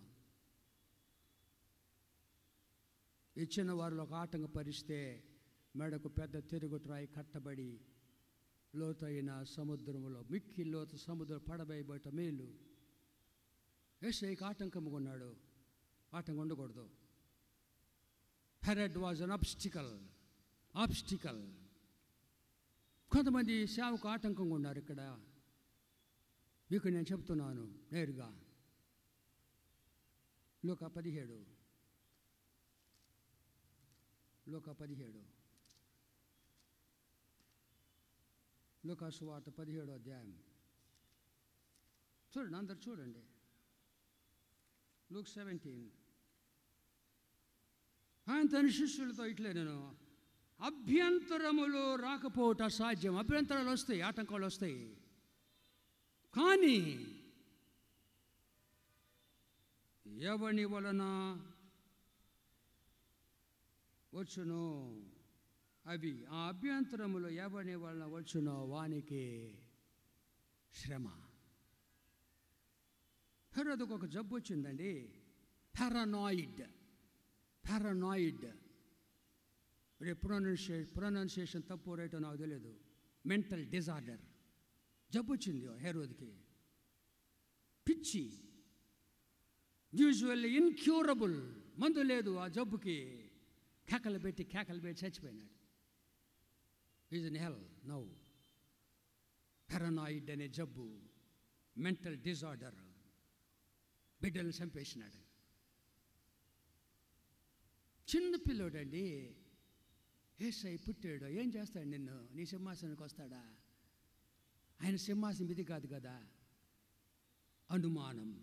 ఇచ్చిన వారిలో ఒక ఆటంకపరిస్తే మెడకు పెద్ద తిరుగుట్రాయి కట్టబడి లోతైన సముద్రములో మిక్కి లోతు సముద్రం పడబోయబోట మేలు ఏసైకి ఆటంకముగా ఉన్నాడు ఆటంకం ఉండకూడదు Herod was an obstacle obstacle కొంతమంది సేవకు ఆటంకంగా ఉన్నారు ఇక్కడ మీకు నేను చెప్తున్నాను నేరుగా లోక పదిహేడు లోక పదిహేడు లోక సువార్త పదిహేడు అధ్యాయం చూడండి అందరు చూడండి లుక్ సెవెంటీన్ ఆయన తన శిష్యులతో ఇట్లే నేను అభ్యంతరములు రాకపోవట సాధ్యం అభ్యంతరాలు వస్తాయి ఆటంకాలు వస్తాయి కానీ ఎవని వలన వచ్చును అవి ఆ అభ్యంతరములు ఎవని వలన వచ్చునో వానికి శ్రమ హెరోదకు ఒక జబ్బు వచ్చిందండి పారానాయిడ్ పారానాయిడ్ రేపు ప్రొనౌన్సే ప్రొనౌన్సియేషన్ తప్పు రైటో నాకు తెలియదు మెంటల్ డిజార్డర్ జబ్బు వచ్చింది హెరోద్కి పిచ్చి యూజువల్లీ ఇన్క్యూరబుల్ మందు లేదు ఆ జబ్బుకి కేకలు పెట్టి కేకలు పెట్టి చచ్చిపోయినాడు is in hell now paranoid అనే జబ్బు మెంటల్ డిజార్డర్ బిడ్డలను చంపేసినాడు చిన్న పిల్లోడండి ఏసై పుట్టాడు ఏం చేస్తాడు నిన్ను నీ సింహాసనానికి వస్తాడా ఆయన సింహాసనం ఇది కాదు కదా అనుమానం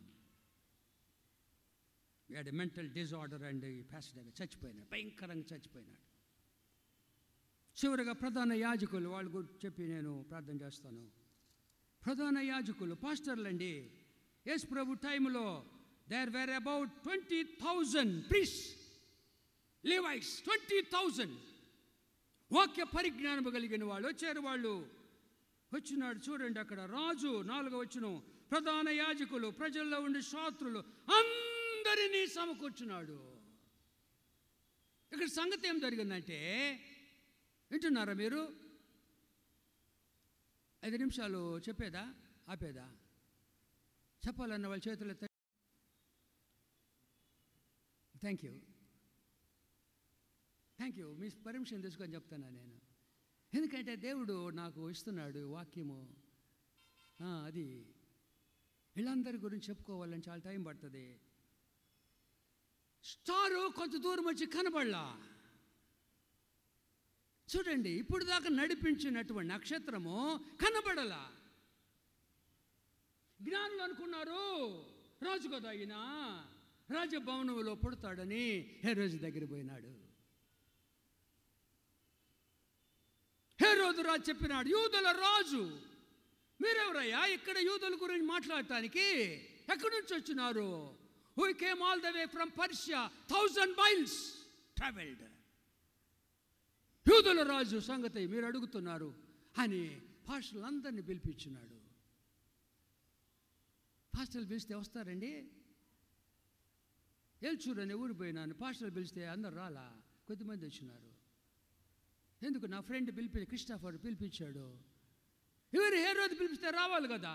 వాడి మెంటల్ డిజార్డర్ అండ్ ప్యాసిడర్ చచ్చిపోయినాడు భయంకరంగా చచ్చిపోయినాడు చివరిగా ప్రధాన యాజకులు వాళ్ళు గురించి చెప్పి నేను ప్రార్థన చేస్తాను ప్రధాన యాజకులు పాస్టర్లు అండి యేసు ప్రభు టైంలో there were about twenty thousand priests Levites twenty thousand వాక్య పరిజ్ఞానం కలిగిన వాళ్ళు వచ్చారు వాళ్ళు వచ్చినాడు చూడండి అక్కడ రాజు నాలుగో వచ్చిన ప్రధాన యాజకులు ప్రజల్లో ఉండే శాస్త్రులు అందరినీ సమకూర్చున్నాడు ఇక్కడ సంగతి ఏం జరిగిందంటే వింటున్నారా మీరు ఐదు నిమిషాలు చెప్పేదా ఆపేదా చెప్పాలన్న వాళ్ళ చేతులు థ్యాంక్ యూ థ్యాంక్ యూ మీ పర్మిషన్ తీసుకొని చెప్తాను నేను ఎందుకంటే దేవుడు నాకు ఇస్తున్నాడు వాక్యము ఆ, అది వీళ్ళందరి గురించి చెప్పుకోవాలని చాలా టైం పడుతుంది స్టారు కొంత దూరం వచ్చి కనబడలా చూడండి ఇప్పుడు దాకా నడిపించినటువంటి నక్షత్రము కనబడలా జ్ఞానులు అనుకున్నారు రాజు కదా ఆయన రాజభవనంలో పుడతాడని హే రోజు దగ్గర పోయినాడు హే రోజు రాజు చెప్పినాడు యూదుల రాజు మీరెవరయ్యా ఇక్కడ యూదుల గురించి మాట్లాడటానికి ఎక్కడి నుంచి వచ్చినారు who came all the way from Persia thousand miles travelled యూదుల రాజు సంగతి మీరు అడుగుతున్నారు అని పాస్టర్లందరినీ పిలిపించినాడు పాస్టర్లు పిలిస్తే వస్తారండి ఏల్చూరు అనే ఊరు పోయినాను పాస్టర్లు పిలిస్తే అందరు రాలా కొద్దిమంది వచ్చినారు ఎందుకు నా ఫ్రెండ్ పిలిపి క్రిస్టాఫర్ పిలిపించాడు ఎవరు ఏ రోజు పిలిపిస్తే రావాలి కదా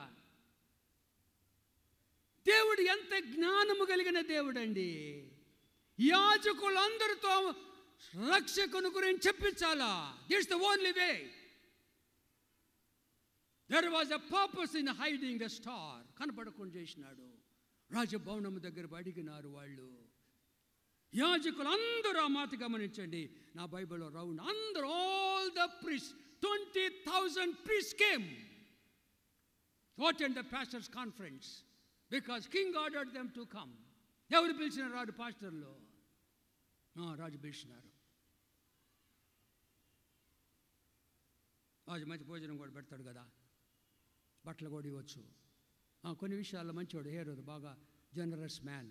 దేవుడు ఎంత జ్ఞానము కలిగిన దేవుడు అండి యాజకులందరితో రక్షకుని గురించి చెప్పించాలా that's the only way there was a purpose in hiding the star కనపడకుండా చేసినాడు రాజభవనం దగ్గర అడిగినారు వాళ్ళు యాజకులు అందరూ ఆ మాట గమనించండి నా బైబిల్లో రౌండ్ అందరూ all the priests twenty thousand priests came what and the pastors conference because king ordered them to come ఎవరు పిలిచిన రాడు పాస్టర్లు ఆ, రాజు పిలిచినారు రాజు మంచి భోజనం కూడా పెడతాడు కదా బట్టలు కూడా ఇవ్వచ్చు ఆ, కొన్ని విషయాల్లో మంచివాడు హేరోదు బాగా జనరస్ మ్యాన్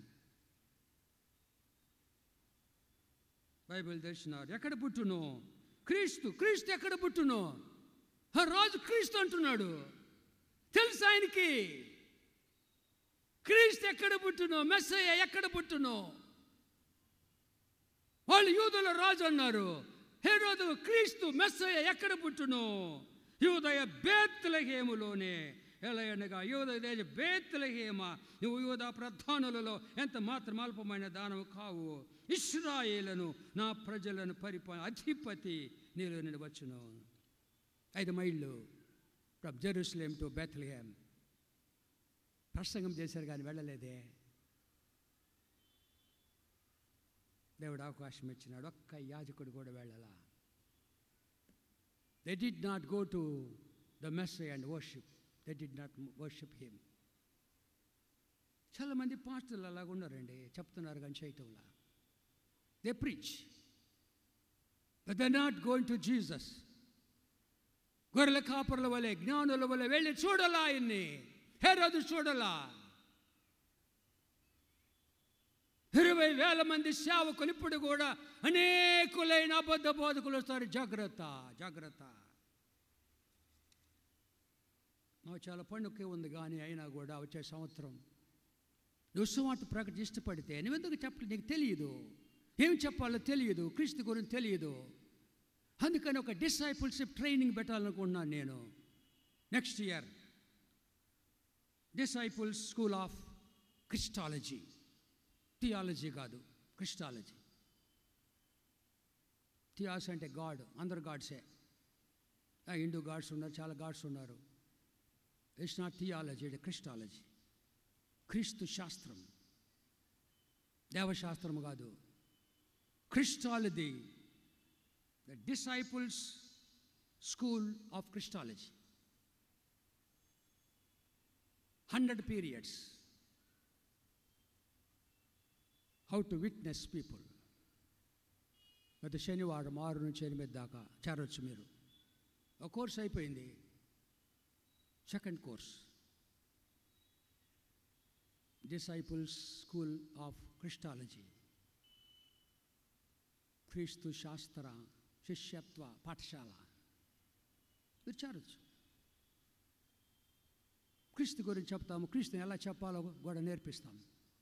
బైబిల్ తెలిసినారు ఎక్కడ పుట్టును క్రీస్తు క్రీస్తు ఎక్కడ పుట్టును ఆ రాజు క్రీస్తు అంటున్నాడు తెలుసు ఆయనకి క్రీస్తు ఎక్కడ పుట్టును మెస్సయ్య ఎక్కడ పుట్టును వాళ్ళు యూదుల రాజు అన్నారు హేరోదు క్రీస్తు మెస్సయ్య ఎక్కడ పుట్టును యూదయ బేత్లహేములోనే ఎలయనగా యోధ దేశ బేత్లహేమ నువ్వు యోధ ప్రధానులలో ఎంత మాత్రం అల్పమైన దానము కావు ఇస్రాయేలను నా ప్రజలను పరిపాలన అధిపతి నీలో నుండి వచ్చును ఐదు మైళ్ళు ఫ్రమ్ జెరూసలేం టు బెత్లహేమ్ ప్రసంగం చేశారు కానీ వెళ్ళలేదే దేవుడు అవకాశం ఇచ్చినాడు ఒక్క యాజకుడు కూడా వెళ్ళాలా they did not go to the mess and worship they did not worship him చాలామంది పాస్టర్లు అలాగ ఉన్నారండి చెప్తున్నారు కానీ చేయటంలా they preach but they not going to Jesus గొర్రెల కాపర్ల వలె జ్ఞానుల వలె వెళ్ళి చూడాలా ఆయన్ని హెరోదు చూడాలా ఇరవై వేల మంది సేవకులు ఇప్పుడు కూడా అనేకులైన అబద్ధ బోధకులు వస్తారు జాగ్రత్త జాగ్రత్త మాకు చాలా పండుగ ఉంది కానీ అయినా కూడా వచ్చే సంవత్సరం నువ్వు సువార్త ప్రకటి ఇష్టపడితే నువ్వెందుకు చెప్పలేదు నీకు తెలియదు ఏం చెప్పాలో తెలియదు క్రీస్తు గురించి తెలియదు అందుకని ఒక డిసైపుల్షిప్ ట్రైనింగ్ పెట్టాలనుకుంటున్నాను నేను next year disciples school of Christology theology కాదు క్రిస్టాలజీ థియాస్ అంటే గాడ్ అందరు గాడ్సే హిందూ గాడ్స్ ఉన్నారు చాలా గాడ్స్ ఉన్నారు it's not theology it Christology క్రీస్తు శాస్త్రం దేవశాస్త్రం కాదు Christology the disciples school of Christology hundred periods how to witness people గత శనివారం ఆరు నుంచి ఎనిమిది దాకా చేరొచ్చు మీరు ఒక కోర్స్ అయిపోయింది second course disciples school of Christology క్రీస్తు శాస్త్ర శిష్యత్వ పాఠశాల మీరు చేరొచ్చు క్రీస్తు గురించి చెప్తాము క్రీస్తుని ఎలా చెప్పాలో కూడా నేర్పిస్తాము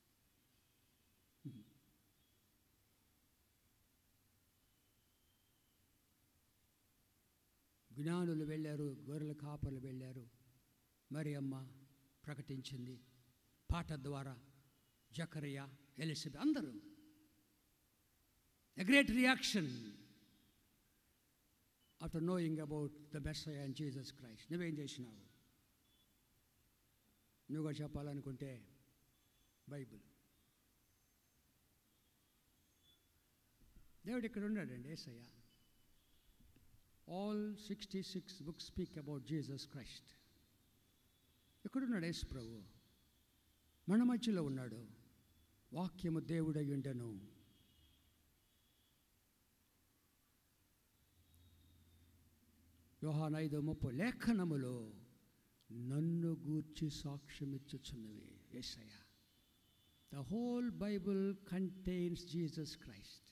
జ్ఞానులు వెళ్ళారు గొర్రెల కాపర్లు వెళ్ళారు మరి అమ్మ ప్రకటించింది పాట ద్వారా జకరియా ఎలిసబెత్ అందరూ a great reaction after knowing about the best and Jesus Christ నువ్వేం చేసినావు నువ్వు కూడా చెప్పాలనుకుంటే బైబిల్ దేవుడు ఇక్కడ ఉన్నాడండి Yesayya all sixty six books speak about Jesus Christ ఎక్కడున్నాడు యేసు ప్రభు మన మధ్యలో ఉన్నాడు వాక్యము దేవుడై ఉండెను యోహాన్ ఐదు ముప్పై లేఖనములో నన్ను గూర్చి సాక్ష్యమిచ్చుచున్నవి Yesayya the whole Bible contains Jesus Christ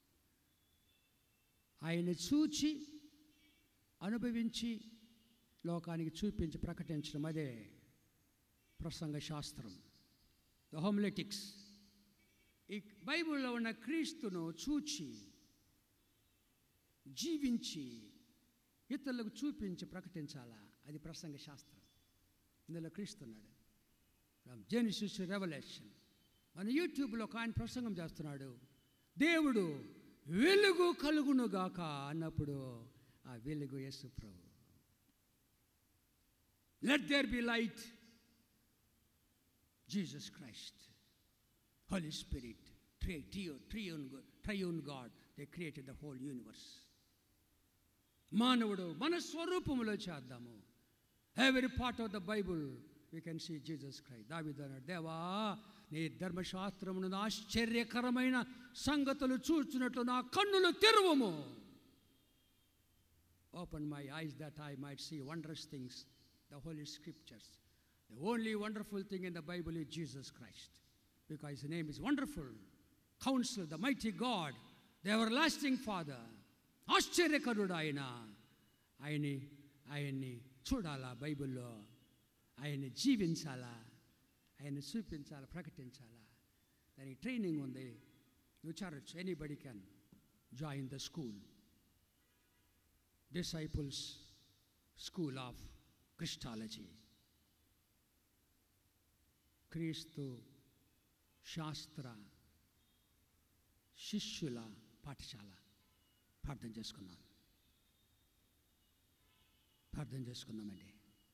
ఆయన చూచి అనుభవించి లోకానికి చూపించి ప్రకటించడం అదే ప్రసంగ శాస్త్రం ద హోమ్లెటిక్స్ ఈ బైబిల్లో ఉన్న క్రీస్తును చూచి జీవించి ఇతరులకు చూపించి ప్రకటించాలా అది ప్రసంగ శాస్త్రం ఇందులో క్రీస్తున్నాడు ఫ్రమ్ జెనిసిస్ రెవల్యూషన్ మన యూట్యూబ్లో ఒక ఆయన ప్రసంగం చేస్తున్నాడు దేవుడు వెలుగు కలుగునుగాక అన్నప్పుడు ఆ వెలుగు యేసు ప్రభు let there be light Jesus Christ holy spirit tri trio triune triune God they created the whole universe మానవుడు మన స్వరూపంలో చేద్దాము every part of the Bible we can see Jesus Christ దావిదన్నాడు దేవా నీ ధర్మశాస్త్రమును ఆశ్చర్యకరమైన సంగతులు చూచినట్లు నా కన్నులు తెరువము open my eyes that I might see wondrous things the holy scriptures the only wonderful thing in the Bible is Jesus Christ because name is wonderful counsellor the mighty God the everlasting father ఆశ్చర్యకరుడు ఆయన ఆయన్ని ఆయన్ని చూడాలా బైబిల్లో ఆయన్ని జీవించాలా ఆయన చూపించాలా ప్రకటించాలా దానికి ట్రైనింగ్ ఉంది నువ్వు చేరొచ్చు anybody can join the school disciples school of Christology క్రీస్తు శాస్త్ర శిష్యుల పాఠశాల ప్రార్థన చేసుకున్నాం ప్రార్థన చేసుకుందామండి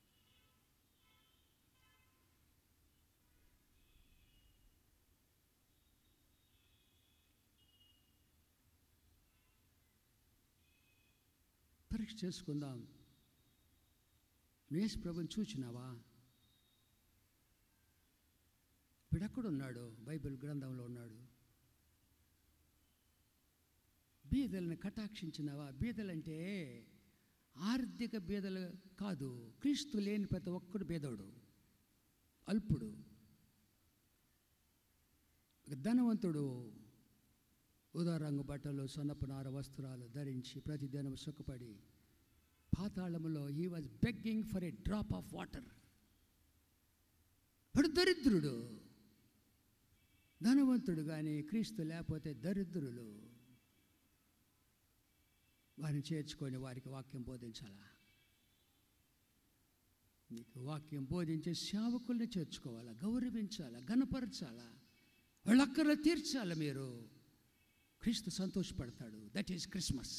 పరీక్ష చేసుకుందాం మేష్ ప్రభుని చూచినావా వీడెక్కడున్నాడు బైబిల్ గ్రంథంలో ఉన్నాడు బీదలను కటాక్షించినవా బీదలంటే ఆర్థిక బీదలు కాదు క్రీస్తు లేని ప్రతి ఒక్కడు బీదోడు అల్పుడు ఒక ధనవంతుడు ఉదారంగు బట్టలు సన్నపు నార వస్త్రాలు ధరించి ప్రతిదినం సుఖపడి పాతాళములో he was begging for a drop of water వాడు దరిద్రుడు ధనవంతుడు కానీ క్రీస్తు లేకపోతే దరిద్రులు వారిని చేర్చుకొని వారికి వాక్యం బోధించాలా నీకు వాక్యం బోధించే సేవకుల్ని చేర్చుకోవాలా గౌరవించాలా గణపరచాలా వాళ్ళ అక్కర్లు తీర్చాలా మీరు క్రీస్తు సంతోషపడతాడు దట్ ఈస్ క్రిస్మస్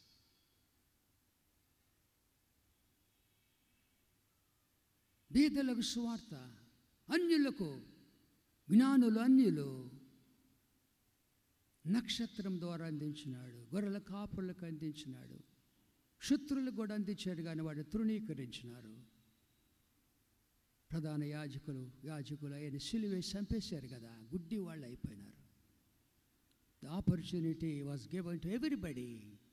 బీదలకు సువార్త అన్యులకు జ్ఞానులు అన్యులు నక్షత్రం ద్వారా అందించినాడు గొర్రెల కాపులకు అందించినాడు శత్రులకు కూడా అందించాడు కానీ వాడు తృణీకరించినారు ప్రధాన యాజకులు యాజకులు ఆయన సిలువేసి చంపేశారు కదా గుడ్డి వాళ్ళు అయిపోయినారు the opportunity was given to everybody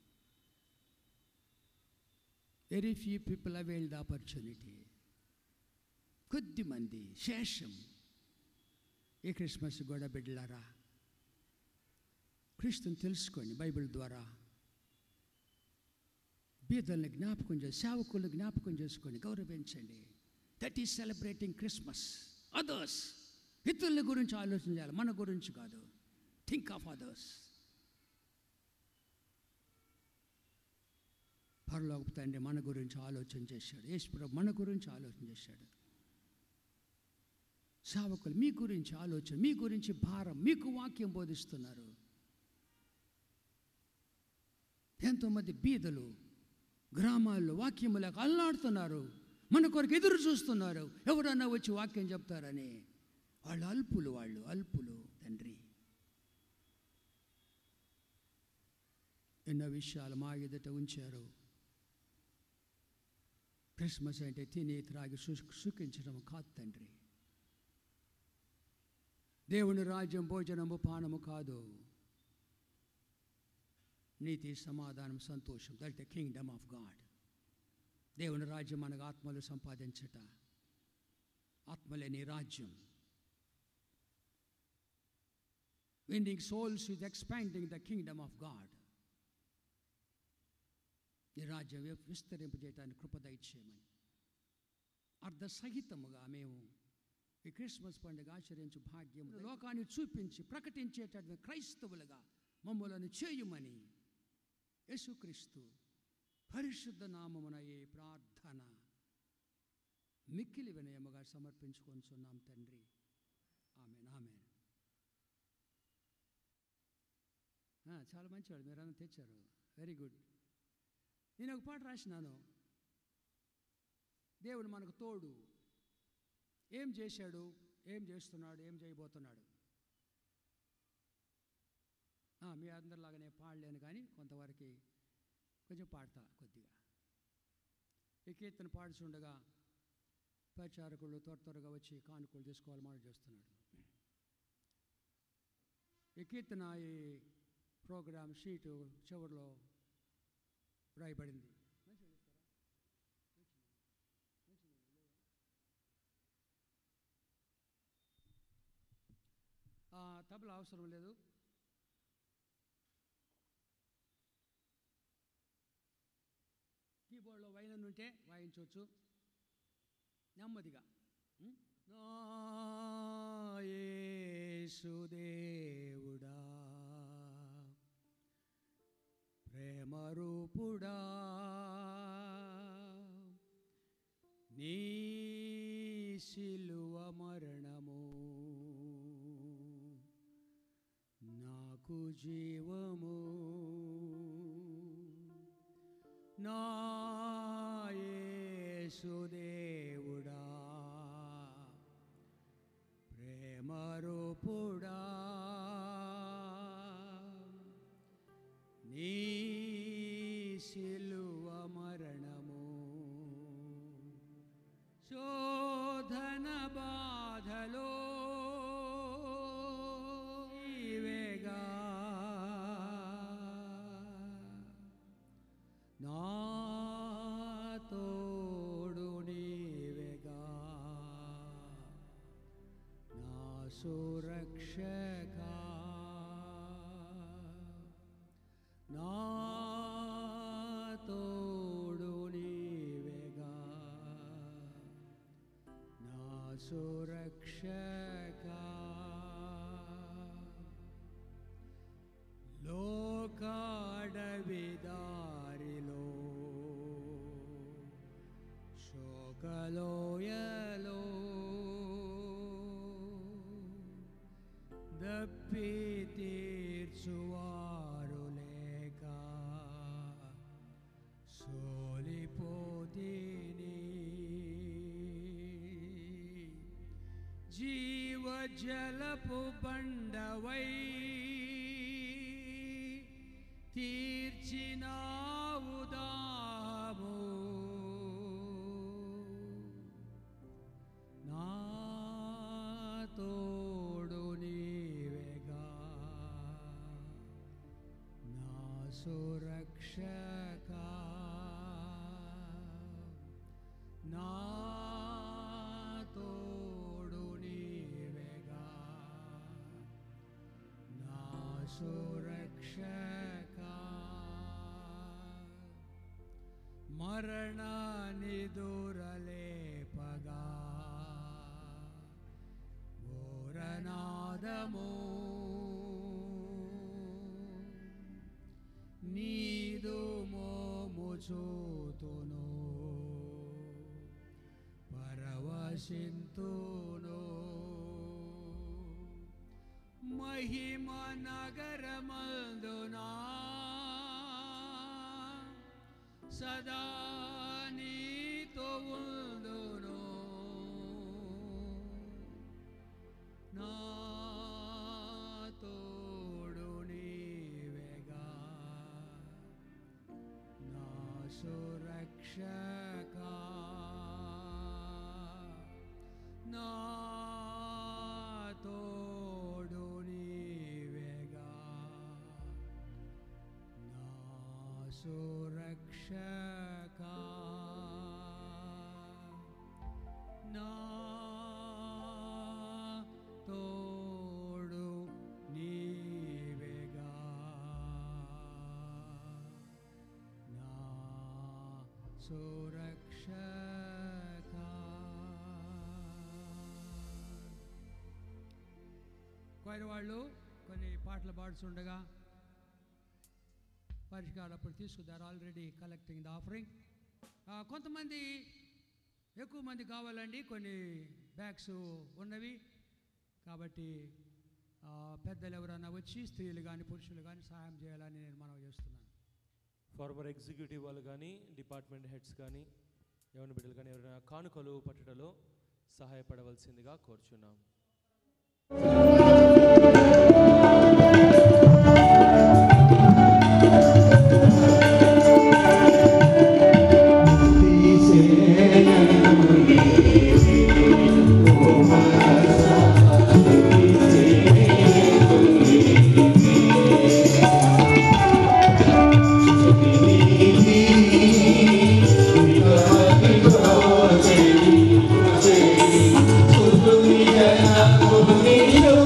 very few people avail the opportunity కొద్ది మంది శేషం ఈ క్రిస్మస్ కూడా బిడ్డలారా క్రీస్తుని తెలుసుకోండి బైబిల్ ద్వారా బీదల్ని జ్ఞాపకం చేసి సేవకులను జ్ఞాపకం చేసుకోండి గౌరవించండి that is celebrating Christmas others ఇతరుల గురించి ఆలోచించాలి మన గురించి కాదు థింక్ ఆఫ్ అదర్స్ పరలోక తండ్రి మన గురించి ఆలోచన చేశాడు యేసుప్రభు మన గురించి ఆలోచన చేశాడు సేవకులు మీ గురించి ఆలోచన మీ గురించి భారం మీకు వాక్యం బోధిస్తున్నారు ఎంతోమంది బీదలు గ్రామాల్లో వాక్యములకు అల్లాడుతున్నారు మన కొరకు ఎదురు చూస్తున్నారు ఎవరన్నా వచ్చి వాక్యం చెప్తారని వాళ్ళు అల్పులు వాళ్ళు అల్పులు తండ్రి ఎన్నో విషయాలు మా ఎదుట ఉంచారు క్రిస్మస్ అంటే తిని త్రాగి సు సుఖించడం కాదు తండ్రి దేవుని రాజ్యం భోజనము పానము కాదు నీతి సమాధానం సంతోషం that the kingdom of God దేవుని రాజ్యం మనకు ఆత్మలు సంపాదించట ఆత్మలేని రాజ్యం winning souls with expanding the kingdom of God ఈ రాజ్యం విస్తరింపజేయటానికి కృప దయచేయమని అర్ధ సహితముగా మేము ఈ క్రిస్మస్ పండుగ ఆచరించు భాగ్యం లోకాన్ని చూపించి ప్రకటించేటటువంటి క్రైస్తవులుగా మమ్మలను చేయుమని యేసుక్రీస్తు పరిశుద్ధ నామమున ఏ ప్రార్థన మిక్కిలి వినయముగా సమర్పించుకొనిచున్నాం తండ్రి ఆమెన్ ఆమెన్ చాలా మంచివాడు మీరు అన్న తెచ్చారు వెరీ గుడ్ నేను ఒక పాట రాసినాను దేవుడు మనకు తోడు ఏం చేశాడు ఏం చేస్తున్నాడు ఏం చేయబోతున్నాడు మీ అందరిలాగానే పాడలేను కానీ కొంతవరకు కొంచెం పాడతా కొద్దిగా ఈ కీర్తన పాడుచుండగా ప్రచారకులు త్వర త్వరగా వచ్చి కానుకలు తీసుకోవాలి మాట చేస్తున్నాడు ఈ కీర్తన ఈ ప్రోగ్రామ్ షీటు చివరిలో రాయబడింది తబలా అవసరం లేదు కీబోర్డ్లో వైలన్ ఉంటే వాయించవచ్చు నెమ్మదిగా సుదేవుడా ప్రేమరూపుడా నీ శిలువ మరణము నాకు జీవము నా యేసుదేవుడా ప్రేమరూపుడా నీ శిలువ మరణము శోధన బాధలో నీవేగా నా తోడు నీవేగా నా సురక్షక నా తోడు నీవేగా నా సురక్షక లోకాడవి దారిలో శోకలోయలో దప్పి తీర్చువారు లేక సోలిపోతీని జీవజలపు బండవై తీర్చినావు దాము నా తోడు నీవేగా నా సురక్షక నా తోడు నీవేగా నా సురక్షక మరణాన్ని దూరలేపగా ఘోరనాదము నీదు మోము చూతును పరవశింతును మహిమ నగరమందునా సదా నీతో ఉందును నా తోడు నీవేగా నా సురక్షక నా తోడు నీవేగా నా సురక్షక నా తోడు నీవేగా నా సురక్షక కొన్ని వాళ్ళు కొన్ని పాటలు పాడుతుండగా పరిష్కారం అప్పుడు తీసుకున్నారు ఆల్రెడీ కలెక్టింగ్ ద ఆఫరింగ్ కొంతమంది ఎక్కువ మంది కావాలండి కొన్ని బ్యాగ్స్ ఉన్నవి కాబట్టి ఆ, పెద్దలు ఎవరైనా వచ్చి స్త్రీలు కానీ పురుషులు కానీ సహాయం చేయాలని నేను మనవి చేస్తున్నాను ఫార్మర్ ఎగ్జిక్యూటివ్ వాళ్ళు కానీ డిపార్ట్మెంట్ హెడ్స్ కానీ ఎవరి బిడ్డలు కానీ ఎవరైనా కానుకలు పట్టుటలో సహాయపడవలసిందిగా కోరుచున్నాం Thank you.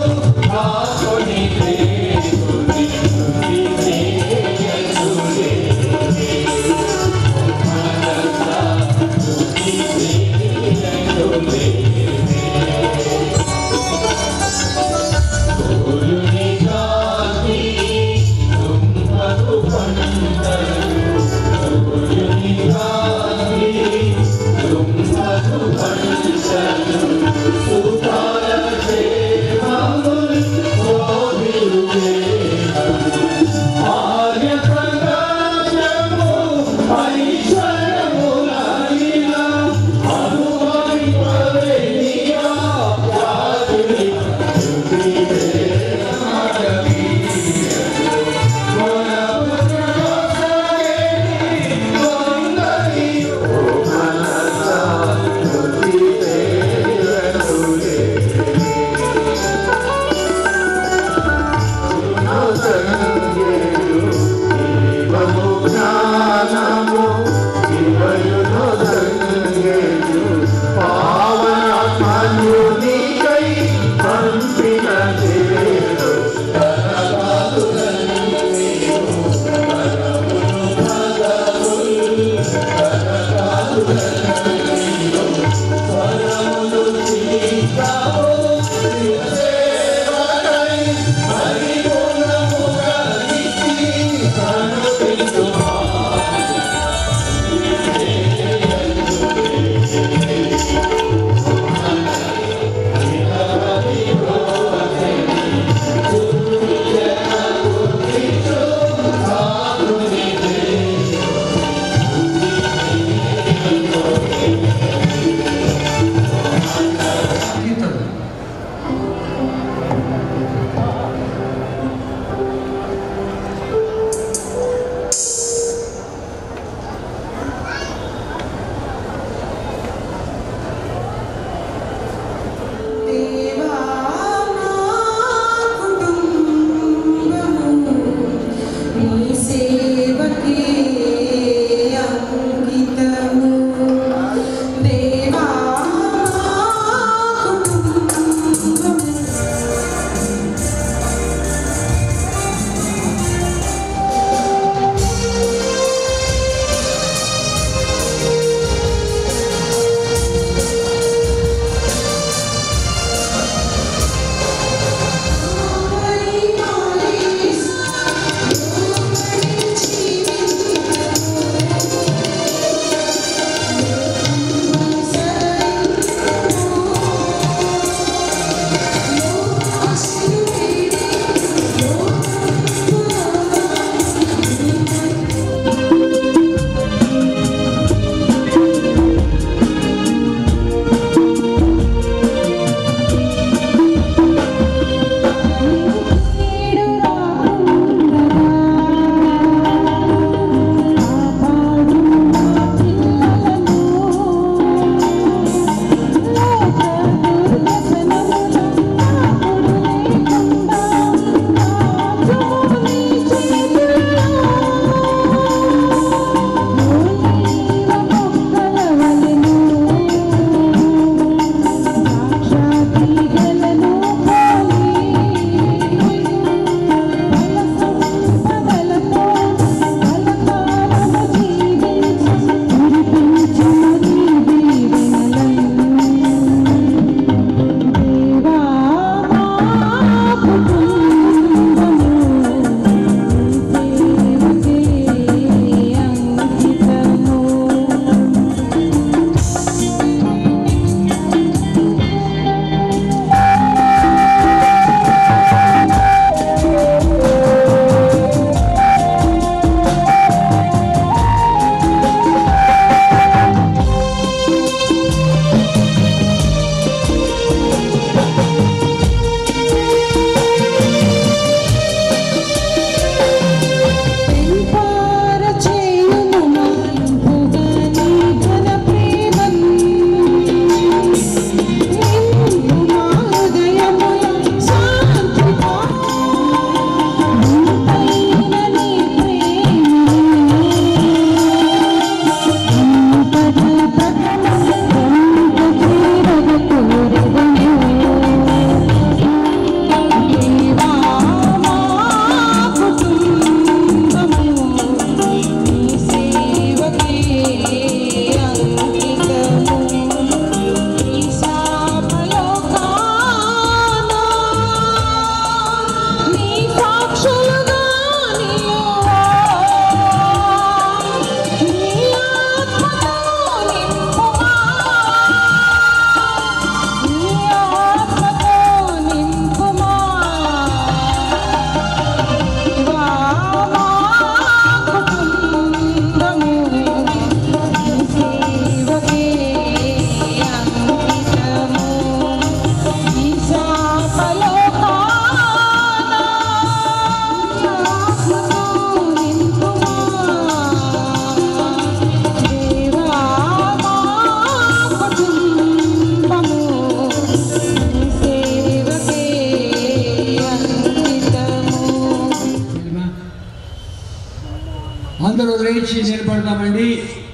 అందరూ లేచి నిలబడదామండి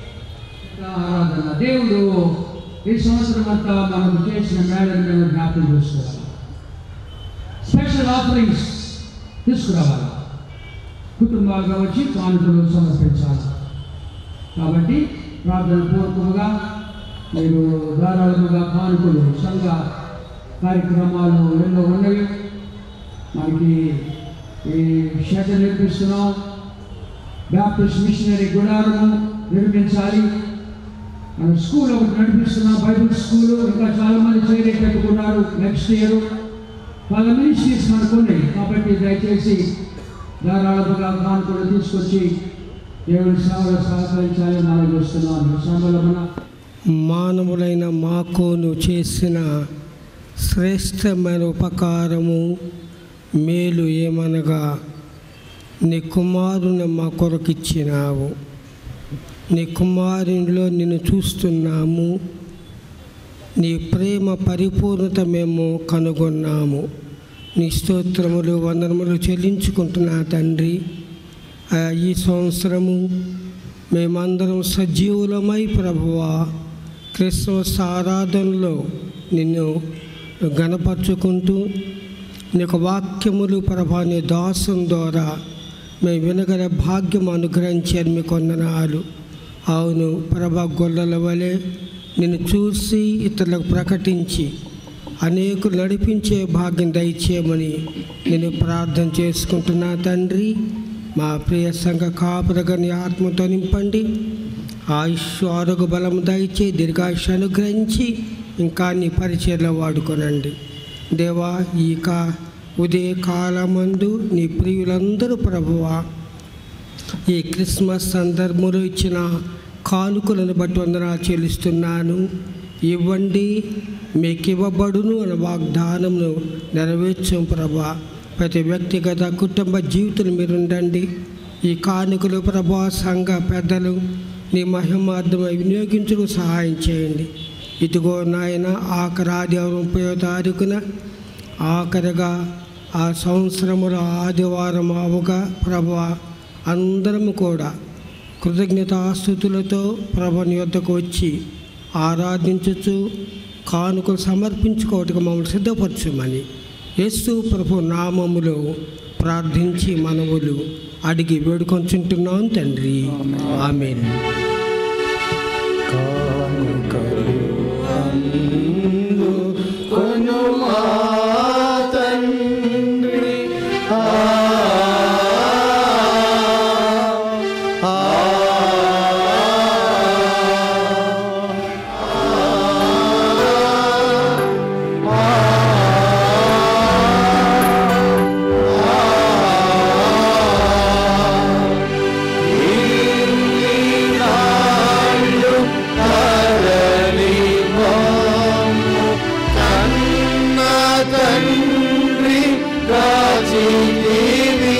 ఆరాధన దేవుడు ఈ సంవత్సరం అంతా మనం చేసిన మేళను మేము జ్ఞాపకం చేసుకోవాలి స్పెషల్ ఆఫరింగ్స్ తీసుకురావాలి కుటుంబాలుగా వచ్చి కానుకలు సమర్పించాలి కాబట్టి ప్రార్థన పూర్వకంగా మీరు ధారాళముగా కానుకలు సంఘ కార్యక్రమాలు ఎన్నో ఉన్నవి మనకి ఈ షెడ్ నిర్మిస్తున్నాం బ్యాప్టిస్ట్ మిషనరీ గుడారము నిర్మించాలి మన స్కూల్ ఒకటి నడిపిస్తున్నాం బైబిల్ స్కూల్ ఇంకా చాలా మంది చేయలే పెట్టుకున్నారు నెక్స్ట్ ఇయర్ వాళ్ళ మినిస్ట్రీస్ మనకు ఉన్నాయి కాబట్టి దయచేసి ధారాళముగా కానుకలు తీసుకొచ్చి దేవుని సేవలు సహకరించాలని మనం చేస్తున్నాను సమయంలో మన మానవులైన మాకు నువ్వు చేసిన శ్రేష్టమైన ఉపకారము మేలు ఏమనగా నీ కుమారుని మా కొరకు ఇచ్చినావు నీ కుమారునిలో నిన్ను చూస్తున్నాము నీ ప్రేమ పరిపూర్ణత మేము కనుగొన్నాము నీ స్తోత్రములు వందనములు చెల్లించుకుంటున్నా తండ్రి ఆ, ఈ సంవత్సరము మేమందరం సజీవులమై ప్రభువా క్రిస్మస్ ఆరాధనలో నిన్ను గణపరుచుకుంటూ నీకు వాక్యములు ప్రభా నీ దాసం ద్వారా మేము వినగల భాగ్యం అనుగ్రహించారు మీ కొందనాలు అవును ప్రభా గొల్లల వలె నిన్ను చూసి ఇతరులకు ప్రకటించి అనేకులు నడిపించే భాగ్యం దయచేయమని నేను ప్రార్థన చేసుకుంటున్నా తండ్రి మా ప్రియ సంఘ కాపురగా నీ ఆత్మతో నింపండి ఆయుష్ ఆరోగ్య బలం దయచే దీర్ఘాయుష్ అనుగ్రహించి ఇంకా నీ పరిచయలో వాడుకోనండి దేవా ఈ కా ఉదయ కాలమందు నీ ప్రియులందరూ ప్రభువా ఈ క్రిస్మస్ సందర్భంలో ఇచ్చిన కానుకలను బట్టి వందనాలు చెల్లిస్తున్నాను ఇవ్వండి మీకు ఇవ్వబడును అనే వాగ్దానమును నెరవేర్చాం ప్రభా ప్రతి వ్యక్తిగత కుటుంబ జీవితం మీరు ఉండండి ఈ కానుకలు ప్రభా సంఘ పెద్దలు నీ మహిమార్థమై వినియోగించుకు సహాయం చేయండి ఇదిగో నాయన ఆఖరి ఆదివారం ముప్పై తారీఖున ఆఖరిగా ఆ సంవత్సరముల ఆదివారం అవుగా ప్రభా అందరము కూడా కృతజ్ఞతాస్థుతులతో ప్రభుని యొద్దకు వచ్చి ఆరాధించుచు కానుకలు సమర్పించుకోవటకు మమ్మల్ని సిద్ధపరచమని యేసు ప్రభు నామములో ప్రార్థించి మనవులు అడిగి వేడుకొంచుంటున్నాం తండ్రి ఆమెన్ తండ్రి రాజీవి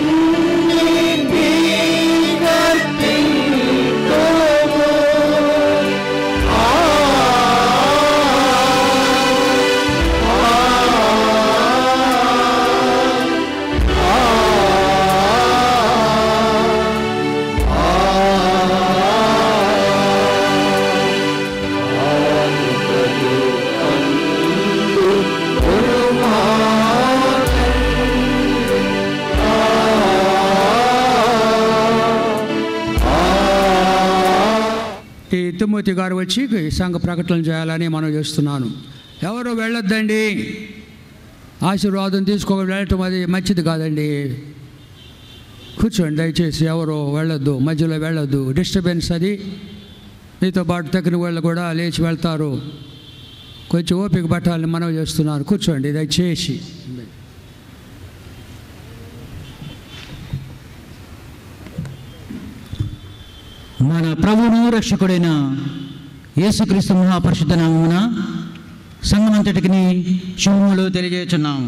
ఈ తిమ్మూతి గారు వచ్చి ఈ సంఘ ప్రకటన చేయాలని మనం చేస్తున్నాను ఎవరు వెళ్ళొద్దండి ఆశీర్వాదం తీసుకో వెళ్ళటం అది మంచిది కాదండి కూర్చోండి దయచేసి ఎవరు వెళ్ళొద్దు మధ్యలో వెళ్ళొద్దు డిస్టర్బెన్స్ అది మీతో పాటు తగిన వాళ్ళు కూడా లేచి వెళ్తారు కొంచెం ఓపిక పట్టాలని మనం చేస్తున్నారు కూర్చోండి దయచేసి మన ప్రభువును రక్షకుడైన యేసుక్రీస్తు మహాపరిశుద్ధ నామమున సంఘమంతటికి శుభములు తెలియజేస్తున్నాము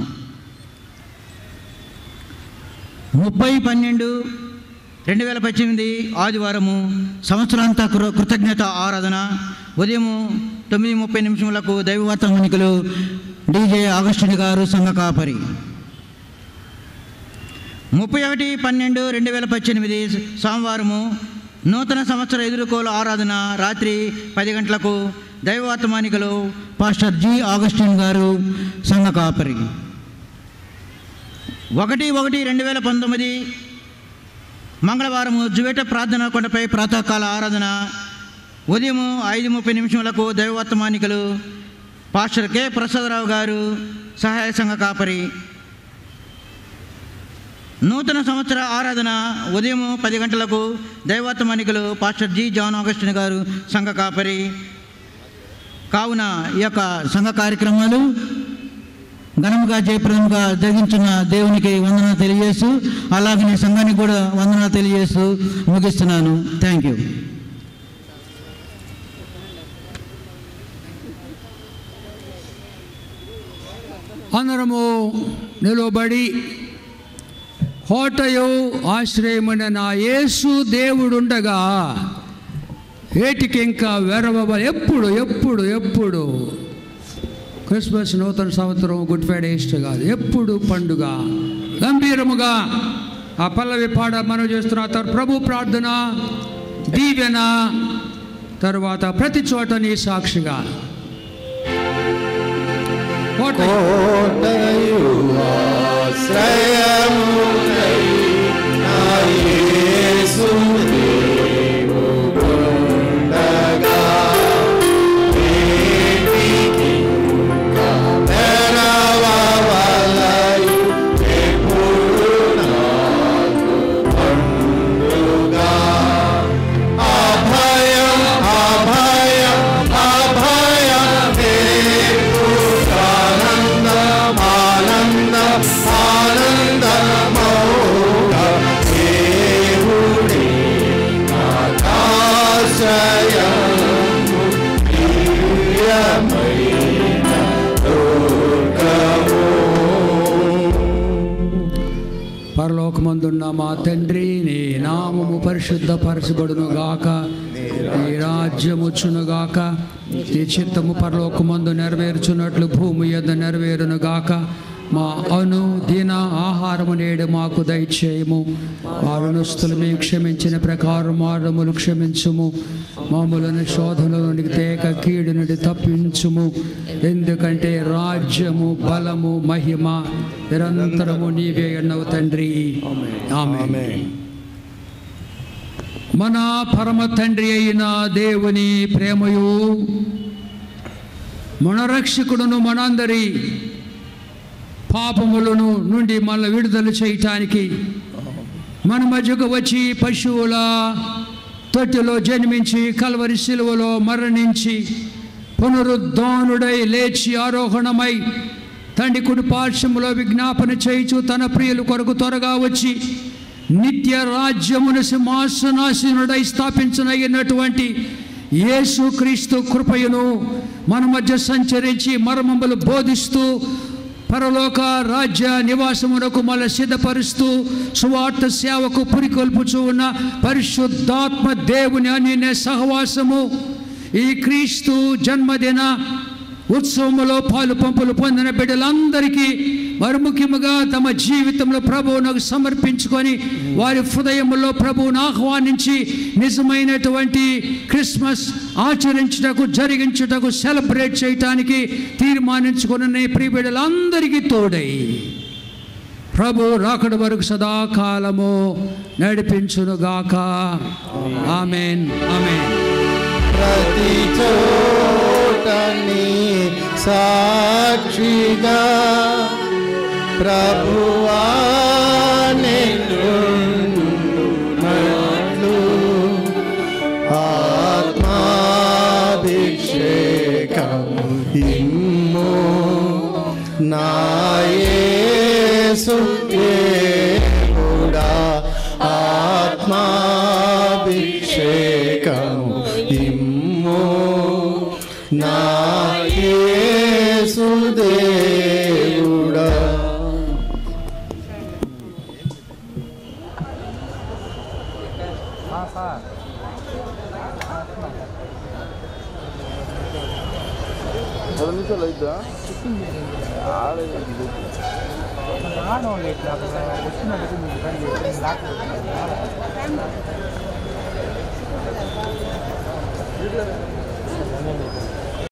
ముప్పై పన్నెండు రెండు వేల పద్దెనిమిది ఆదివారము సంవత్సరాంత కృ కృతజ్ఞత ఆరాధన ఉదయం తొమ్మిది ముప్పై నిమిషములకు దైవవార్త మణికలు డీజే ఆగస్టుని గారు సంఘ కాపరి ముప్పై ఒకటి పన్నెండు రెండు వేల పద్దెనిమిది సోమవారము నూతన సంవత్సర ఎదుర్కోలు ఆరాధన రాత్రి పది గంటలకు దైవవర్తమానికలు పాస్టర్ జి ఆగస్టిన్ గారు సంఘ కాపరి ఒకటి ఒకటి రెండు వేల పంతొమ్మిది మంగళవారము జువేట ప్రార్థన కొండపై ప్రాతకాల ఆరాధన ఉదయం ఐదు ముప్పై నిమిషములకు దైవవర్తమానికలు పాస్టర్ కె ప్రసాదరావు గారు సహాయ సంఘ కాపరి నూతన సంవత్సర ఆరాధన ఉదయం పది గంటలకు దైవవర్తమానికలు పాస్టర్ జి జాన్ ఆగస్టిన్ గారు సంఘ కాపరి కావున ఈ యొక్క సంఘ కార్యక్రమాలు ఘనముగా జయప్రదముగా జరిగించిన దేవునికి వందన తెలియజేస్తూ అలాగే సంఘానికి కూడా వందన తెలియజేస్తూ ముగిస్తున్నాను థ్యాంక్ యూ అందరము నిలబడి కోటయు ఆశ్రయమైన నా యేసు దేవుడుండగా ఏటికి ఇంకా వెరవ ఎప్పుడు ఎప్పుడు ఎప్పుడు క్రిస్మస్ నూతన సంవత్సరం గుడ్ ఫ్రైడే ఈస్టర్ కాదు ఎప్పుడు పండుగ గంభీరముగా ఆ పల్లవి పాడ మనం చేస్తున్న తర్వాత ప్రభు ప్రార్థన దీవెన తర్వాత ప్రతి చోట నీ సాక్షిగా అభయం అభయం అభయం ఆనందం ఆనందం ఆనందమౌగ దేవుడి ఆకాశయము ప్రియమైన దుర్గము పరలోకమందున్న మా తండ్రి నీ నామము పరిశుద్ధపరచబడును గాక నీ రాజ్యముచ్చును గాక నీ చిత్తము పరలోకమందు నెరవేర్చున్నట్లు భూమి యొద్ద నెరవేరును గాక మా అను దిన ఆహారము నేడు మాకు దయచేయము మా రుణస్తులు మేము క్షమించిన ప్రకారం మారములు క్షమించుము మామూలను శోధనలోనికి తేక కీడు నుండి తప్పించుము ఎందుకంటే రాజ్యము బలము మహిమ నిరంతరము నీవే అన్నవు తండ్రి ఆమె మన పరమ తండ్రి అయిన దేవుని ప్రేమయు మన రక్షకుడును మనందరి పాపములను నుండి మన విడుదల చేయటానికి మన మధ్యకు వచ్చి పశువుల తొట్టిలో జన్మించి కల్వరి శిలువలో మరణించి పునరుద్ధానుడై లేచి ఆరోహణమై తండ్రి కుడి పార్శ్వములో విజ్ఞాపన చేయుచు తన ప్రియుల కొరకు త్వరగా వచ్చి నిత్య రాజ్యమును సింహాసనాసీనుడై స్థాపించనగినటువంటి యేసుక్రీస్తు కృపయును మన మధ్య సంచరించి మర్మములు బోధిస్తూ పరలోక రాజ్య నివాసమునకు మళ్ళీ సిద్ధపరుస్తూ సువార్త సేవకు పురికొల్పుచూ ఉన్న పరిశుద్ధాత్మ దేవుని అన్య సహవాసము ఈ క్రీస్తు జన్మదిన ఉత్సవములో పాలు పంపులు పొందిన బిడ్డలందరికీ మరి ముఖ్యముగా తమ జీవితంలో ప్రభువునకు సమర్పించుకొని వారి హృదయములో ప్రభువును ఆహ్వానించి నిజమైనటువంటి క్రిస్మస్ ఆచరించుటకు జరిగించుటకు సెలబ్రేట్ చేయటానికి తీర్మానించుకున్న ఈ ప్రియ బిడ్డలందరికీ తోడై ప్రభు రాకడ వరకు సదాకాలము నడిపించునుగాక ఆమెన్ ఆమెన్ ప్రతి చోటని సాక్షిగా ప్రభువా నిన్నున్నట్లు ఆత్మాభిషేకము ఇమ్ము నాయేసు దేవుడా ఆత్మాభిషేకము ఇమ్ము నాయేసు దేవుడా పది నిమిషాలు అయిద్దా ఆడ వచ్చినందుకు మీకు